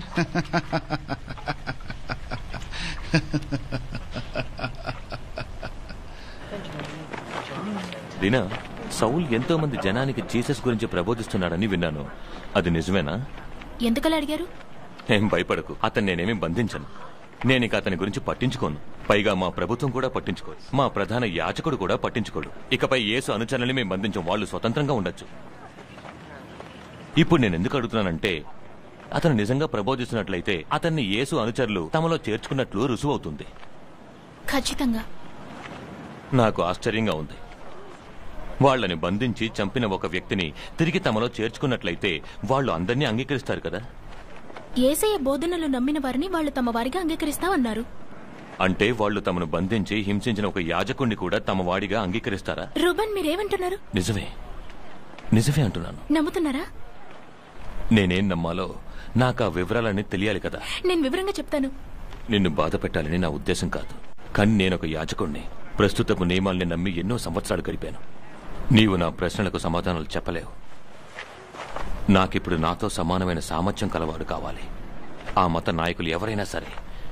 దినా సౌల్ ఎంతో మంది జనానికి జీసస్ గురించి ప్రబోధిస్తున్నాడని విన్నాను అది నిజమేనా ఎందుకలా అడిగారు ఏం భయపడకు అతన్ని నేనేమీ బంధించను నేను ఇక అతని గురించి పట్టించుకోను పైగా మా ప్రభుత్వం కూడా పట్టించుకోదు మా ప్రధాన యాచకుడు కూడా పట్టించుకోడు ఇకపై యేసు అనుచరులని మేము బంధించం వాళ్ళు స్వతంత్రంగా ఉండొచ్చు ఇప్పుడు నేను ఎందుకు అడుగుతున్నానంటే అతను నిజంగా ప్రబోధిస్తున్నట్లయితే అతన్ని యేసు అనుచరులు తమలో చేర్చుకున్నట్లు రుసువవుతుంది ఖచ్చితంగా నాకు ఆశ్చర్యంగా ఉంది వాళ్ళని బంధించి చంపిన ఒక వ్యక్తిని తిరిగి తమలో చేర్చుకున్నట్లయితే వాళ్ళు అందరినీ అంగీకరిస్తారు కదా ఏసయ్య బోధనలు నమ్మిన వారిని వాళ్ళు తమ వారిగా అంగీకరిస్తామన్నారు అంటే వాళ్ళు తమను బంధించి హింసించిన ఒక యాజకుణ్ణి కూడా తమ వాడిగా అంగీకరిస్తారా రూబన్ మీరేమంటున్నారు నిజమే నిజమే అంటున్నాను నమ్ముతున్నారా నేనేం నమ్మాలో నాకు ఆ వివరాలన్నీ తెలియాలి కదా నేను వివరంగా చెప్తాను నిన్ను బాధ పెట్టాలని నా ఉద్దేశం కాదు కానీ నేనొక యాజకుణ్ణి ప్రస్తుతపు నియమాల్ని నమ్మి ఎన్నో సంవత్సరాలు గడిపాను నీవు నా ప్రశ్నలకు సమాధానాలు చెప్పలేవు నాకిప్పుడు నాతో సమానమైన సామర్థ్యం కలవాడు కావాలి ఆ మత నాయకులు ఎవరైనా సరే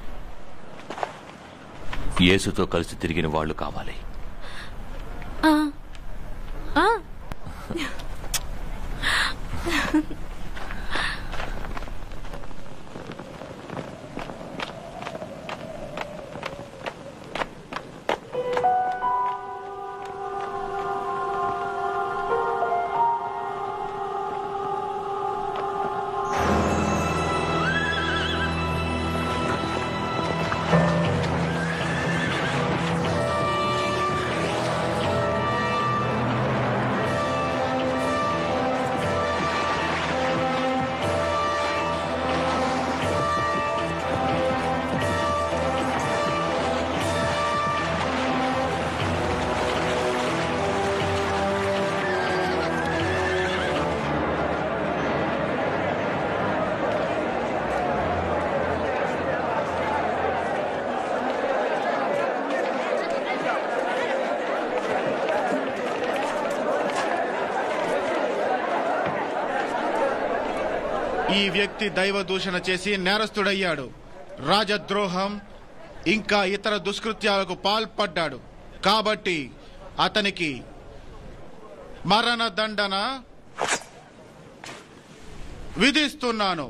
యేసుతో కలిసి తిరిగిన వాళ్ళు కావాలి ఆ. ఆ. ఈ వ్యక్తి దైవ దూషణ చేసి నేరస్తుడయ్యాడు రాజద్రోహం ఇంకా ఇతర దుష్కృత్యాలకు పాల్పడ్డాడు కాబట్టి అతనికి మరణ దండన విధిస్తున్నాను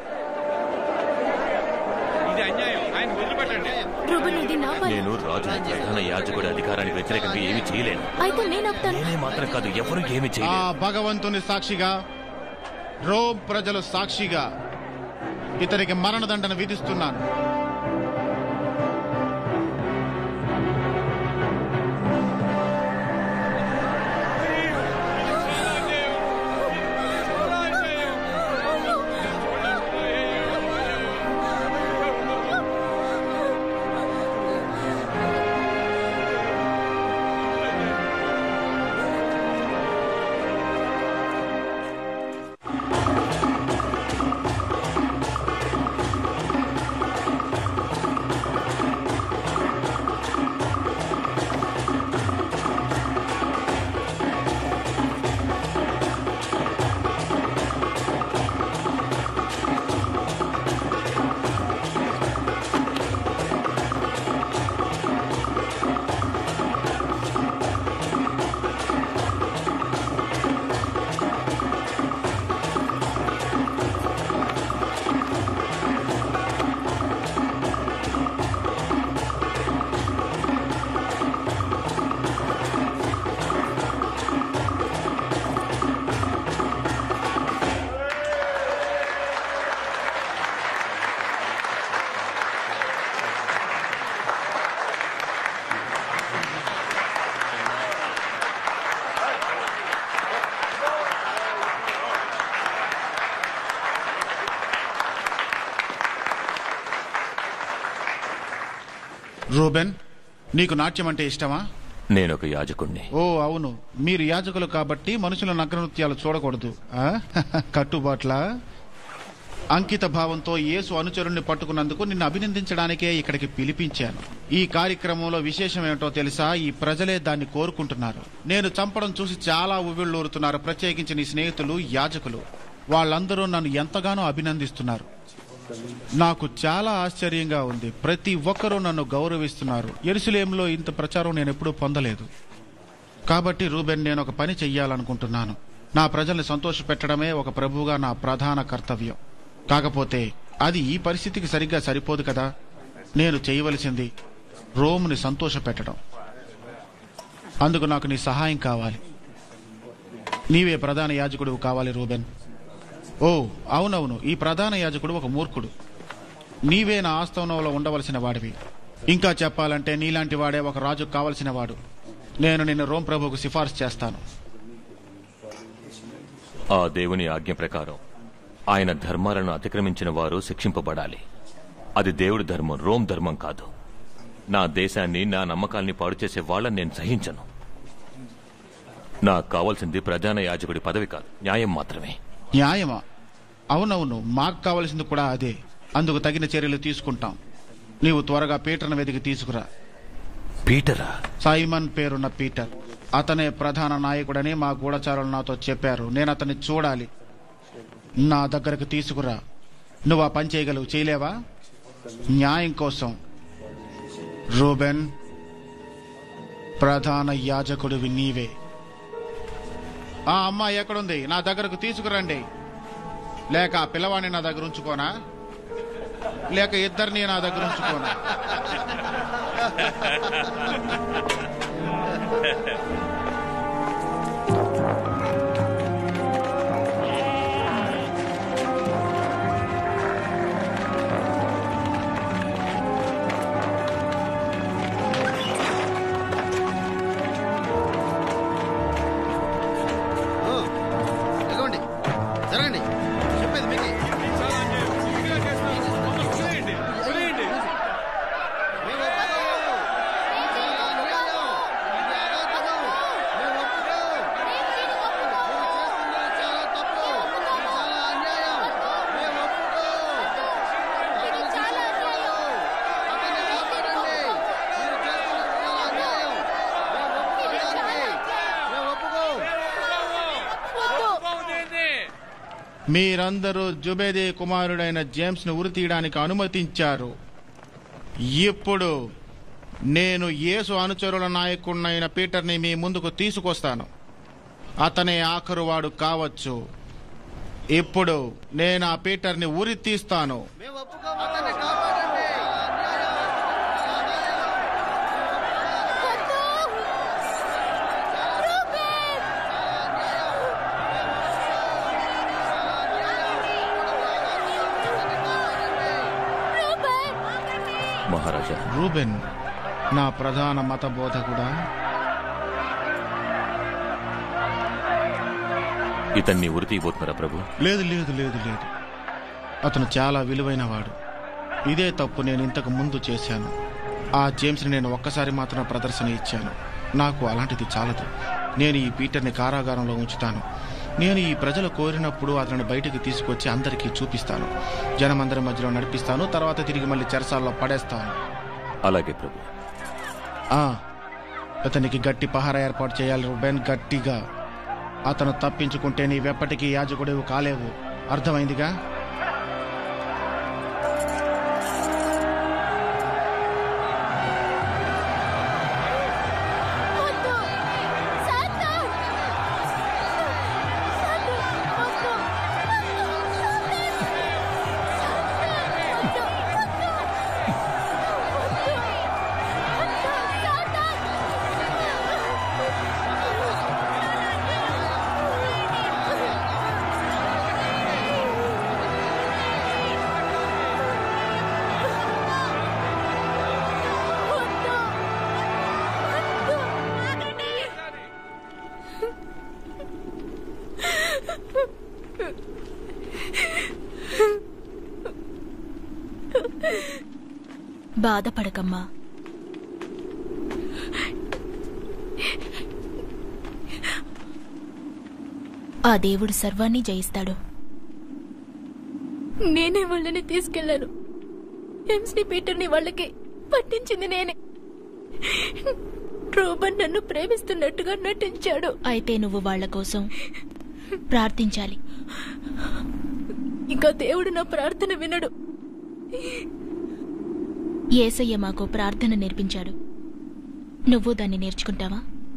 ఇది అన్యాయం ఆయన వదిలిపెట్టండి రూబన్ ఇది నా పని నేను రాజు ప్రధాన యాజకుడి అధికారానికి వ్యతిరేకంగా ఏమీ చేయలేను అయితే నేను ఆపుతాను నేనే మాత్రం కాదు ఎవరు ఏమీ ఆ చేయలేరు భగవంతుని సాక్షిగా రోమ్ ప్రజలు సాక్షిగా ఇతనికి మరణదండన విధిస్తున్నాను రూబెన్ నీకు నాట్యం అంటే ఇష్టమా నేనొక యాజకుణ్ణి ఓ అవును మీరు యాజకులు కాబట్టి మనుషుల నగ్ననృత్యాలు చూడకూడదు ఆ? కట్టుబాట్ల అంకిత భావంతో యేసు అనుచరుణ్ణి పట్టుకున్నందుకు నిన్ను అభినందించడానికే ఇక్కడికి పిలిపించాను ఈ కార్యక్రమంలో విశేషం ఏమిటో తెలుసా ఈ ప్రజలే దాన్ని కోరుకుంటున్నారు నేను చంపడం చూసి చాలా ఉవ్విళ్ళూరుతున్నారు ప్రత్యేకించి నీ స్నేహితులు యాజకులు వాళ్ళందరూ నన్ను ఎంతగానో అభినందిస్తున్నారు నాకు చాలా ఆశ్చర్యంగా ఉంది ప్రతి ఒక్కరూ నన్ను గౌరవిస్తున్నారు ఎరుసలేంలో ఇంత ప్రచారం నేను ఎప్పుడూ పొందలేదు కాబట్టి రూబెన్ నేను ఒక పని చెయ్యాలనుకుంటున్నాను నా ప్రజల్ని సంతోషపెట్టడమే ఒక ప్రభువుగా నా ప్రధాన కర్తవ్యం కాకపోతే అది ఈ పరిస్థితికి సరిగ్గా సరిపోదు కదా నేను చేయవలసింది రోమ్ని సంతోషపెట్టడం అందుకు నాకు నీ సహాయం కావాలి నీవే ప్రధాన యాజకుడు కావాలి రూబెన్ ఓ అవునవును ఈ ప్రధాన యాజకుడు ఒక మూర్ఖుడు నీవే నా ఆస్థానంలో ఉండవలసిన వాడివి ఇంకా చెప్పాలంటే నీలాంటి వాడే ఒక రాజు కావలసిన వాడు నేను నిన్ను రోమ్ ప్రభువుకు సిఫార్సు చేస్తాను ఆ దేవుని ఆజ్ఞ ప్రకారం ఆయన ధర్మాలను అతిక్రమించిన వారు శిక్షింపబడాలి అది దేవుడి ధర్మం రోమ్ ధర్మం కాదు నా దేశాన్ని నా నమ్మకాల్ని పాడు చేసే వాళ్ళని నేను సహించను నాకు కావాల్సింది ప్రధాన యాజకుడి పదవి కాదు న్యాయం మాత్రమే న్యాయమా అవునవును మాకు కావలసింది కూడా అదే అందుకు తగిన చర్యలు తీసుకుంటాం నీవు త్వరగా పీటర్ను వెతికి తీసుకురా పీటరా సైమన్ పేరున్న పీటర్ అతనే ప్రధాన నాయకుడని మా గూఢచారులు నాతో చెప్పారు నేను అతన్ని చూడాలి నా దగ్గరకు తీసుకురా నువ్వు ఆ పని చేయగలవు చేయలేవా న్యాయం కోసం రూబెన్ ప్రధాన యాజకుడివి నీవే ఆ అమ్మాయి ఎక్కడుంది నా దగ్గరకు తీసుకురండి లేక ఆ పిల్లవాడిని నా దగ్గర ఉంచుకోనా లేక ఇద్దరిని నా దగ్గర ఉంచుకోనా ఓ, ఎగవండి జరగండి చెప్పేది మీకే మేము ఒప్పుకోము. ఇది చాలా అన్యాయం. ఇది అరాచకం. మేము ఒప్పుకోము. మీరు చేస్తున్నది చాలా తప్పు. ఇది చాలా అన్యాయం. మేము ఒప్పుకోము. అతన్ని తీసుకువెళ్ళాలి. అతన్ని కాపాడండి. మీరు చేస్తున్నది చాలా అన్యాయం. మేము ఒప్పుకోవడానికి. మేము ఒప్పుకోము. మీరందరూ జుబేదే కుమారుడైన జేమ్స్ ను ఉరి తీయడానికి అనుమతించారు ఇప్పుడు నేను యేసు అనుచరుల నాయకుడినైన పీటర్ని మీ ముందుకు తీసుకొస్తాను అతనే ఆఖరువాడు కావచ్చు ఇప్పుడు నేను ఆ పీటర్ని ఉరి తీస్తాను మేము ఒప్పుకోము. అతన్ని కాపాడండి. మహారాజా రూబెన్ నా ప్రధాన మత బోధకుడా ఇతన్ని ఉరి తీయబోతున్నారా ప్రభు లేదు లేదు లేదు లేదు అతను చాలా విలువైన వాడు ఇదే తప్పు నేను ఇంతకు ముందు చేశాను ఆ జేమ్స్ని నేను ఒక్కసారి మాత్రం ప్రదర్శన ఇచ్చాను నాకు అలాంటిది చాలదు నేను ఈ పీటర్ని కారాగారంలో ఉంచుతాను నేను ఈ ప్రజలు కోరినప్పుడు అతన్ని బయటికి తీసుకొచ్చి అందరికీ చూపిస్తాను జనమందరి మధ్యలో నడిపిస్తాను తర్వాత తిరిగి మళ్ళీ చెరసాల్లో పడేస్తాను అలాగే ప్రభు ఆ, అతనికి గట్టి పహార ఏర్పాటు చేయాలి రుబెన్ గట్టిగా అతను తప్పించుకుంటే నీవెప్పటికీ యాజకుడివి కాలేవు అర్థమైందిగా బాధపడకమ్మా ఆ దేవుడు సర్వాన్ని జయిస్తాడు నేనే వాళ్ళని తీసుకెళ్లాను ఎంస్ని పీటర్ని వాళ్ళకి పట్టించింది నేనే రూబన్ నన్ను ప్రేమిస్తున్నట్టుగా నటించాడు అయితే నువ్వు వాళ్ళ కోసం ప్రార్థించాలి ఇంకా దేవుడు నా ప్రార్థన వినడు ఏసయ్య మాకు ప్రార్థన నేర్పించాడు నువ్వు దాన్ని నేర్చుకుంటావా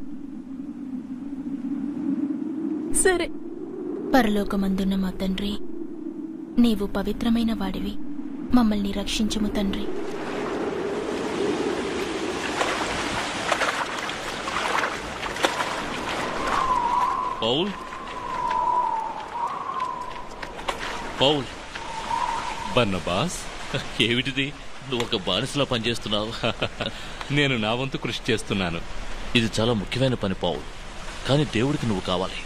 సరే పరలోకమందున్న మా తండ్రి నీవు పవిత్రమైన వాడివి మమ్మల్ని రక్షించుము తండ్రి పౌల్ పౌల్ బన్నబాస్ ఏమిటిది నువ్వు ఒక బానిసలా పనిచేస్తున్నావు నేను నా వంతు కృషి చేస్తున్నాను ఇది చాలా ముఖ్యమైన పని పౌల్ కానీ దేవుడికి నువ్వు కావాలి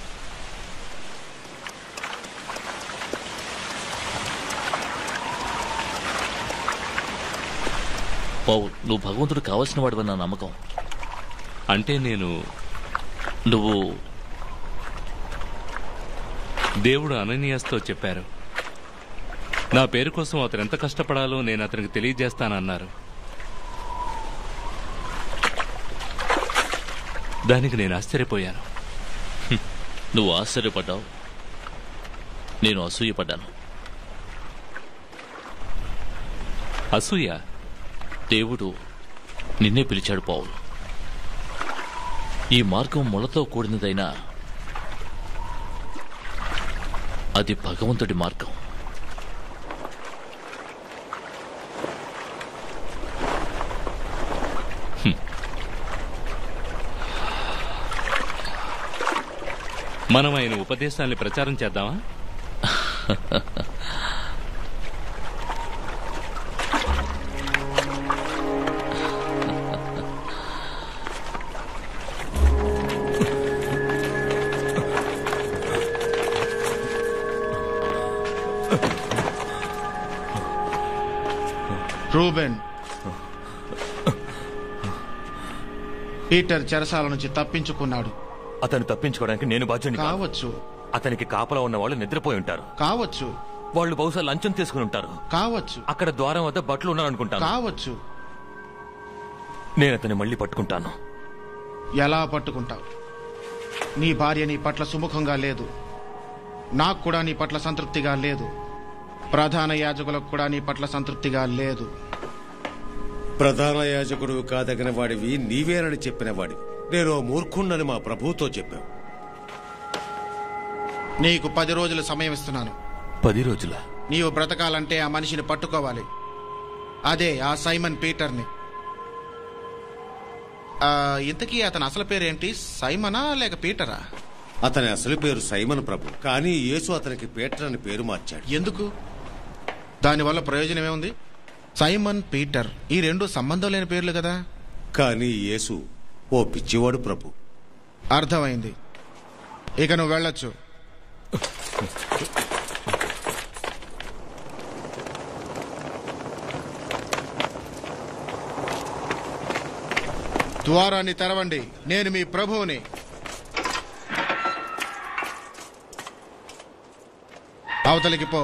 పౌల్ నువ్వు భగవంతుడు కావాల్సిన వాడివని నా నమ్మకం అంటే నేను నువ్వు దేవుడు అననీయాస్తో చెప్పారు నా పేరు కోసం అతను ఎంత కష్టపడాలో నేను అతనికి తెలియజేస్తానన్నారు దానికి నేను ఆశ్చర్యపోయాను నువ్వు ఆశ్చర్యపడ్డావు నేను అసూయపడ్డాను అసూయ దేవుడు నిన్నే పిలిచాడు పౌల్ ఈ మార్గం ముళ్ళతో కూడినదైనా అది భగవంతుడి మార్గం మనం ఆయన ఉపదేశాల్ని ప్రచారం చేద్దామా రూబెన్ పీటర్ చెరసాల నుంచి తప్పించుకున్నాడు అతను తప్పించుకోవడానికి నేను బాధ్యుని కాదు. కావచ్చు అతనికి కాపలా ఉన్న వాళ్ళు నిద్రపోయి ఉంటారు కావచ్చు వాళ్ళు బహుశా లంచం తీసుకుని ఉంటారు కావచ్చు అక్కడ ద్వారం వద్ద బట్టలు ఉన్నారనుకుంటాను కావచ్చు నేను అతన్ని మళ్ళీ పట్టుకుంటాను ఎలా పట్టుకుంటావు నీ భార్య నీ పట్ల సుముఖంగా లేదు నాకు కూడా నీ పట్ల సంతృప్తిగా లేదు ప్రధాన యాజకులకు కూడా నీ పట్ల సంతృప్తిగా లేదు ప్రధాన యాజకుడు కాదగిన వాడివి నీవేనని చెప్పిన వాడివి నేను ఓ మూర్ఖుణ్ణని మా ప్రభువుతో చెప్పావు నీకు పది రోజులు సమయం ఇస్తున్నాను పది రోజుల నీవు బ్రతకాలంటే ఆ మనిషిని పట్టుకోవాలి అదే ఆ సైమన్ పీటర్ని ఆ, ఇంతకీ అతని అసలు పేరేంటి సైమనా లేక పీటరా అతని అసలు పేరు సైమన్ ప్రభు కానీ యేసు అతనికి పీటర్ అని పేరు మార్చాడు ఎందుకు దానివల్ల ప్రయోజనం ఏముంది సైమన్ పీటర్ ఈ రెండు సంబంధం లేని పేర్లు కదా కానీ యేసు ఓ పిచ్చివాడు ప్రభు అర్థమైంది ఇక నువ్వు వెళ్ళొచ్చు ద్వారాన్ని తెరవండి నేను మీ ప్రభువుని అవతలికి పో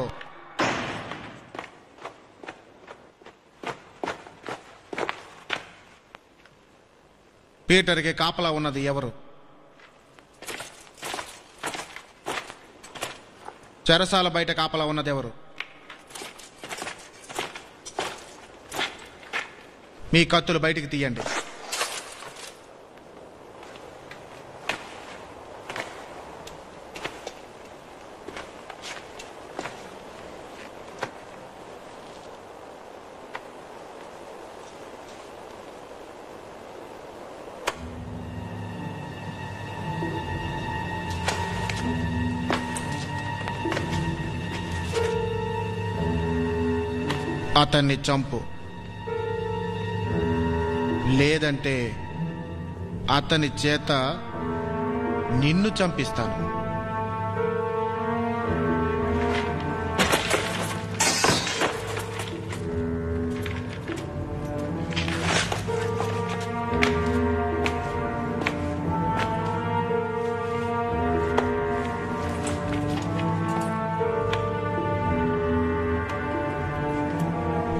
పీటర్కి కాపలా ఉన్నది ఎవరు చెరసాల బయట కాపలా ఉన్నది ఎవరు మీ కత్తులు బయటికి తీయండి అతన్ని చంపు లేదంటే అతని చేత నిన్ను చంపిస్తాను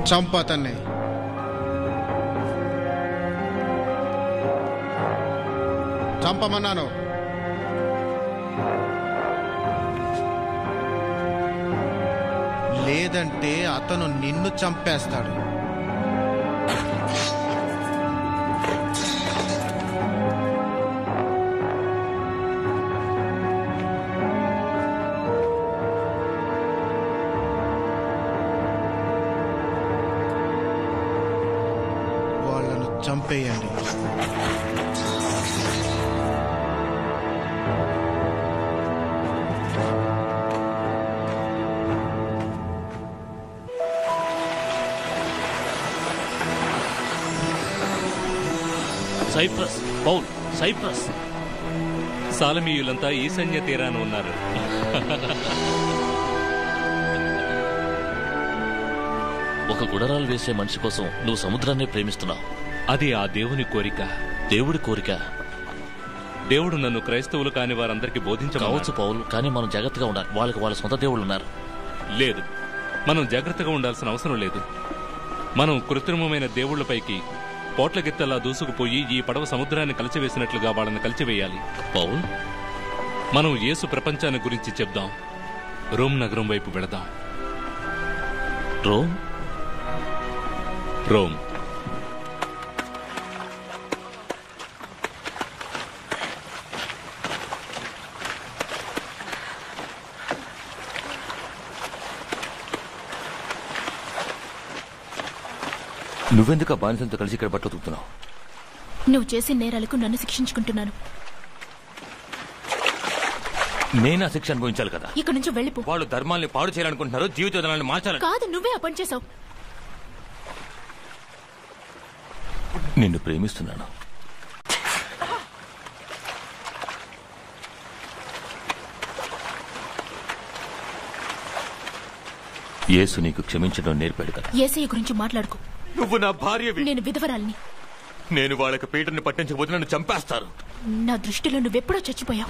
చంపతన్ని చంపమన్నాను లేదంటే అతను నిన్ను చంపేస్తాడు వాళ్ళను చంపేయండి సైప్రస్ పౌల్ సైప్రస్ సాలమీయులంతా ఈశాన్య తీరాన ఉన్నారు ఒక గుడరాలు వేసే మనిషి కోసం నువ్వు సముద్రాన్ని ప్రేమిస్తున్నావు అది ఆ దేవుని కోరిక దేవుడి కోరిక దేవుడు నన్ను క్రైస్తవులు కాని వారందరికీ బోధించవచ్చు కావచ్చు పౌలు కానీ మనం జాగ్రత్తగా ఉండాలి వాళ్ళకి వాళ్ళ సొంత దేవుళ్ళు ఉన్నారు లేదు మనం జాగ్రత్తగా ఉండాల్సిన అవసరం లేదు మనం కృత్రిమమైన దేవుళ్లపైకి పోట్ల గిత్తలా దూసుకుపోయి ఈ పడవ సముద్రాన్ని కలిచివేసినట్లుగా వాళ్ళని కలిచివేయాలి పౌల్ మనం యేసు ప్రపంచాన్ని గురించి చెప్దాం రోమ్ నగరం వైపు వెళదాం రోమ్ రోమ్ నువ్వెందుకు ఆ బానిసంతో కలిసి ఇక్కడ బట్టలు ఉతుకుతున్నావు నువ్వు చేసిన నేరాలకు నన్ను శిక్షించుకుంటున్నాను నేను ఆ శిక్ష అనుభవించాలి కదా ఇక్కడి నుంచి వెళ్ళిపో వాళ్ళు ధర్మాల్ని పాడు చేయాలనుకుంటున్నారు జీవిత విధానాన్ని మార్చాలని కాదు నువ్వే ఆ పని చేశావు నిన్ను ప్రేమిస్తున్నాను యేసు నీకు క్షమించడం నేర్పాడు కదా ఏసయ్య గురించి మాట్లాడుకో నువ్వు నా భార్యవి నేను విధవరాల్ని నేను వాళ్ళకి పీటర్ని పట్టించకపోతే నన్ను చంపేస్తారు నా దృష్టిలో నువ్వెప్పుడో చచ్చిపోయావు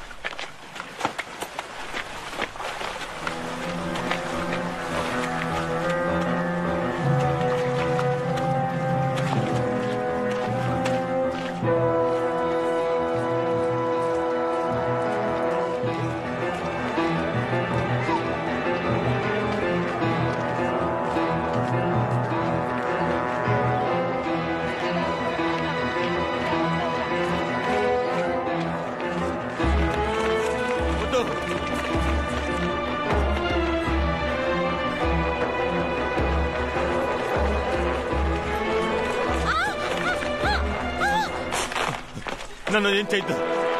నన్ను ఏం చేయొద్దు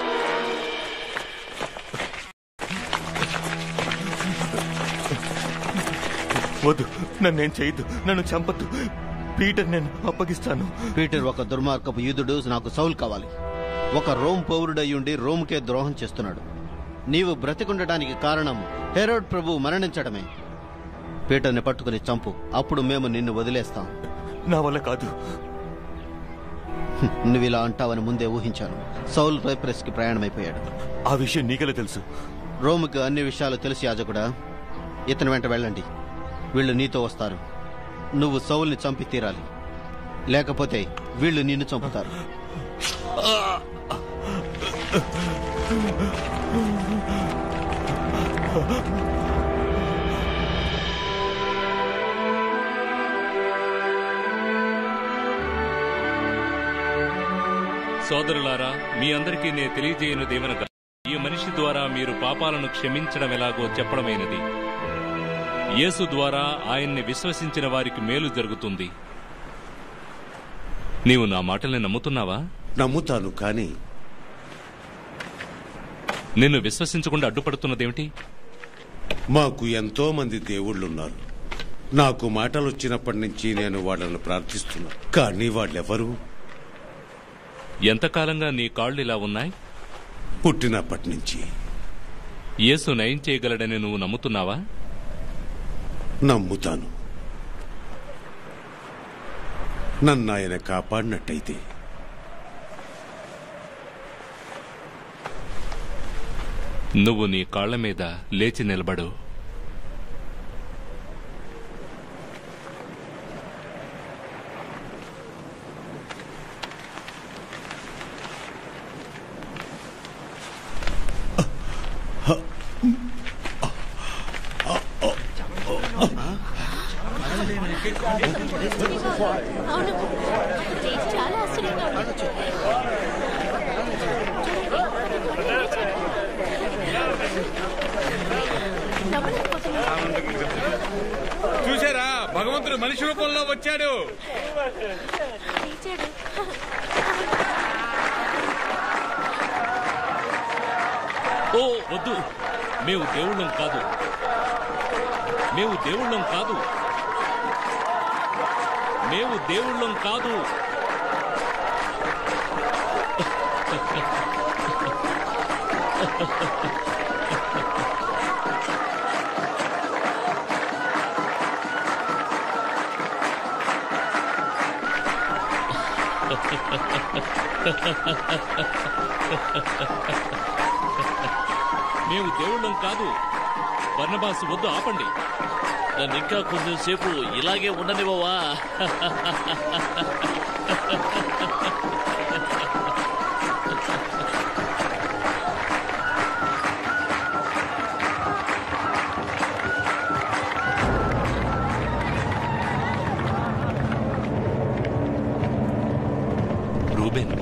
వద్దు నన్ను ఏం చేయొద్దు నన్ను చంపద్దు పీటర్ నేను అప్పగిస్తాను పీటర్ ఒక దుర్మార్గపు యూదుడు నాకు సౌల్ కావాలి ఒక రోమ్ పౌరుడయ్యుండి రోమ్కే ద్రోహం చేస్తున్నాడు నీవు బ్రతికుండటానికి కారణం హెరోడ్ ప్రభు మరణించడమే పీటర్ని పట్టుకుని చంపు అప్పుడు మేము నిన్ను వదిలేస్తాం నా వల్ల కాదు హ్మ్, నువ్వు ఇలా అంటావని ముందే ఊహించాను సౌల్ కి ప్రయాణమైపోయాడు ఆ విషయం నీకెలా తెలుసు రోమ్కి అన్ని విషయాలు తెలిసి యాజకుడా ఇతని వెంట వెళ్ళండి వీళ్ళు నీతో వస్తారు నువ్వు సౌల్ని చంపి తీరాలి లేకపోతే వీళ్ళు నిన్ను చంపుతారు సోదరులారా మీ అందరికీ నేను తెలియజేయనుదేమనగా ఈ మనిషి ద్వారా మీరు పాపాలను క్షమించడం ఎలాగో చెప్పడమైనది యేసు ద్వారా ఆయన్ని విశ్వసించిన వారికి మేలు జరుగుతుంది నీవు నా మాటల్ని నమ్ముతున్నావా నమ్ముతాను కానీ నిన్ను విశ్వసించకుండా అడ్డుపడుతున్నదేమిటి మాకు ఎంతో మంది దేవుళ్ళున్నారు నాకు మాటలు వచ్చినప్పటి నుంచి నేను వాళ్ళను ప్రార్థిస్తున్నా కానీ వాళ్ళెవరు ఎంతకాలంగా నీ కాళ్ళు ఇలా ఉన్నాయి పుట్టినప్పటి నుంచి యేసు నయం చేయగలడని నువ్వు నమ్ముతున్నావా నమ్ముతాను నన్ను ఆయన కాపాడినట్టయితే నువ్వు నీ కాళ్ల మీద లేచి నిలబడు అవును చాలా ఆశ్చర్యంగా ఉంది చూసారా భగవంతుడు మనిషి రూపంలో వచ్చాడు ఓ వద్దు మేము దేవుళ్ళం కాదు మేము దేవుళ్ళం కాదు మేము దేవుళ్ళం కాదు మేము దేవుళ్ళం కాదు బర్ణబాసు వద్దు ఆపండి నన్ను ఇంకా కొంచెం సేపు ఇలాగే ఉండనివ్వవా రూబెన్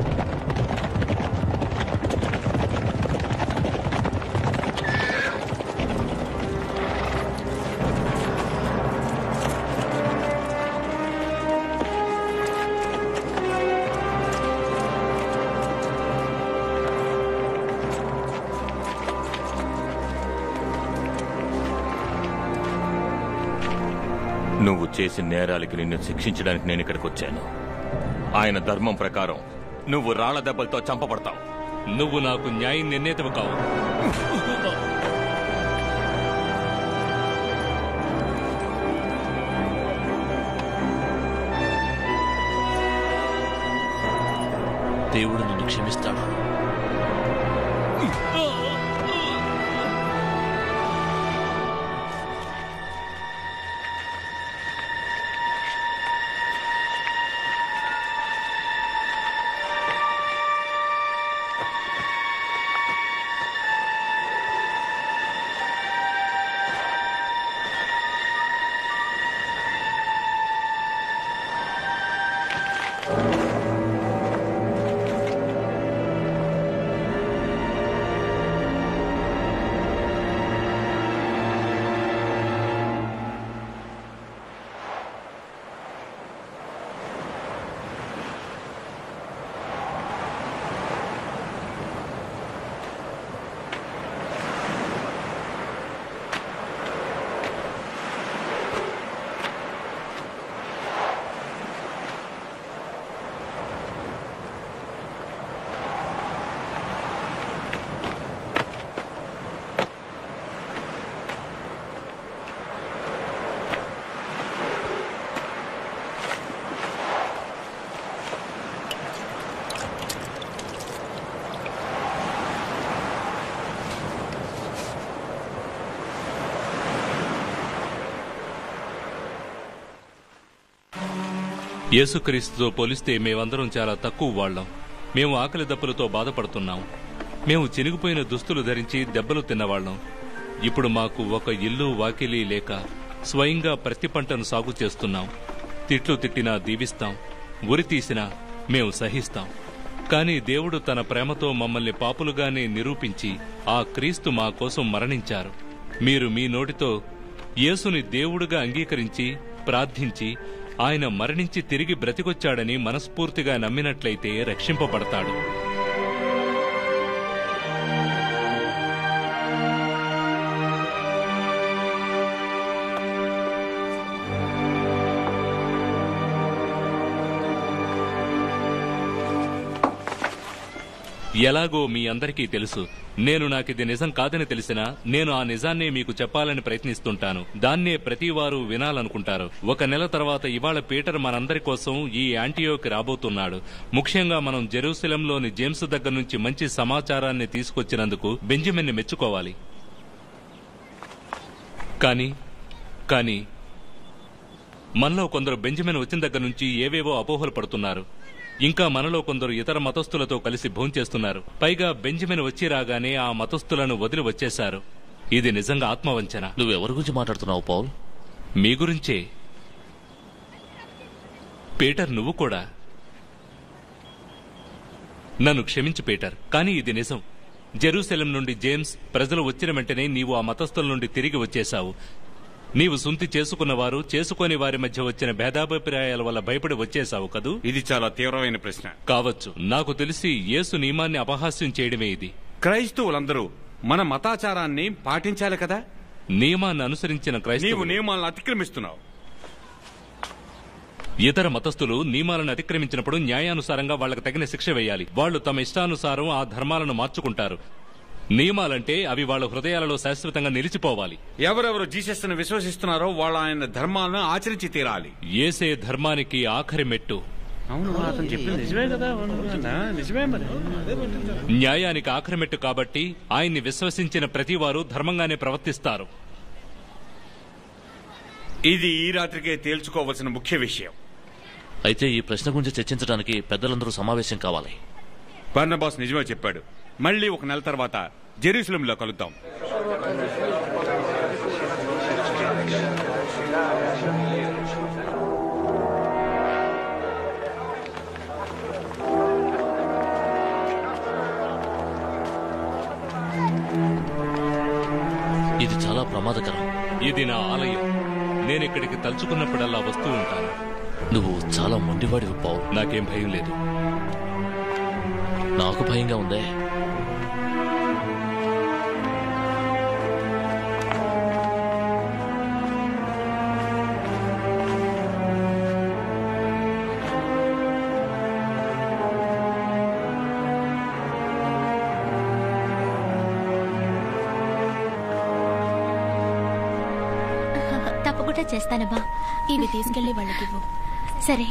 నువ్వు చేసిన నేరాలకి నిన్ను శిక్షించడానికి నేను ఇక్కడికి వచ్చాను ఆయన ధర్మం ప్రకారం నువ్వు రాళ్ల దెబ్బలతో చంపబడతావు నువ్వు నాకు న్యాయం నిర్ణేతవు కావు దేవుడు నిన్ను క్షమిస్తాడు యేసుక్రీస్తుతో పోలిస్తే మేమందరం చాలా తక్కువ వాళ్ళం మేము ఆకలి దప్పులతో బాధపడుతున్నాం మేము చినిగిపోయిన దుస్తులు ధరించి దెబ్బలు తిన్నవాళ్ళం ఇప్పుడు మాకు ఒక ఇల్లు వాకిలి లేక స్వయంగా ప్రతి పంటను సాగు చేస్తున్నాం తిట్లు తిట్టినా దీవిస్తాం ఉరి తీసినా మేము సహిస్తాం కాని దేవుడు తన ప్రేమతో మమ్మల్ని పాపులుగానే నిరూపించి ఆ క్రీస్తు మా కోసం మరణించారు మీరు మీ నోటితో యేసుని దేవుడుగా అంగీకరించి ప్రార్థించి ఆయన మరణించి తిరిగి బ్రతికొచ్చాడని మనస్ఫూర్తిగా నమ్మినట్లయితే రక్షింపబడతాడు ఎలాగో మీ అందరికీ తెలుసు నేను నాకిది నిజం కాదని తెలిసినా నేను ఆ నిజాన్నే మీకు చెప్పాలని ప్రయత్నిస్తుంటాను దాన్నే ప్రతివారు వినాలనుకుంటారు ఒక నెల తర్వాత ఇవాళ పీటర్ మనందరి కోసం ఈ యాంటీయోకి రాబోతున్నాడు ముఖ్యంగా మనం జెరూసలంలోని జేమ్స్ దగ్గర నుంచి మంచి సమాచారాన్ని తీసుకొచ్చినందుకు బెంజమిన్ని మెచ్చుకోవాలి కానీ కానీ మనలో కొందరు బెంజమిన్ వచ్చిన దగ్గర నుంచి ఏవేవో అపోహలు పడుతున్నారు ఇంకా మనలో కొందరు ఇతర మతస్థులతో కలిసి భోంచేస్తున్నారు పైగా బెంజమిన్ వచ్చి రాగానే ఆ మతస్థులను వదిలి వచ్చేశారు ఇది నిజంగా ఆత్మవంచన నువ్వెవరి గురించి మాట్లాడుతున్నావు పౌల్ మీ గురించే పీటర్ నువ్వు కూడా నన్ను క్షమించు పీటర్ కానీ ఇది నిజం జెరూసెలం నుండి జేమ్స్ ప్రజలు వచ్చిన వెంటనే నీవు ఆ మతస్థుల నుండి తిరిగి వచ్చేశావు నీవు సుంతి చేసుకున్నవారు చేసుకోని వారి మధ్య వచ్చిన భేదాభిప్రాయాల వల్ల భయపడి వచ్చేశావు కదూ ఇది చాలా తీవ్రమైన ప్రశ్న కావచ్చు నాకు తెలిసి యేసు నియమాన్ని అపహాస్యం చేయడమే ఇది క్రైస్తవులందరూ మన మతాచారాన్ని పాటించాలి కదా నియమాన్ని అనుసరించిన నీవు క్రైస్తవులు నియమాలను అతిక్రమిస్తున్నావు ఇతర మతస్థులు నియమాలను అతిక్రమించినప్పుడు న్యాయానుసారంగా వాళ్ళకి తగిన శిక్ష వేయాలి వాళ్ళు తమ ఇష్టానుసారం ఆ ధర్మాలను మార్చుకుంటారు నియమాలంటే అవి వాళ్ళ హృదయాలలో శాశ్వతంగా నిలిచిపోవాలి ఎవరెవరు జీసస్ ను విశ్వసిస్తున్నారో వాళ్ళ ఆయన ధర్మాలను ఆచరించి తీరాలి ఏసే ధర్మానికి ఆఖరి మెట్టు అవును అతను చెప్పింది నిజమే కదా నిజమే మరి న్యాయానికి ఆఖరి మెట్టు కాబట్టి ఆయన్ని విశ్వసించిన ప్రతివారు ధర్మంగానే ప్రవర్తిస్తారు ఇది ఈ రాత్రికే తేల్చుకోవలసిన ముఖ్య విషయం అయితే ఈ ప్రశ్న గురించి చర్చించడానికి పెద్దలందరూ సమావేశం కావాలి బర్నబాస్ నిజమే చెప్పాడు మళ్ళీ ఒక నెల తర్వాత జెరూసలంలో కలుద్దాం ఇది చాలా ప్రమాదకరం ఇది నా ఆలయం నేను ఇక్కడికి తలుచుకున్నప్పుడల్లా వస్తూ ఉంటాను నువ్వు చాలా మొండివాడివి పావు నాకేం భయం లేదు నాకు భయంగా ఉందే తప్పకుండా చేస్తానమ్మా ఇవి తీసుకెళ్లి వాళ్ళకివ్వు సరే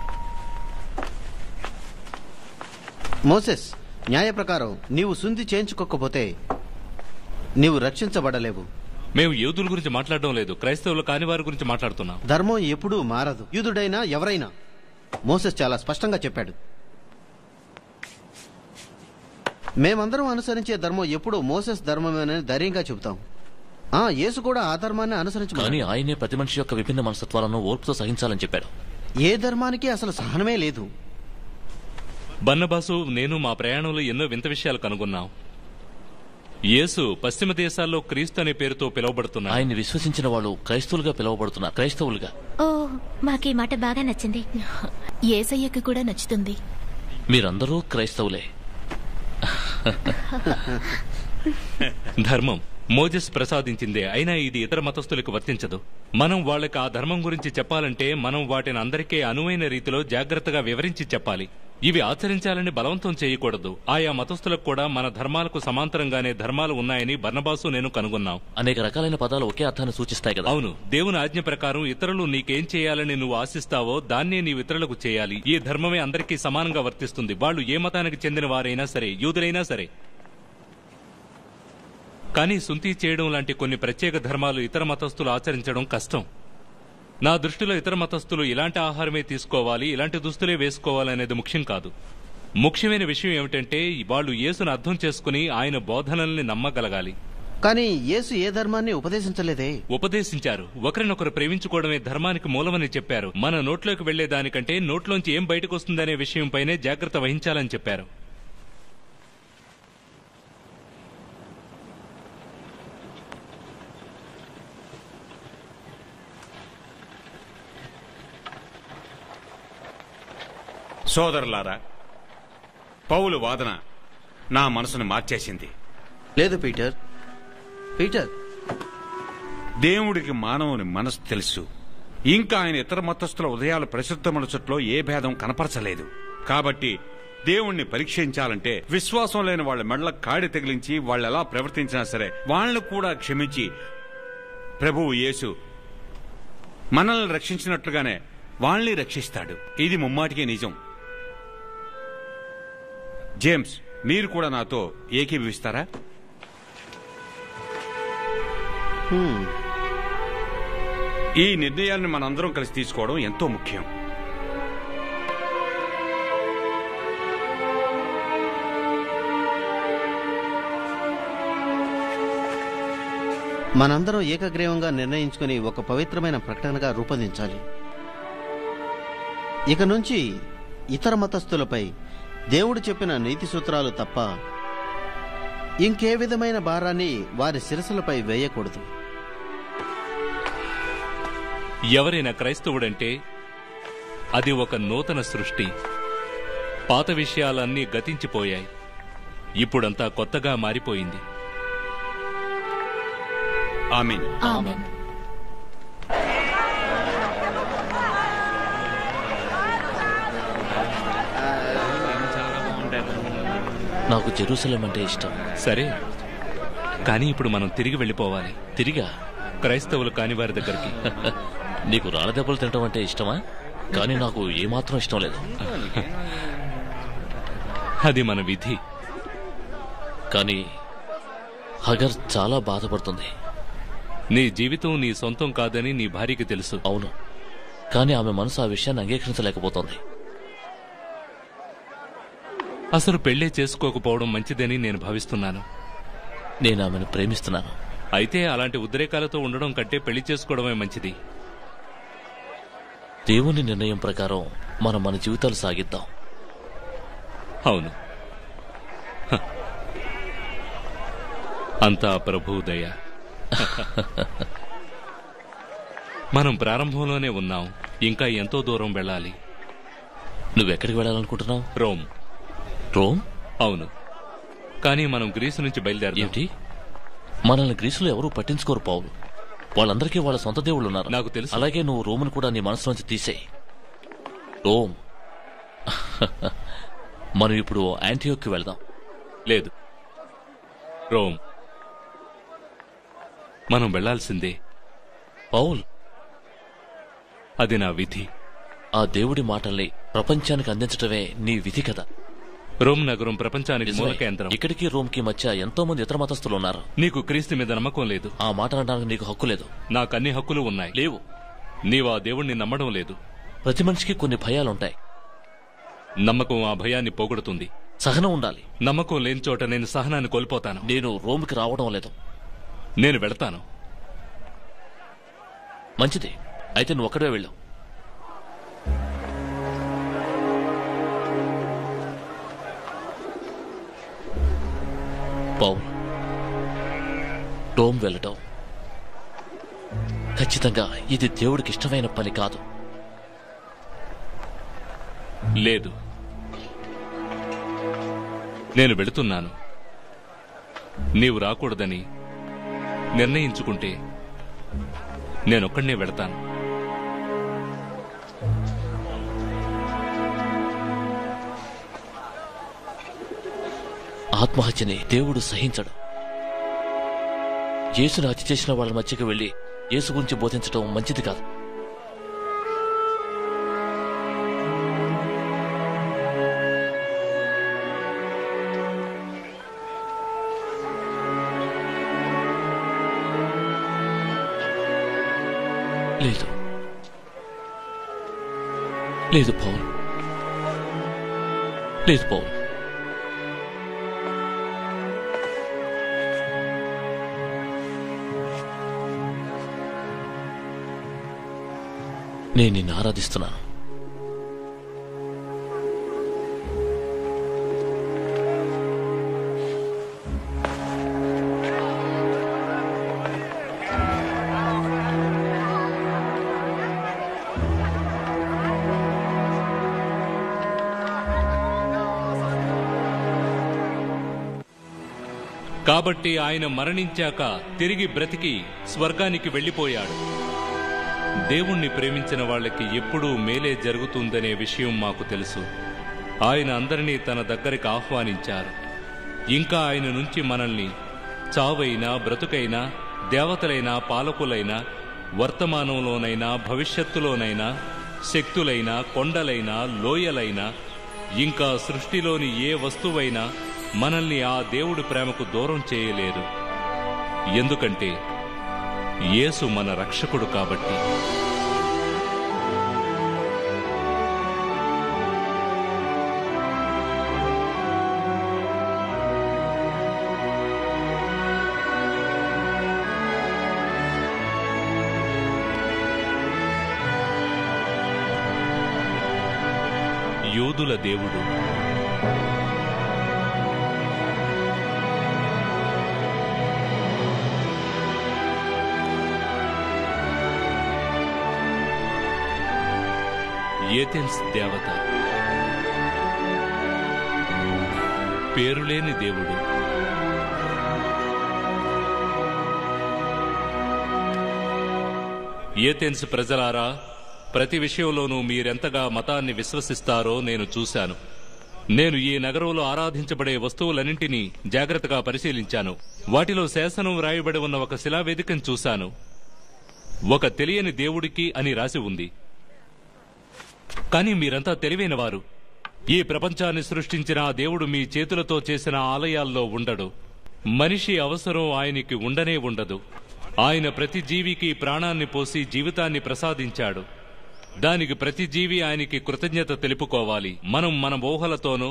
మోసెస్ న్యాయ ప్రకారం నీవు సుంది చేయించుకోకపోతే నీవు రక్షించబడలేవు మేము యూదుల గురించి మాట్లాడడం లేదు క్రైస్తవులు కాని వారి గురించి మాట్లాడుతున్నాం ధర్మం ఎప్పుడూ మారదు యూదుడైనా ఎవరైనా మోసెస్ చాలా స్పష్టంగా చెప్పాడు మేమందరం అనుసరించే ధర్మం ఎప్పుడూ మోసెస్ ధర్మమేనని ధైర్యంగా చెబుతాం ఆ యేసు కూడా ఆ ధర్మాన్ని అనుసరించు కానీ ఆయనే ప్రతి మనిషి యొక్క విభిన్న మనస్తత్వాలను ఓర్పుతో సహించాలని చెప్పాడు ఏ ధర్మానికి అసలు సహనమే లేదు బన్నబాసు నేను మా ప్రయాణంలో ఎన్నో వింత విషయాలు కనుగొన్నాం యేసు పశ్చిమ దేశాల్లో క్రీస్తు అనే పేరుతో పిలువబడుతున్నారు ఆయన్ని విశ్వసించిన వాళ్ళు క్రైస్తవులుగా పిలువబడుతున్నారు క్రైస్తవులుగా ఓ మాకు ఈ మాట బాగా నచ్చింది ఏసయ్యకి కూడా నచ్చుతుంది మీరందరూ క్రైస్తవులే ధర్మం మోజెస్ ప్రసాదించిందే అయినా ఇది ఇతర మతస్థులకు వర్తించదు మనం వాళ్ళకి ఆ ధర్మం గురించి చెప్పాలంటే మనం వాటిని అందరికీ అనువైన రీతిలో జాగ్రత్తగా వివరించి చెప్పాలి ఇవి ఆచరించాలని బలవంతం చేయకూడదు ఆయా మతస్థులకు కూడా మన ధర్మాలకు సమాంతరంగానే ధర్మాలు ఉన్నాయని బర్నబాసు నేను కనుగొన్నాం అనేక రకాలైన పదాలు ఒకే అర్థాన్ని సూచిస్తాయి కదా అవును దేవుని ఆజ్ఞ ప్రకారం ఇతరులు నీకేం చేయాలని నువ్వు ఆశిస్తావో దాన్నే నీవు ఇతరులకు చేయాలి ఈ ధర్మమే అందరికీ సమానంగా వర్తిస్తుంది వాళ్ళు ఏ మతానికి చెందిన వారైనా సరే యూదులైనా సరే కానీ సుంతి చేయడం లాంటి కొన్ని ప్రత్యేక ధర్మాలు ఇతర మతస్థులు ఆచరించడం కష్టం నా దృష్టిలో ఇతర మతస్థులు ఇలాంటి ఆహారమే తీసుకోవాలి ఇలాంటి దుస్తులే వేసుకోవాలి అనేది ముఖ్యం కాదు ముఖ్యమైన విషయం ఏమిటంటే వాళ్ళు యేసును అర్థం చేసుకుని ఆయన బోధనల్ని నమ్మగలగాలి కానీ యేసు ఏ ధర్మాన్ని ఉపదేశించలేదే ఉపదేశించారు ఒకరినొకరు ప్రేమించుకోవడమే ధర్మానికి మూలమని చెప్పారు మన నోట్లోకి వెళ్లే దానికంటే నోట్లోంచి ఏం బయటకు వస్తుందనే విషయంపైనే జాగ్రత్త వహించాలని చెప్పారు సోదరులారా పౌలు వాదన నా మనసును మార్చేసింది లేదు పీటర్ పీటర్ దేవుడికి మానవుని మనసు తెలుసు ఇంకా ఆయన ఇతర మతస్థుల ఉదయాల పరిశుద్ధ మనసుట్లో ఏ భేదం కనపరచలేదు కాబట్టి దేవుణ్ణి పరీక్షించాలంటే విశ్వాసం లేని వాళ్ళ మెడల కాడి తగిలించి వాళ్ళు ఎలా ప్రవర్తించినా సరే వాళ్ళని కూడా క్షమించి ప్రభువు యేసు మనల్ని రక్షించినట్లుగానే వాళ్ళని రక్షిస్తాడు ఇది ముమ్మాటికే నిజం జేమ్స్ మీరు కూడా నాతో ఏకీభవిస్తారా హ్మ్. ఈ నిర్ణయాన్ని మనందరం కలిసి తీసుకోవడం ఎంతో ముఖ్యం మనందరం ఏకగ్రీవంగా నిర్ణయించుకుని ఒక పవిత్రమైన ప్రకటనగా రూపొందించాలి ఇక నుంచి ఇతర మతస్థులపై దేవుడు చెప్పిన నీతి సూత్రాలు తప్ప ఇంకే విధమైన భారాన్ని వారి శిరసులపై వేయకూడదు ఎవరైనా క్రైస్తవుడంటే అది ఒక నూతన సృష్టి పాత విషయాలన్నీ గతించిపోయాయి ఇప్పుడంతా కొత్తగా మారిపోయింది ఆమెన్ ఆమెన్ నాకు జెరూసలేం అంటే ఇష్టం సరే కానీ ఇప్పుడు మనం తిరిగి వెళ్ళిపోవాలి తిరిగా క్రైస్తవులు కాని వారి దగ్గరికి నీకు రాళ్ళ దెబ్బలు తినటం అంటే ఇష్టమా కానీ నాకు ఏమాత్రం ఇష్టం లేదు అది మన విధి కానీ హగర్ చాలా బాధపడుతుంది నీ జీవితం నీ సొంతం కాదని నీ భార్యకి తెలుసు అవును కానీ ఆమె మనసు ఆ విషయాన్ని అంగీకరించలేకపోతుంది అసలు పెళ్లే చేసుకోకపోవడం మంచిదని నేను భావిస్తున్నాను నేను ఆమెను ప్రేమిస్తున్నాను అయితే అలాంటి ఉద్రేకాలతో ఉండడం కంటే పెళ్లి చేసుకోవడమే మంచిది దేవుని నిర్ణయం ప్రకారం మనం మన జీవితాలు సాగిద్దాం అవును హ. అంతా ప్రభు దయ మనం ప్రారంభంలోనే ఉన్నాం ఇంకా ఎంతో దూరం వెళ్ళాలి నువ్వెక్కడికి వెళ్ళాలనుకుంటున్నావు రోమ్ రోమ్ అవును కానీ మనం గ్రీసు నుంచి బయలుదేరాం ఏమిటి మనల్ని గ్రీసులో ఎవరూ పట్టించుకోరు పావులు వాళ్ళందరికీ వాళ్ళ సొంత దేవుళ్ళు ఉన్నారు నాకు తెలుసు. అలాగే నువ్వు రోమ్ను కూడా నీ మనసులోంచి తీసేయి రోమ్ మనం ఇప్పుడు యాంటీయోక్కి వెళ్దాం లేదు రోమ్ మనం వెళ్ళాల్సిందే పౌల్ అది నా విధి ఆ దేవుడి మాటల్ని ప్రపంచానికి అందించటమే నీ విధి కదా రోమ్ నగరం ప్రపంచానికి మూల నిజమే. కేంద్రం ఇక్కడికి రోమ్ కి మధ్య ఎంతో మంది ఇతర మతస్థులు ఉన్నారు నీకు క్రీస్తు మీద నమ్మకం లేదు ఆ మాట అనడానికి నీకు హక్కు లేదు నాకు అన్ని హక్కులు ఉన్నాయి లేవు నీవు ఆ దేవుణ్ణి నమ్మడం లేదు ప్రతి మనిషికి కొన్ని భయాలుంటాయి నమ్మకం ఆ భయాన్ని పోగొడుతుంది సహనం ఉండాలి నమ్మకం లేని చోట నేను సహనాన్ని కోల్పోతాను నేను రోమ్కి రావడం లేదు నేను వెళతాను మంచిది అయితే నువ్వు ఒక్కడే వెళ్ళు పౌల్ డోమ్ వెళ్ళటం ఖచ్చితంగా ఇది దేవుడికి ఇష్టమైన పని కాదు లేదు నేను వెళుతున్నాను నీవు రాకూడదని నిర్ణయించుకుంటే నేనొక్కడనే వెళతాను ఆత్మహత్యని దేవుడు సహించడు యేసుని హత్య చేసిన వాళ్ళ మధ్యకి వెళ్లి యేసు గురించి బోధించడం మంచిది కాదు లేదు లేదు పౌల్ లేదు పౌల్ నేను నిన్ను ఆరాధిస్తున్నాను కాబట్టి ఆయన మరణించాక తిరిగి బ్రతికి స్వర్గానికి వెళ్లిపోయాడు దేవుణ్ణి ప్రేమించిన వాళ్ళకి ఎప్పుడూ మేలే జరుగుతుందనే విషయం మాకు తెలుసు ఆయన అందరినీ తన దగ్గరికి ఆహ్వానించారు ఇంకా ఆయన నుంచి మనల్ని చావైనా బ్రతుకైనా దేవతలైనా పాలకులైనా వర్తమానంలోనైనా భవిష్యత్తులోనైనా శక్తులైనా కొండలైనా లోయలైనా ఇంకా సృష్టిలోని ఏ వస్తువైనా మనల్ని ఆ దేవుడి ప్రేమకు దూరం చేయలేదు ఎందుకంటే యేసు మన రక్షకుడు కాబట్టి యోధుల దేవుడు ఏథెన్స్ దేవత పేరులేని దేవుడు ఏథెన్స్ ప్రజలారా ప్రతి విషయంలోనూ మీరెంతగా మతాన్ని విశ్వసిస్తారో నేను చూశాను నేను ఈ నగరంలో ఆరాధించబడే వస్తువులన్నింటినీ జాగ్రత్తగా పరిశీలించాను వాటిలో శాసనం వ్రాయబడి ఉన్న ఒక శిలావేదికను చూశాను ఒక తెలియని దేవుడికి అని రాసి ఉంది కానీ మీరంతా తెలివైన వారు ఈ ప్రపంచాన్ని సృష్టించిన ఆ దేవుడు మీ చేతులతో చేసిన ఆలయాల్లో ఉండడు మనిషి అవసరం ఆయనకి ఉండనే ఉండదు ఆయన ప్రతి జీవికి ప్రాణాన్ని పోసి జీవితాన్ని ప్రసాదించాడు దానికి ప్రతి జీవి ఆయనకి కృతజ్ఞత తెలుపుకోవాలి మనం మన ఊహలతోనో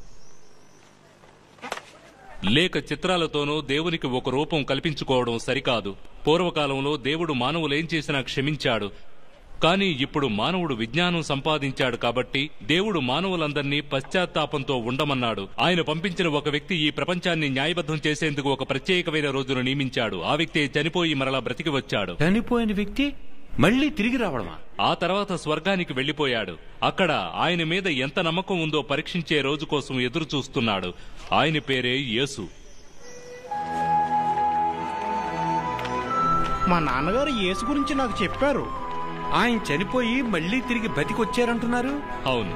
లేక చిత్రాలతోనో దేవునికి ఒక రూపం కల్పించుకోవడం సరికాదు పూర్వకాలంలో దేవుడు మానవులేం చేసినా క్షమించాడు కానీ ఇప్పుడు మానవుడు విజ్ఞానం సంపాదించాడు కాబట్టి దేవుడు మానవులందరినీ పశ్చాత్తాపంతో ఉండమన్నాడు ఆయన పంపించిన ఒక వ్యక్తి ఈ ప్రపంచాన్ని న్యాయబద్ధం చేసేందుకు ఒక ప్రత్యేకమైన రోజును నియమించాడు ఆ వ్యక్తి చనిపోయి మరలా బ్రతికి వచ్చాడు చనిపోయిన వ్యక్తి మళ్ళీ తిరిగి రావడమా ఆ తర్వాత స్వర్గానికి వెళ్లిపోయాడు అక్కడ ఆయన మీద ఎంత నమ్మకం ఉందో పరీక్షించే రోజు కోసం ఎదురు చూస్తున్నాడు ఆయన పేరే యేసు మా నాన్నగారు యేసు గురించి నాకు చెప్పారు ఆయన చనిపోయి మళ్ళీ తిరిగి బతికొచ్చారంటున్నారు అవును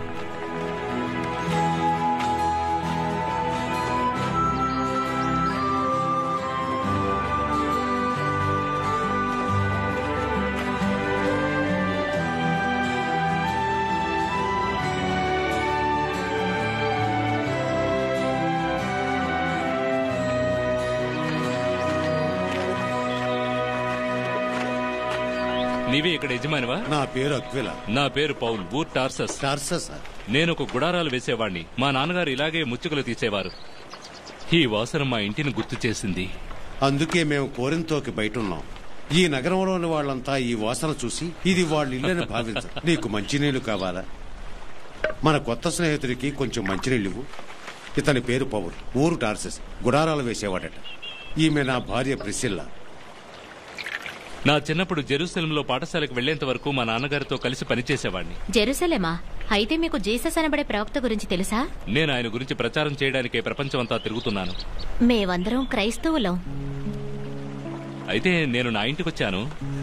నీవే ఇక్కడ యజమానివా నా పేరు అక్విల నా పేరు పౌల్ ఊర్ టార్సస్ టార్సస్ నేను ఒక గుడారాలు వేసేవాణ్ణి మా నాన్నగారు ఇలాగే ముచ్చుకలు తీసేవారు ఈ వాసన మా ఇంటిని గుర్తు చేసింది అందుకే మేము కోరింతోకి బయట ఉన్నాం ఈ నగరంలోని వాళ్ళంతా ఈ వాసన చూసి ఇది వాళ్ళ ఇల్లని భావించరు నీకు మంచినీళ్లు కావాలా మన కొత్త స్నేహితుడికి కొంచెం మంచినీళ్ళు ఇవ్వు ఇతని పేరు పౌల్ ఊరు టార్సెస్ గుడారాలు వేసేవాడట ఈమె నా భార్య ప్రిసిల్లా నా చిన్నప్పుడు జెరూసలంలో పాఠశాలకు వెళ్లేంత వరకు మా నాన్నగారితో కలిసి పనిచేసేవాడిని జెరూసలేమా అయితే మీకు జీసస్ అనబడే ప్రవక్త గురించి తెలుసా నేను ఆయన గురించి ప్రచారం చేయడానికే ప్రపంచమంతా తిరుగుతున్నాను మేమందరం క్రైస్తవులం అయితే నేను నా ఇంటికొచ్చాను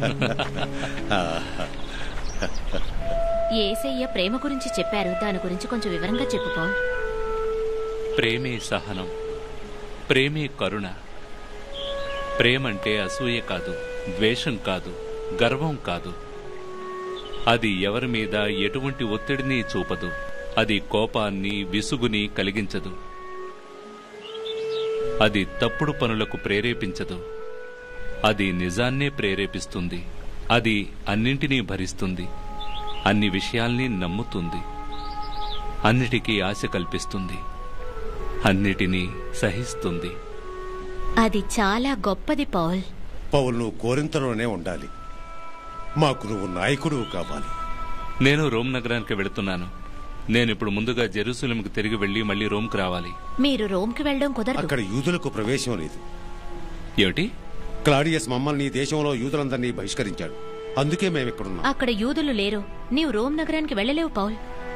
ఏసయ్య ప్రేమ గురించి చెప్పారు దాని గురించి కొంచెం వివరంగా చెప్పు పౌల్ ప్రేమే సహనం ప్రేమే కరుణ ప్రేమంటే అసూయ కాదు ద్వేషం కాదు గర్వం కాదు అది ఎవరి మీద ఎటువంటి ఒత్తిడిని చూపదు అది కోపాన్ని విసుగుని కలిగించదు అది తప్పుడు పనులకు ప్రేరేపించదు అది నిజాన్నే ప్రేరేపిస్తుంది అది అన్నింటినీ భరిస్తుంది అన్ని విషయాల్ని నమ్ముతుంది అన్నిటికీ ఆశ కల్పిస్తుంది అన్నిటినీ సహిస్తుంది అది చాలా గొప్పది పౌల్ పౌల్ నువ్వు కోరింతలోనే ఉండాలి మాకు నువ్వు నాయకుడు కావాలి నేను రోమ్ నగరానికి వెళుతున్నాను నేను ఇప్పుడు ముందుగా జెరూసలంకి తిరిగి వెళ్లి మళ్ళీ రోమ్కి రావాలి మీరు రోమ్కి వెళ్ళడం కుదరదు అక్కడ యూదులకు ప్రవేశం లేదు ఏమిటి క్లాడియస్ మమ్మల్ని ఈ దేశంలో యూదులందరినీ బహిష్కరించాడు అందుకే మేము ఇక్కడున్నాం అక్కడ యూదులు లేరు నీవు రోమ్ నగరానికి వెళ్ళలేవు పౌల్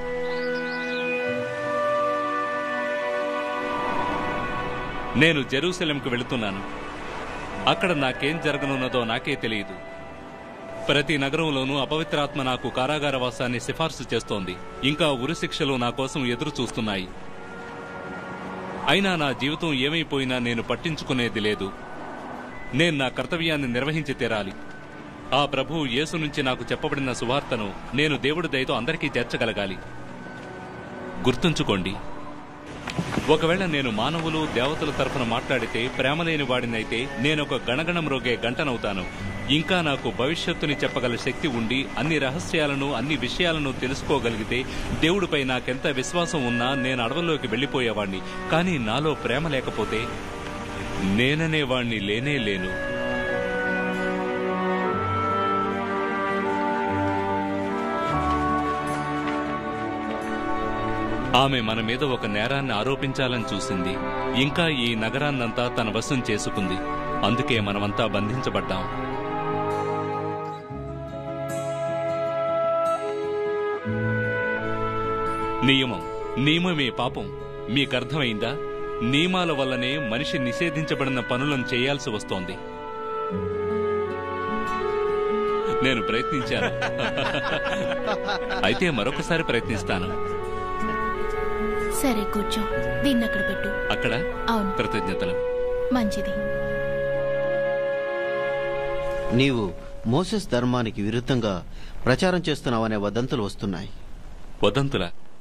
నేను జెరూసలంకి వెళుతున్నాను అక్కడ నాకేం జరగనున్నదో నాకే తెలియదు ప్రతి నగరంలోనూ అపవిత్రాత్మ నాకు కారాగార వాసాన్ని సిఫార్సు చేస్తోంది ఇంకా ఉరిశిక్షలు నా కోసం ఎదురు చూస్తున్నాయి అయినా నా జీవితం ఏమైపోయినా నేను పట్టించుకునేది లేదు నేను నా కర్తవ్యాన్ని నిర్వహించి తీరాలి ఆ ప్రభు యేసు నుంచి నాకు చెప్పబడిన సువార్తను నేను దేవుడి దయతో అందరికీ చేర్చగలగాలి గుర్తుంచుకోండి ఒకవేళ నేను మానవులు దేవతల తరఫున మాట్లాడితే ప్రేమలేని వాడినైతే నేనొక గణగణం రోగే గంటనవుతాను ఇంకా నాకు భవిష్యత్తుని చెప్పగల శక్తి ఉండి అన్ని రహస్యాలను అన్ని విషయాలను తెలుసుకోగలిగితే దేవుడిపై నాకెంత విశ్వాసం ఉన్నా నేను అడవుల్లోకి వెళ్లిపోయేవాణ్ణి కానీ నాలో ప్రేమ లేకపోతే నేననేవాణ్ణి లేనే లేను ఆమె మన మీద ఒక నేరాన్ని ఆరోపించాలని చూసింది ఇంకా ఈ నగరాన్నంతా తన వశం చేసుకుంది అందుకే మనమంతా బంధించబడ్డాం నియమం నియమమే పాపం మీకర్థమైందా నియమాల వల్లనే మనిషి నిషేధించబడిన పనులను చేయాల్సి వస్తోంది నేను ప్రయత్నించాను అయితే మరొకసారి ప్రయత్నిస్తాను సరే కూర్చో దీన్ని అక్కడ పెట్టు అక్కడ అవును కృతజ్ఞతలు మంచిది నీవు మోసెస్ ధర్మానికి విరుద్ధంగా ప్రచారం చేస్తున్నావనే వదంతులు వస్తున్నాయి వదంతుల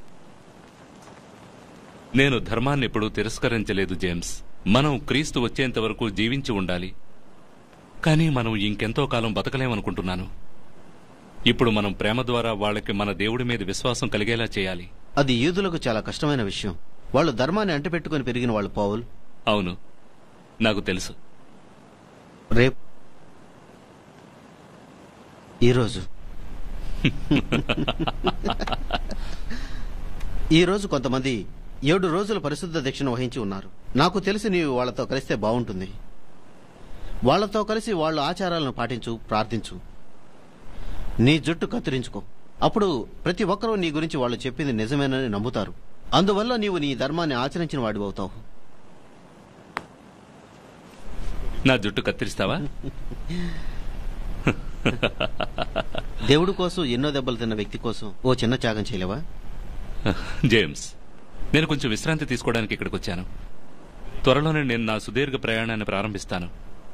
నేను ధర్మాన్ని ఎప్పుడూ తిరస్కరించలేదు జేమ్స్ మనం క్రీస్తు వచ్చేంత వరకు జీవించి ఉండాలి కానీ మనం ఇంకెంతో కాలం బతకలేమనుకుంటున్నాను ఇప్పుడు మనం ప్రేమ ద్వారా వాళ్ళకి మన దేవుడి మీద విశ్వాసం కలిగేలా చేయాలి అది యూదులకు చాలా కష్టమైన విషయం వాళ్ళు ధర్మాన్ని అంటిపెట్టుకుని పెరిగిన వాళ్ళు పౌల్ అవును నాకు తెలుసు రేపు ఈరోజు ఈరోజు కొంతమంది ఏడు రోజుల పరిశుద్ధ దీక్షను వహించి ఉన్నారు నాకు తెలిసి నీవు వాళ్ళతో కలిస్తే బాగుంటుంది వాళ్ళతో కలిసి వాళ్ళ ఆచారాలను పాటించు ప్రార్థించు నీ జుట్టు కత్తిరించుకో అప్పుడు ప్రతి ఒక్కరూ నీ గురించి వాళ్ళు చెప్పింది నిజమేనని నమ్ముతారు అందువల్ల నీవు నీ ధర్మాన్ని ఆచరించిన వాడివవుతావు నా జుట్టు కత్తిరిస్తావా దేవుడి కోసం ఎన్నో దెబ్బలు తిన్న వ్యక్తి కోసం ఓ చిన్న త్యాగం చేయలేవా జేమ్స్ నేను కొంచెం విశ్రాంతి తీసుకోవడానికి ఇక్కడికి వచ్చాను త్వరలోనే నేను నా సుదీర్ఘ ప్రయాణాన్ని ప్రారంభిస్తాను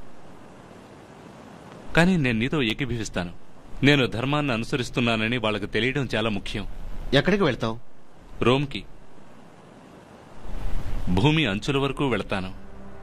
కానీ నేను నీతో ఏకీభవిస్తాను నేను ధర్మాన్ని అనుసరిస్తున్నానని వాళ్ళకి తెలియడం చాలా ముఖ్యం ఎక్కడికి వెళ్తావు రోమ్కి భూమి అంచుల వరకు వెళతాను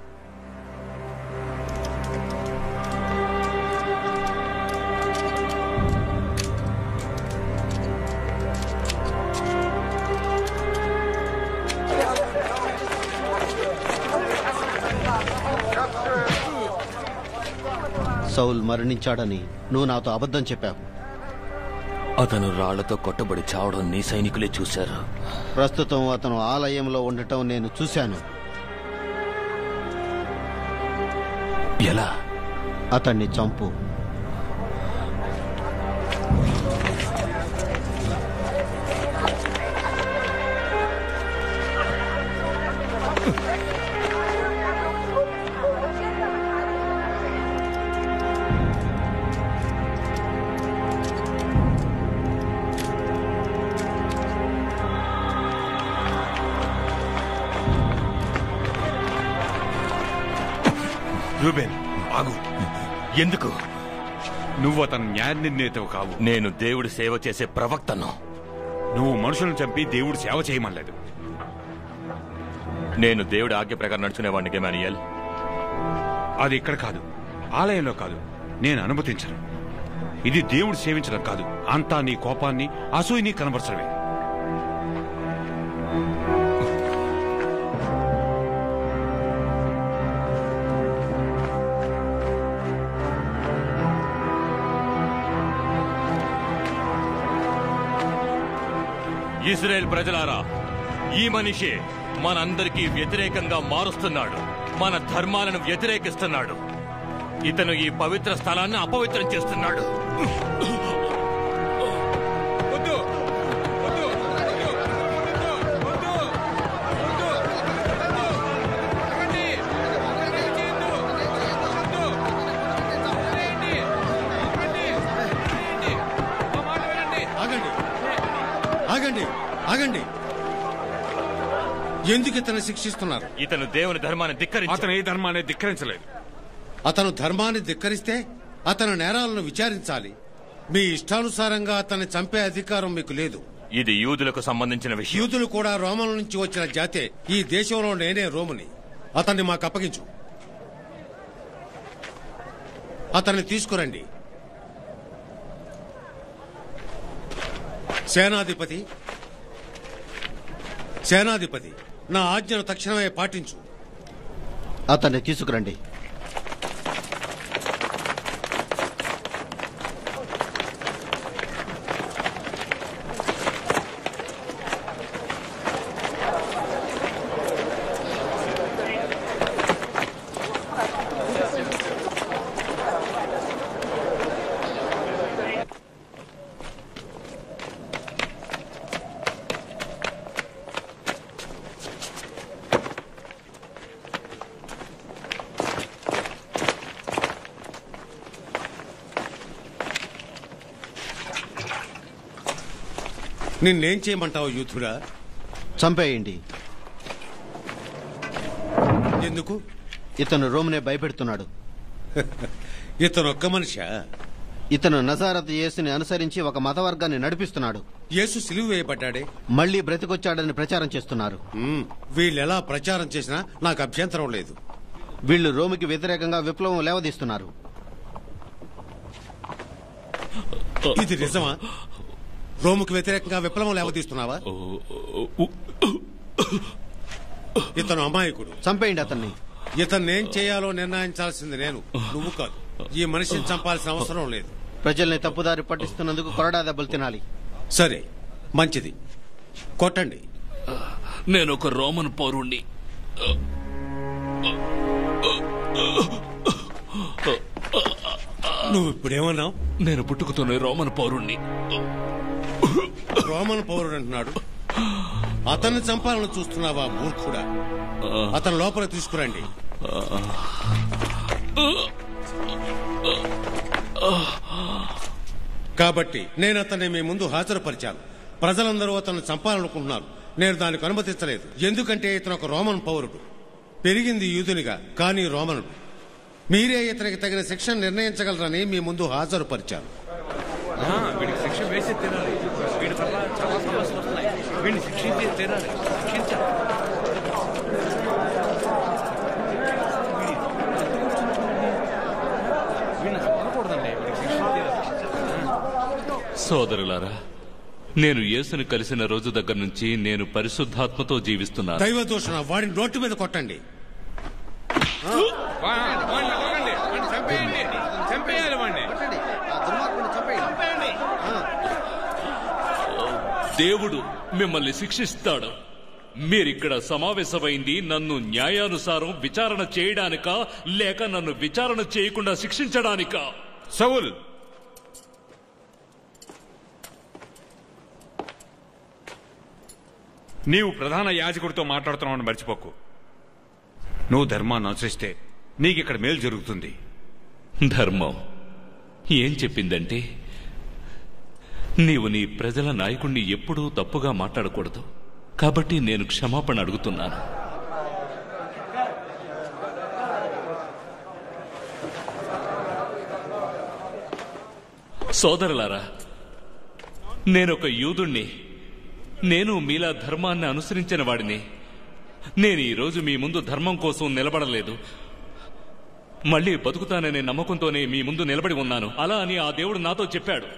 సౌల్ మరణించాడని నువ్వు నాతో అబద్ధం చెప్పావు అతను రాళ్లతో కొట్టబడి చావడం నీ సైనికులే చూశారు ప్రస్తుతం అతను ఆలయంలో ఉండటం నేను చూశాను ఎలా అతన్ని చంపు రూబేన్ ఆగు ఎందుకు నువ్వు అతను న్యాయ నిర్ణేతవు కావు నేను దేవుడి సేవ చేసే ప్రవక్తను నువ్వు మనుషులను చంపి దేవుడు సేవ చేయమనలేదు నేను దేవుడి ఆజ్ఞ ప్రకారం నడుచుకునేవాడిని గెమానియల్ అది ఇక్కడ కాదు ఆలయంలో కాదు నేను అనుమతించను ఇది దేవుడు సేవించడం కాదు అంతా నీ కోపాన్ని అసూయని కనబరచడమే ఇజ్రాయెల్ ప్రజలారా ఈ మనిషి మనందరికీ వ్యతిరేకంగా మారుస్తున్నాడు మన ధర్మాలను వ్యతిరేకిస్తున్నాడు ఇతను ఈ పవిత్ర స్థలాన్ని అపవిత్రం చేస్తున్నాడు ఆగండి ఆగండి ఆగండి ఎందుకు ఇతను శిక్షిస్తున్నారు ఇతను దేవుని ధర్మాన్ని ధిక్కరించి అతను ఏ ధర్మాన్ని ధిక్కరించలేదు అతను ధర్మాన్ని ధిక్కరిస్తే అతను నేరాలను విచారించాలి మీ ఇష్టానుసారంగా అతన్ని చంపే అధికారం మీకు లేదు ఇది యూదులకు సంబంధించిన విషయం యూదులు కూడా రోమల నుంచి వచ్చిన జాతే ఈ దేశంలో నేనే రోముని అతన్ని మాకు అప్పగించు అతన్ని తీసుకురండి సేనాధిపతి సేనాధిపతి నా ఆజ్ఞను తక్షణమే పాటించు అతన్ని తీసుకురండి నిన్నేం చేయమంటావు యూతుడా చంపేయండి ఎందుకు ఇతను రోమ్నే భయపెడుతున్నాడు ఇతను ఒక్క మనిషా ఇతను నజారత్ యేసుని అనుసరించి ఒక మత వర్గాన్ని నడిపిస్తున్నాడు యేసు సిలువ వేయబడ్డాడే మళ్లీ బ్రతికొచ్చాడని ప్రచారం చేస్తున్నారు మ్మ్. వీళ్ళెలా ప్రచారం చేసినా నాకు అభ్యంతరం లేదు వీళ్ళు రోమికి వ్యతిరేకంగా విప్లవం లేవదీస్తున్నారు ఇది నిజమా రోముకు వ్యతిరేకంగా విప్లవం లేవతీస్తున్నావా ఇతను అమాయకుడు చంపేయండి అతన్ని ఇతన్ని ఏం చేయాలో నిర్ణయించాల్సింది నేను నువ్వు కాదు ఈ మనిషిని చంపాల్సిన అవసరం లేదు ప్రజల్ని తప్పుదారి పట్టిస్తున్నందుకు కొరడా దెబ్బలు తినాలి సరే మంచిది కొట్టండి నేను ఒక రోమన్ పౌరుణ్ణి నువ్వు ఇప్పుడేమన్నావు నేను పుట్టుకతోనే రోమన్ పౌరుణ్ణి రోమన్ పౌరుడు అంటున్నాడు అతన్ని చంపాలని చూస్తున్నావా మూర్ఖుడా అతను లోపల తీసుకురండి కాబట్టి నేను అతన్ని మీ ముందు హాజరుపరిచాను ప్రజలందరూ అతన్ని చంపాలనుకుంటున్నారు నేను దానికి అనుమతించలేదు ఎందుకంటే ఇతను ఒక రోమన్ పౌరుడు పెరిగింది యూదునిగా కానీ రోమనుడు మీరే ఇతనికి తగిన శిక్ష నిర్ణయించగలరని మీ ముందు హాజరుపరిచాను ఆ, వీడికి శిక్ష వేసి తినాలి వీడి వల్ల చాలా సమస్యలు వస్తున్నాయి వీడిని శిక్షించి తినాలి శిక్షించాలి వీడిని అసలు వదలకూడదండి వీడికి శిక్ష తీరాలి సోదరులారా నేను యేసుని కలిసిన రోజు దగ్గర నుంచి నేను పరిశుద్ధాత్మతో జీవిస్తున్నాను దైవ దూషణ వాడిని నోటి మీద కొట్టండి వా- వాడిని కొట్టండి. వాడిని చంపేయండి చంపేయాలి వాడిని దేవుడు మిమ్మల్ని శిక్షిస్తాడు మీరిక్కడ సమావేశమైంది నన్ను న్యాయానుసారం విచారణ చేయడానికా లేక నన్ను విచారణ చేయకుండా శిక్షించడానికా సౌల్ నీవు ప్రధాన యాజకుడితో మాట్లాడుతున్నావని మర్చిపోకు నువ్వు ధర్మాన్ని అనుసరిస్తే నీకు ఇక్కడ మేలు జరుగుతుంది ధర్మం ఏం చెప్పిందంటే నీవు నీ ప్రజల నాయకుణ్ణి ఎప్పుడూ తప్పుగా మాట్లాడకూడదు కాబట్టి నేను క్షమాపణ అడుగుతున్నాను సోదరులారా నేనొక యూదుణ్ణి నేను మీలా ధర్మాన్ని అనుసరించిన వాడిని నేను ఈరోజు మీ ముందు ధర్మం కోసం నిలబడలేదు మళ్ళీ బతుకుతాననే నమ్మకంతోనే మీ ముందు నిలబడి ఉన్నాను అలా అని ఆ దేవుడు నాతో చెప్పాడు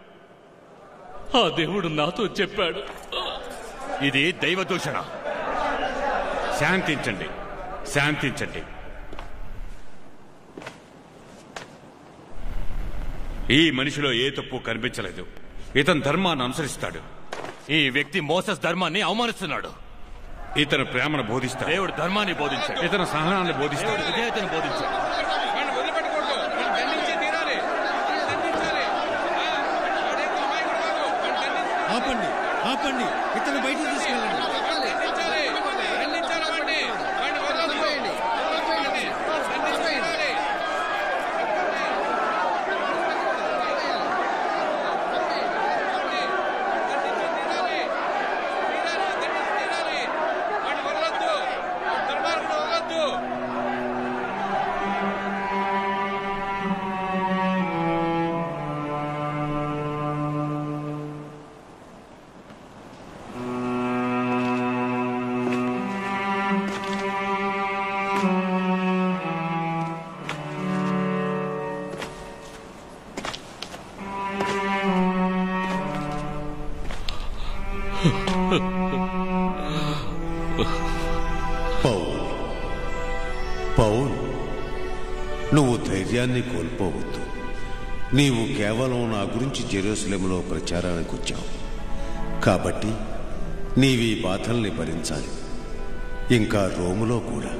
ఆ దేవుడు నాతో చెప్పాడు ఇది దైవ దూషణ శాంతించండి శాంతించండి ఈ మనిషిలో ఏ తప్పు కనిపించలేదు ఇతను ధర్మాన్ని అనుసరిస్తాడు ఈ వ్యక్తి మోసస్ ధర్మాన్ని అవమానిస్తున్నాడు ఇతను ప్రేమను బోధిస్తాడు దేవుడు ధర్మాన్ని బోధించాడు ఇతను సహనాన్ని బోధిస్తాడు దేవుడు విధేయతను బోధించాడు వాడిని వదిలిపెట్టకూడదు వాడిని దండించి తీరాలి దండించాలి ఆ, వాడేంతో అమాయకుడు కాదు. వాడిని దండించాలి. ఆపండి ఆపండి ఇతను బయటికి తీసుకెళ్ళండి దండించాలి దండించాలి వాడిని వాడిని వదలొద్దు. వదలొద్దు వాడిని. దండించి తీరాలి. వాడిని వదలొద్దు. దుర్మార్గుడు వదలొద్దు. పౌల్ పౌల్ నువ్వు ధైర్యాన్ని కోల్పోవద్దు నీవు కేవలం నా గురించి జెరూసలేంలో ప్రచారానికి వచ్చావు కాబట్టి నీవీ బాధల్ని భరించాలి ఇంకా రోములో కూడా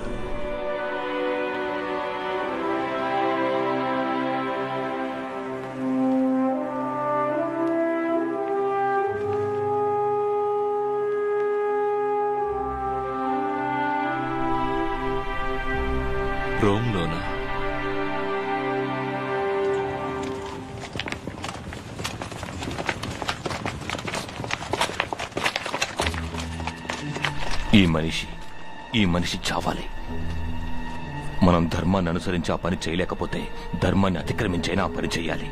రోమ్లోనా ఈ మనిషి ఈ మనిషి చావాలి మనం ధర్మాన్ని అనుసరించి ఆ పని చేయలేకపోతే ధర్మాన్ని అతిక్రమించైనా ఆ పని చేయాలి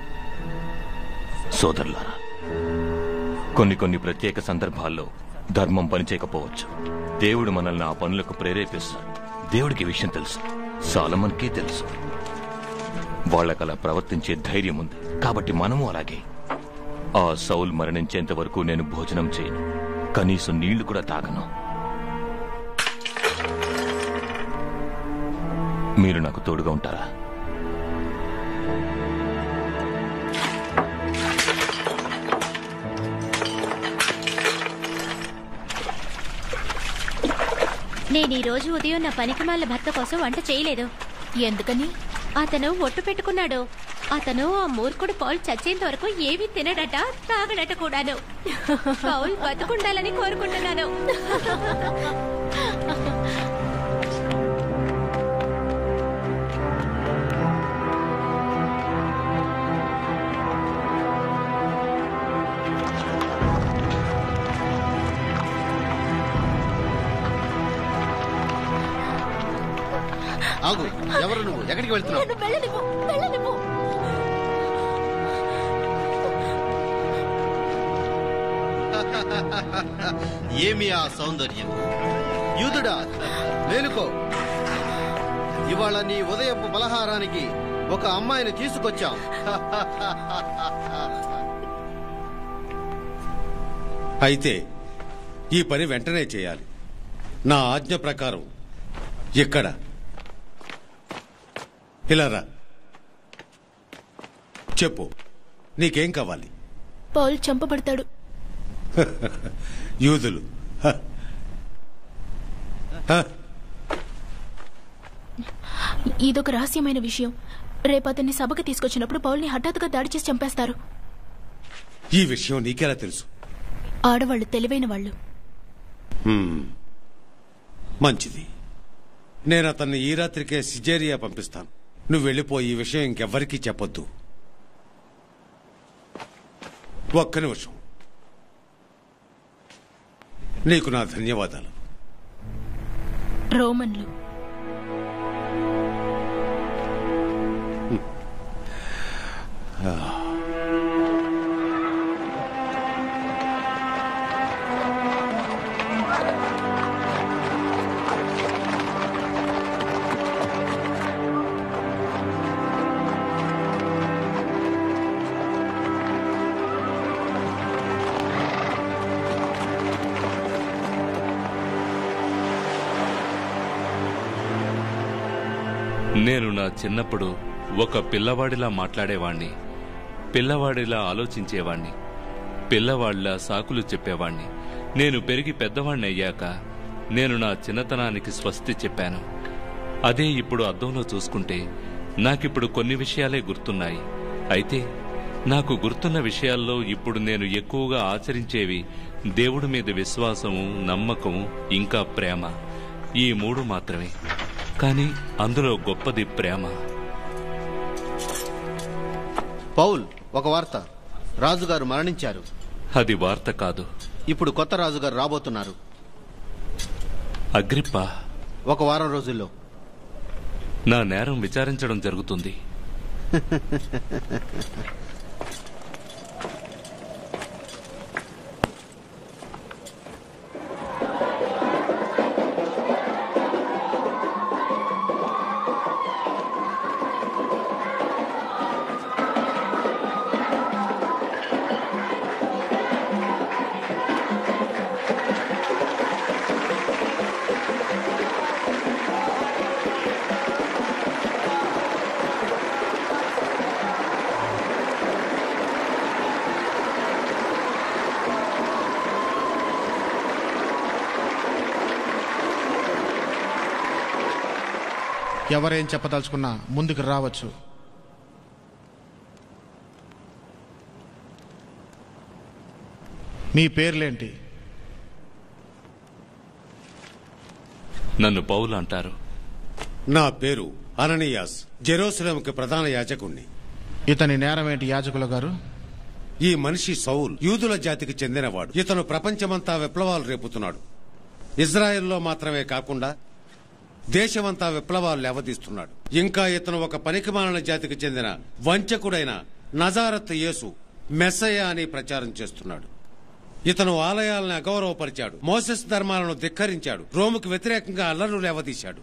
సోదరులారా కొన్ని కొన్ని ప్రత్యేక సందర్భాల్లో ధర్మం పనిచేయకపోవచ్చు దేవుడు మనల్ని ఆ పనులకు ప్రేరేపిస్తాడు దేవుడికి ఈ విషయం తెలుసు సాలమన్కి తెలుసు వాళ్ళకలా ప్రవర్తించే ధైర్యం ఉంది కాబట్టి మనము అలాగే ఆ సౌల్ మరణించేంత వరకు నేను భోజనం చేయను కనీసం నీళ్లు కూడా తాగను మీరు నాకు తోడుగా ఉంటారా నేను ఈ రోజు ఉదయం నా పనికిమాల భర్త కోసం వంట చేయలేదు ఎందుకని అతను ఒట్టు పెట్టుకున్నాడు అతను ఆ మూర్ఖుడు పౌల్ చచ్చేంత వరకు ఏమీ తినడట తాగడట కూడాను పౌల్ బతుకుండాలని కోరుకుంటున్నాను ఆగు ఎవరు నువ్వు ఎక్కడికి వెళ్తున్నావు నన్ను వెళ్ళనివ్వు వెళ్ళనివ్వు ఏమి ఆ సౌందర్యం యూదుడా మేలుకో ఇవాళ నీ ఉదయపు పలహారానికి ఒక అమ్మాయిని తీసుకొచ్చాం అయితే ఈ పని వెంటనే చేయాలి నా ఆజ్ఞ ప్రకారం ఇక్కడ ఇలా రా చెప్పు నీకేం కావాలి పౌల్ చంపబడతాడు యూదులు హ. హ. ఇదొక రహస్యమైన విషయం రేపు అతన్ని సభకు తీసుకొచ్చినప్పుడు పౌల్ని హఠాత్తుగా దాడి చేసి చంపేస్తారు ఈ విషయం నీకెలా తెలుసు ఆడవాళ్ళు తెలివైన వాళ్ళు హ్మ్. మంచిది నేను అతన్ని ఈ రాత్రికే సిజేరియా పంపిస్తాను నువ్వు వెళ్ళిపోయి ఈ విషయం ఇంకెవ్వరికీ చెప్పొద్దు ఒక్క నిమిషం నీకు నా ధన్యవాదాలు రోమన్లు నేను నా చిన్నప్పుడు ఒక పిల్లవాడిలా మాట్లాడేవాణ్ణి పిల్లవాడిలా ఆలోచించేవాణ్ణి పిల్లవాడిలా సాకులు చెప్పేవాణ్ణి నేను పెరిగి పెద్దవాణ్ణి అయ్యాక నేను నా చిన్నతనానికి స్వస్తి చెప్పాను అదే ఇప్పుడు అద్దంలో చూసుకుంటే నాకిప్పుడు కొన్ని విషయాలే గుర్తున్నాయి అయితే నాకు గుర్తున్న విషయాల్లో ఇప్పుడు నేను ఎక్కువగా ఆచరించేవి దేవుడి మీద విశ్వాసము నమ్మకము ఇంకా ప్రేమ ఈ మూడు మాత్రమే కానీ అందులో గొప్పది ప్రేమ పౌల్ ఒక వార్త రాజుగారు మరణించారు అది వార్త కాదు ఇప్పుడు కొత్త రాజుగారు రాబోతున్నారు అగ్రిప్ప ఒక వారం రోజుల్లో నా నేరం విచారించడం జరుగుతుంది ఎవరేం చెప్పదలుచుకున్నా ముందుకు రావచ్చు మీ పేర్లేంటి నన్ను పౌలు అంటారు నా పేరు అననీయాస్ జెరూసలేంకి ప్రధాన యాజకుణ్ణి ఇతని నేరం ఏంటి యాజకుల గారు ఈ మనిషి సౌల్ యూదుల జాతికి చెందినవాడు ఇతను ప్రపంచమంతా విప్లవాలు రేపుతున్నాడు ఇజ్రాయెల్లో మాత్రమే కాకుండా దేశమంతా విప్లవాలు లేవదీస్తున్నాడు ఇంకా ఇతను ఒక పనికిమాలిన జాతికి చెందిన వంచకుడైన నజారత్ యేసు మెస్సయ్య అని ప్రచారం చేస్తున్నాడు ఇతను ఆలయాలను అగౌరవపరిచాడు మోసెస్ ధర్మాలను ధిక్కరించాడు రోముకు వ్యతిరేకంగా అల్లర్లు లేవదీశాడు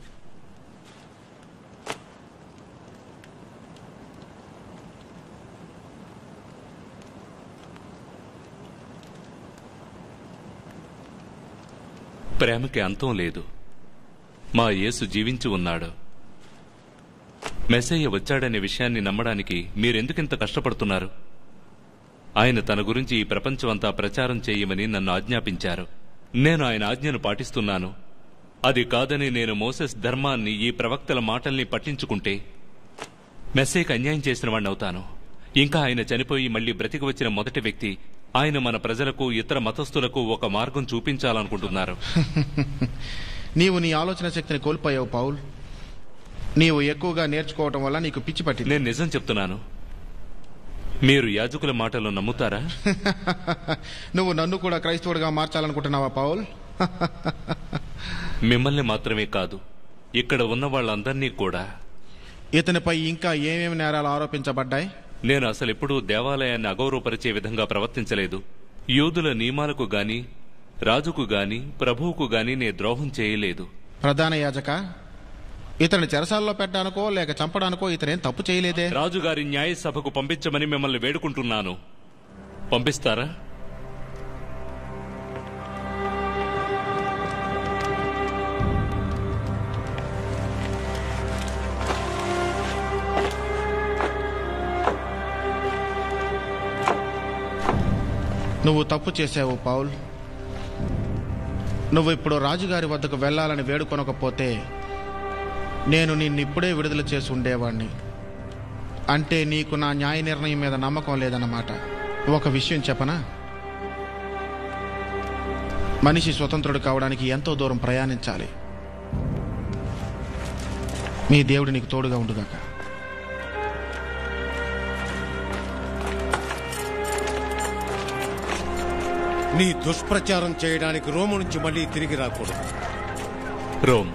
ప్రేమకి అంతం లేదు మా యేసు జీవించి ఉన్నాడు మెస్సయ్య వచ్చాడనే విషయాన్ని నమ్మడానికి మీరెందుకింత కష్టపడుతున్నారు ఆయన తన గురించి ఈ ప్రపంచమంతా ప్రచారం చేయమని నన్ను ఆజ్ఞాపించారు నేను ఆయన ఆజ్ఞను పాటిస్తున్నాను అది కాదని నేను మోసెస్ ధర్మాన్ని ఈ ప్రవక్తల మాటల్ని పట్టించుకుంటే మెస్సేకి అన్యాయం చేసిన వాడిని అవుతాను ఇంకా ఆయన చనిపోయి మళ్ళీ బ్రతికి వచ్చిన మొదటి వ్యక్తి ఆయన మన ప్రజలకు ఇతర మతస్థులకు ఒక మార్గం చూపించాలనుకుంటున్నారు నీవు నీ ఆలోచన శక్తిని కోల్పోయావు పౌల్ నీవు ఎక్కువగా నేర్చుకోవటం వల్ల నీకు పిచ్చి పట్టింది నేను నిజం చెప్తున్నాను మీరు యాజకుల మాటలు నమ్ముతారా నువ్వు నన్ను కూడా క్రైస్తవుడిగా మార్చాలనుకుంటున్నావా పౌల్ మిమ్మల్ని మాత్రమే కాదు ఇక్కడ ఉన్న వాళ్ళందరినీ కూడా ఇతనిపై ఇంకా ఏమేమి నేరాలు ఆరోపించబడ్డాయి నేను అసలు ఎప్పుడూ దేవాలయాన్ని అగౌరవపరిచే విధంగా ప్రవర్తించలేదు యూదుల నియమాలకు గాని రాజుకు గాని ప్రభువుకు గాని నే ద్రోహం చేయలేదు ప్రధాన యాజక ఇతని చెరసాల్లో పెట్టడానికో లేక చంపడానికో ఇతనేం తప్పు చేయలేదే రాజుగారి న్యాయ సభకు పంపించమని మిమ్మల్ని వేడుకుంటున్నాను పంపిస్తారా నువ్వు తప్పు చేసావు పౌల్ నువ్వు ఇప్పుడు రాజుగారి వద్దకు వెళ్ళాలని వేడుకొనకపోతే నేను నిన్నిప్పుడే విడుదల చేసి ఉండేవాణ్ణి అంటే నీకు నా న్యాయ నిర్ణయం మీద నమ్మకం లేదన్నమాట ఒక విషయం చెప్పనా మనిషి స్వతంత్రుడు కావడానికి ఎంతో దూరం ప్రయాణించాలి మీ దేవుడు నీకు తోడుగా ఉండుగాక నీ దుష్ప్రచారం చేయడానికి రోము నుంచి మళ్ళీ తిరిగి రాకూడదు రోమ్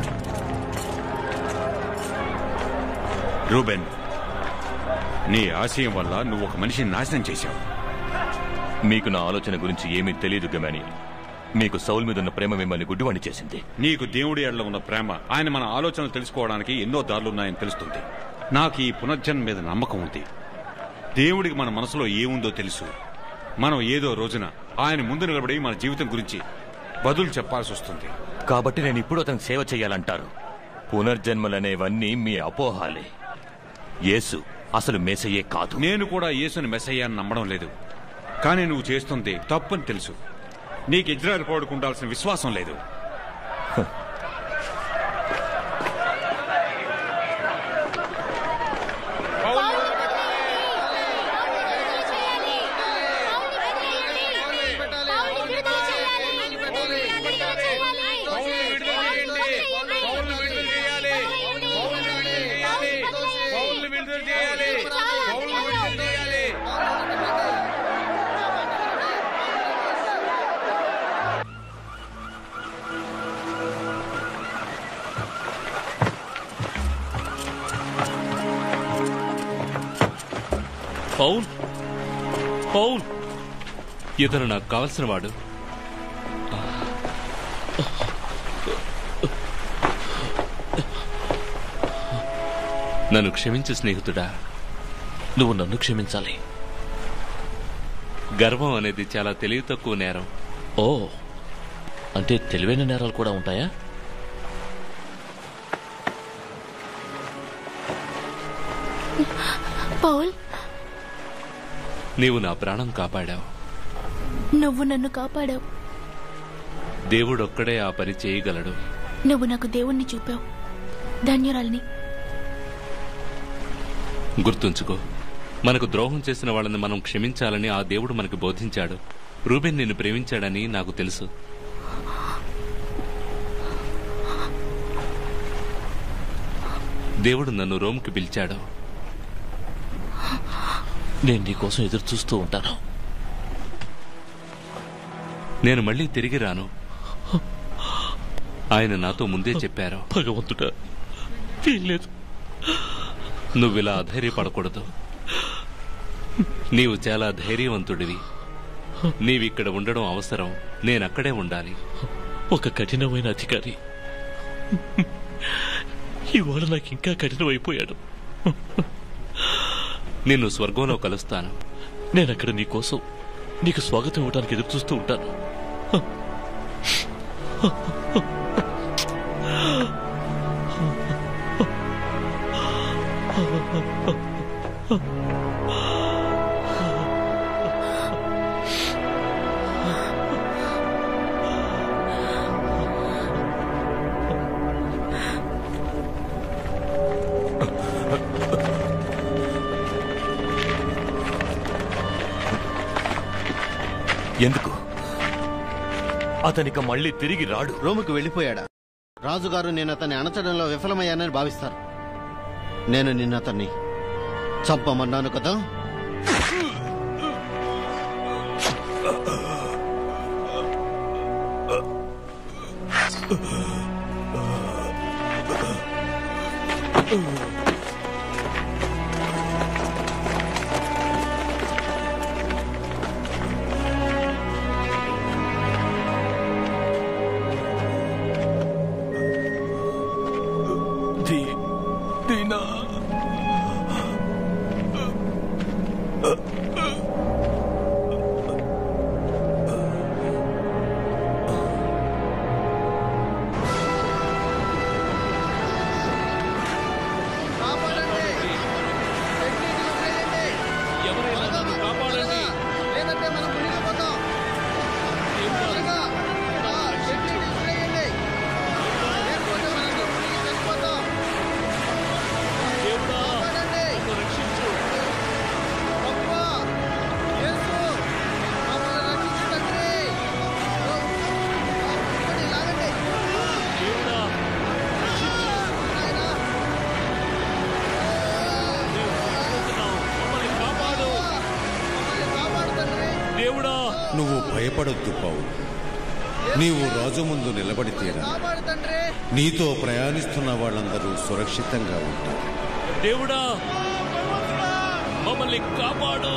రూబెన్ నీ ఆశయం వల్ల నువ్వు ఒక మనిషిని నాశనం చేశావు మీకు నా ఆలోచన గురించి ఏమీ తెలియదు గమానియల్ మీకు సౌల్ మీద ఉన్న ప్రేమ మిమ్మల్ని గుడ్డివాణ్ణి చేసింది నీకు దేవుడి ఎడల ఉన్న ప్రేమ ఆయన మన ఆలోచనలు తెలుసుకోవడానికి ఎన్నో దారులున్నాయని తెలుస్తుంది నాకు ఈ పునర్జన్మ మీద నమ్మకం ఉంది దేవుడికి మన మనసులో ఏముందో తెలుసు మనం ఏదో రోజున ఆయన ముందు నిలబడి మన జీవితం గురించి బదులు చెప్పాల్సి వస్తుంది కాబట్టి నేను ఇప్పుడు అతనికి సేవ చేయాలంటారు పునర్జన్మలనేవన్నీ మీ అపోహాలే యేసు అసలు మేసయ్యే కాదు నేను కూడా యేసుని మెస్సయ్యాన్ని నమ్మడం లేదు కానీ నువ్వు చేస్తుంది తప్పని తెలుసు నీకు ఇజ్రాయల్ పౌరుకు ఉండాల్సిన విశ్వాసం లేదు పౌల్ పౌల్ ఇతను నాకు కావలసిన వాడు నన్ను క్షమించు స్నేహితుడా నువ్వు నన్ను క్షమించాలి గర్వం అనేది చాలా తెలివి తక్కువ నేరం ఓ అంటే తెలివైన నేరాలు కూడా ఉంటాయా పౌల్ నీవు నా ప్రాణం కాపాడావు నువ్వు నన్ను కాపాడావు దేవుడొక్కడే ఆ పని చేయగలడు నువ్వు నాకు దేవుణ్ణి చూపావు ధన్యురాల్ని గుర్తుంచుకో మనకు ద్రోహం చేసిన వాళ్ళని మనం క్షమించాలని ఆ దేవుడు మనకు బోధించాడు రూబెన్ నిన్ను ప్రేమించాడని నాకు తెలుసు దేవుడు నన్ను రోమ్కి పిలిచాడు నేను నీకోసం ఎదురు చూస్తూ ఉంటాను నేను మళ్ళీ తిరిగి రాను ఆయన నాతో ముందే చెప్పారు భగవంతుడా వీల్లేదు నువ్విలా అధైర్యపడకూడదు నీవు చాలా ధైర్యవంతుడివి నీవిక్కడ ఉండడం అవసరం నేనక్కడే ఉండాలి ఒక కఠినమైన అధికారి ఇవాళ నాకు ఇంకా కఠినమైపోయాడు నిన్ను స్వర్గంలో కలుస్తాను నేను అక్కడ నీ కోసం నీకు స్వాగతం ఇవ్వడానికి ఎదురు చూస్తూ ఉంటాను ఎందుకు అతనిక మళ్ళీ తిరిగి రాడు రోముకు వెళ్ళిపోయాడా రాజుగారు నేను అతన్ని అణచడంలో విఫలమయ్యానని భావిస్తారు నేను నిన్న అతన్ని చంపమన్నాను కదా దీనా ఎవరైనా నన్ను కాపాడండి దేవుడా నన్ను రక్షించు దేవుడా మమ్మల్ని కాపాడు దేవుడా నువ్వు భయపడొద్దు పౌలు నీవు రాజు ముందు నిలబడి తీరా నీతో ప్రయాణిస్తున్న వాళ్ళందరూ సురక్షితంగా ఉంటారు దేవుడా మమ్మల్ని కాపాడు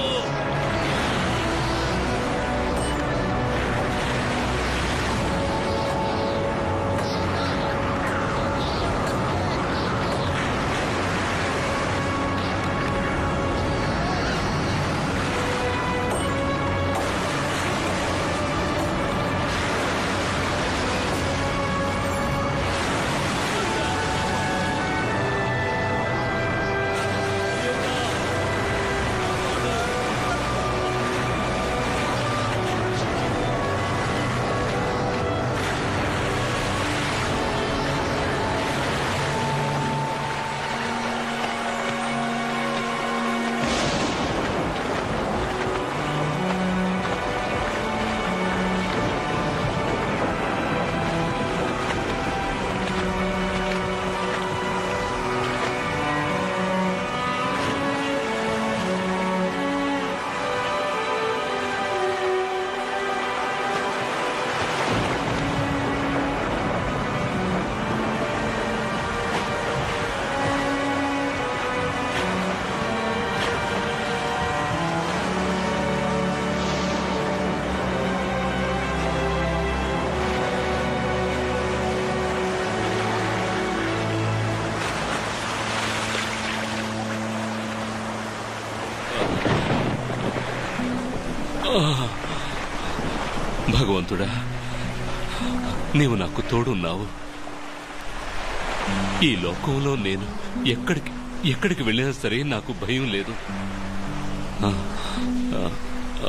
భగవంతుడా నీవు నాకు తోడున్నావు ఈ లోకంలో నేను ఎక్కడికి ఎక్కడికి వెళ్ళినా సరే నాకు భయం లేదు ఆ, ఆ, ఆ.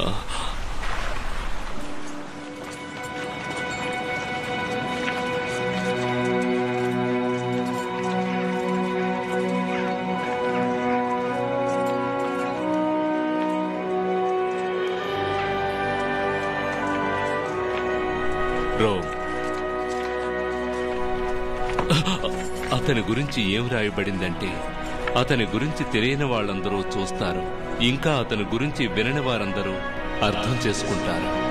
రోమ్ అతని గురించి ఏం రాయబడిందంటే అతని గురించి తెలియని వాళ్ళందరూ చూస్తారు ఇంకా అతని గురించి వినని వారందరూ అర్థం చేసుకుంటారు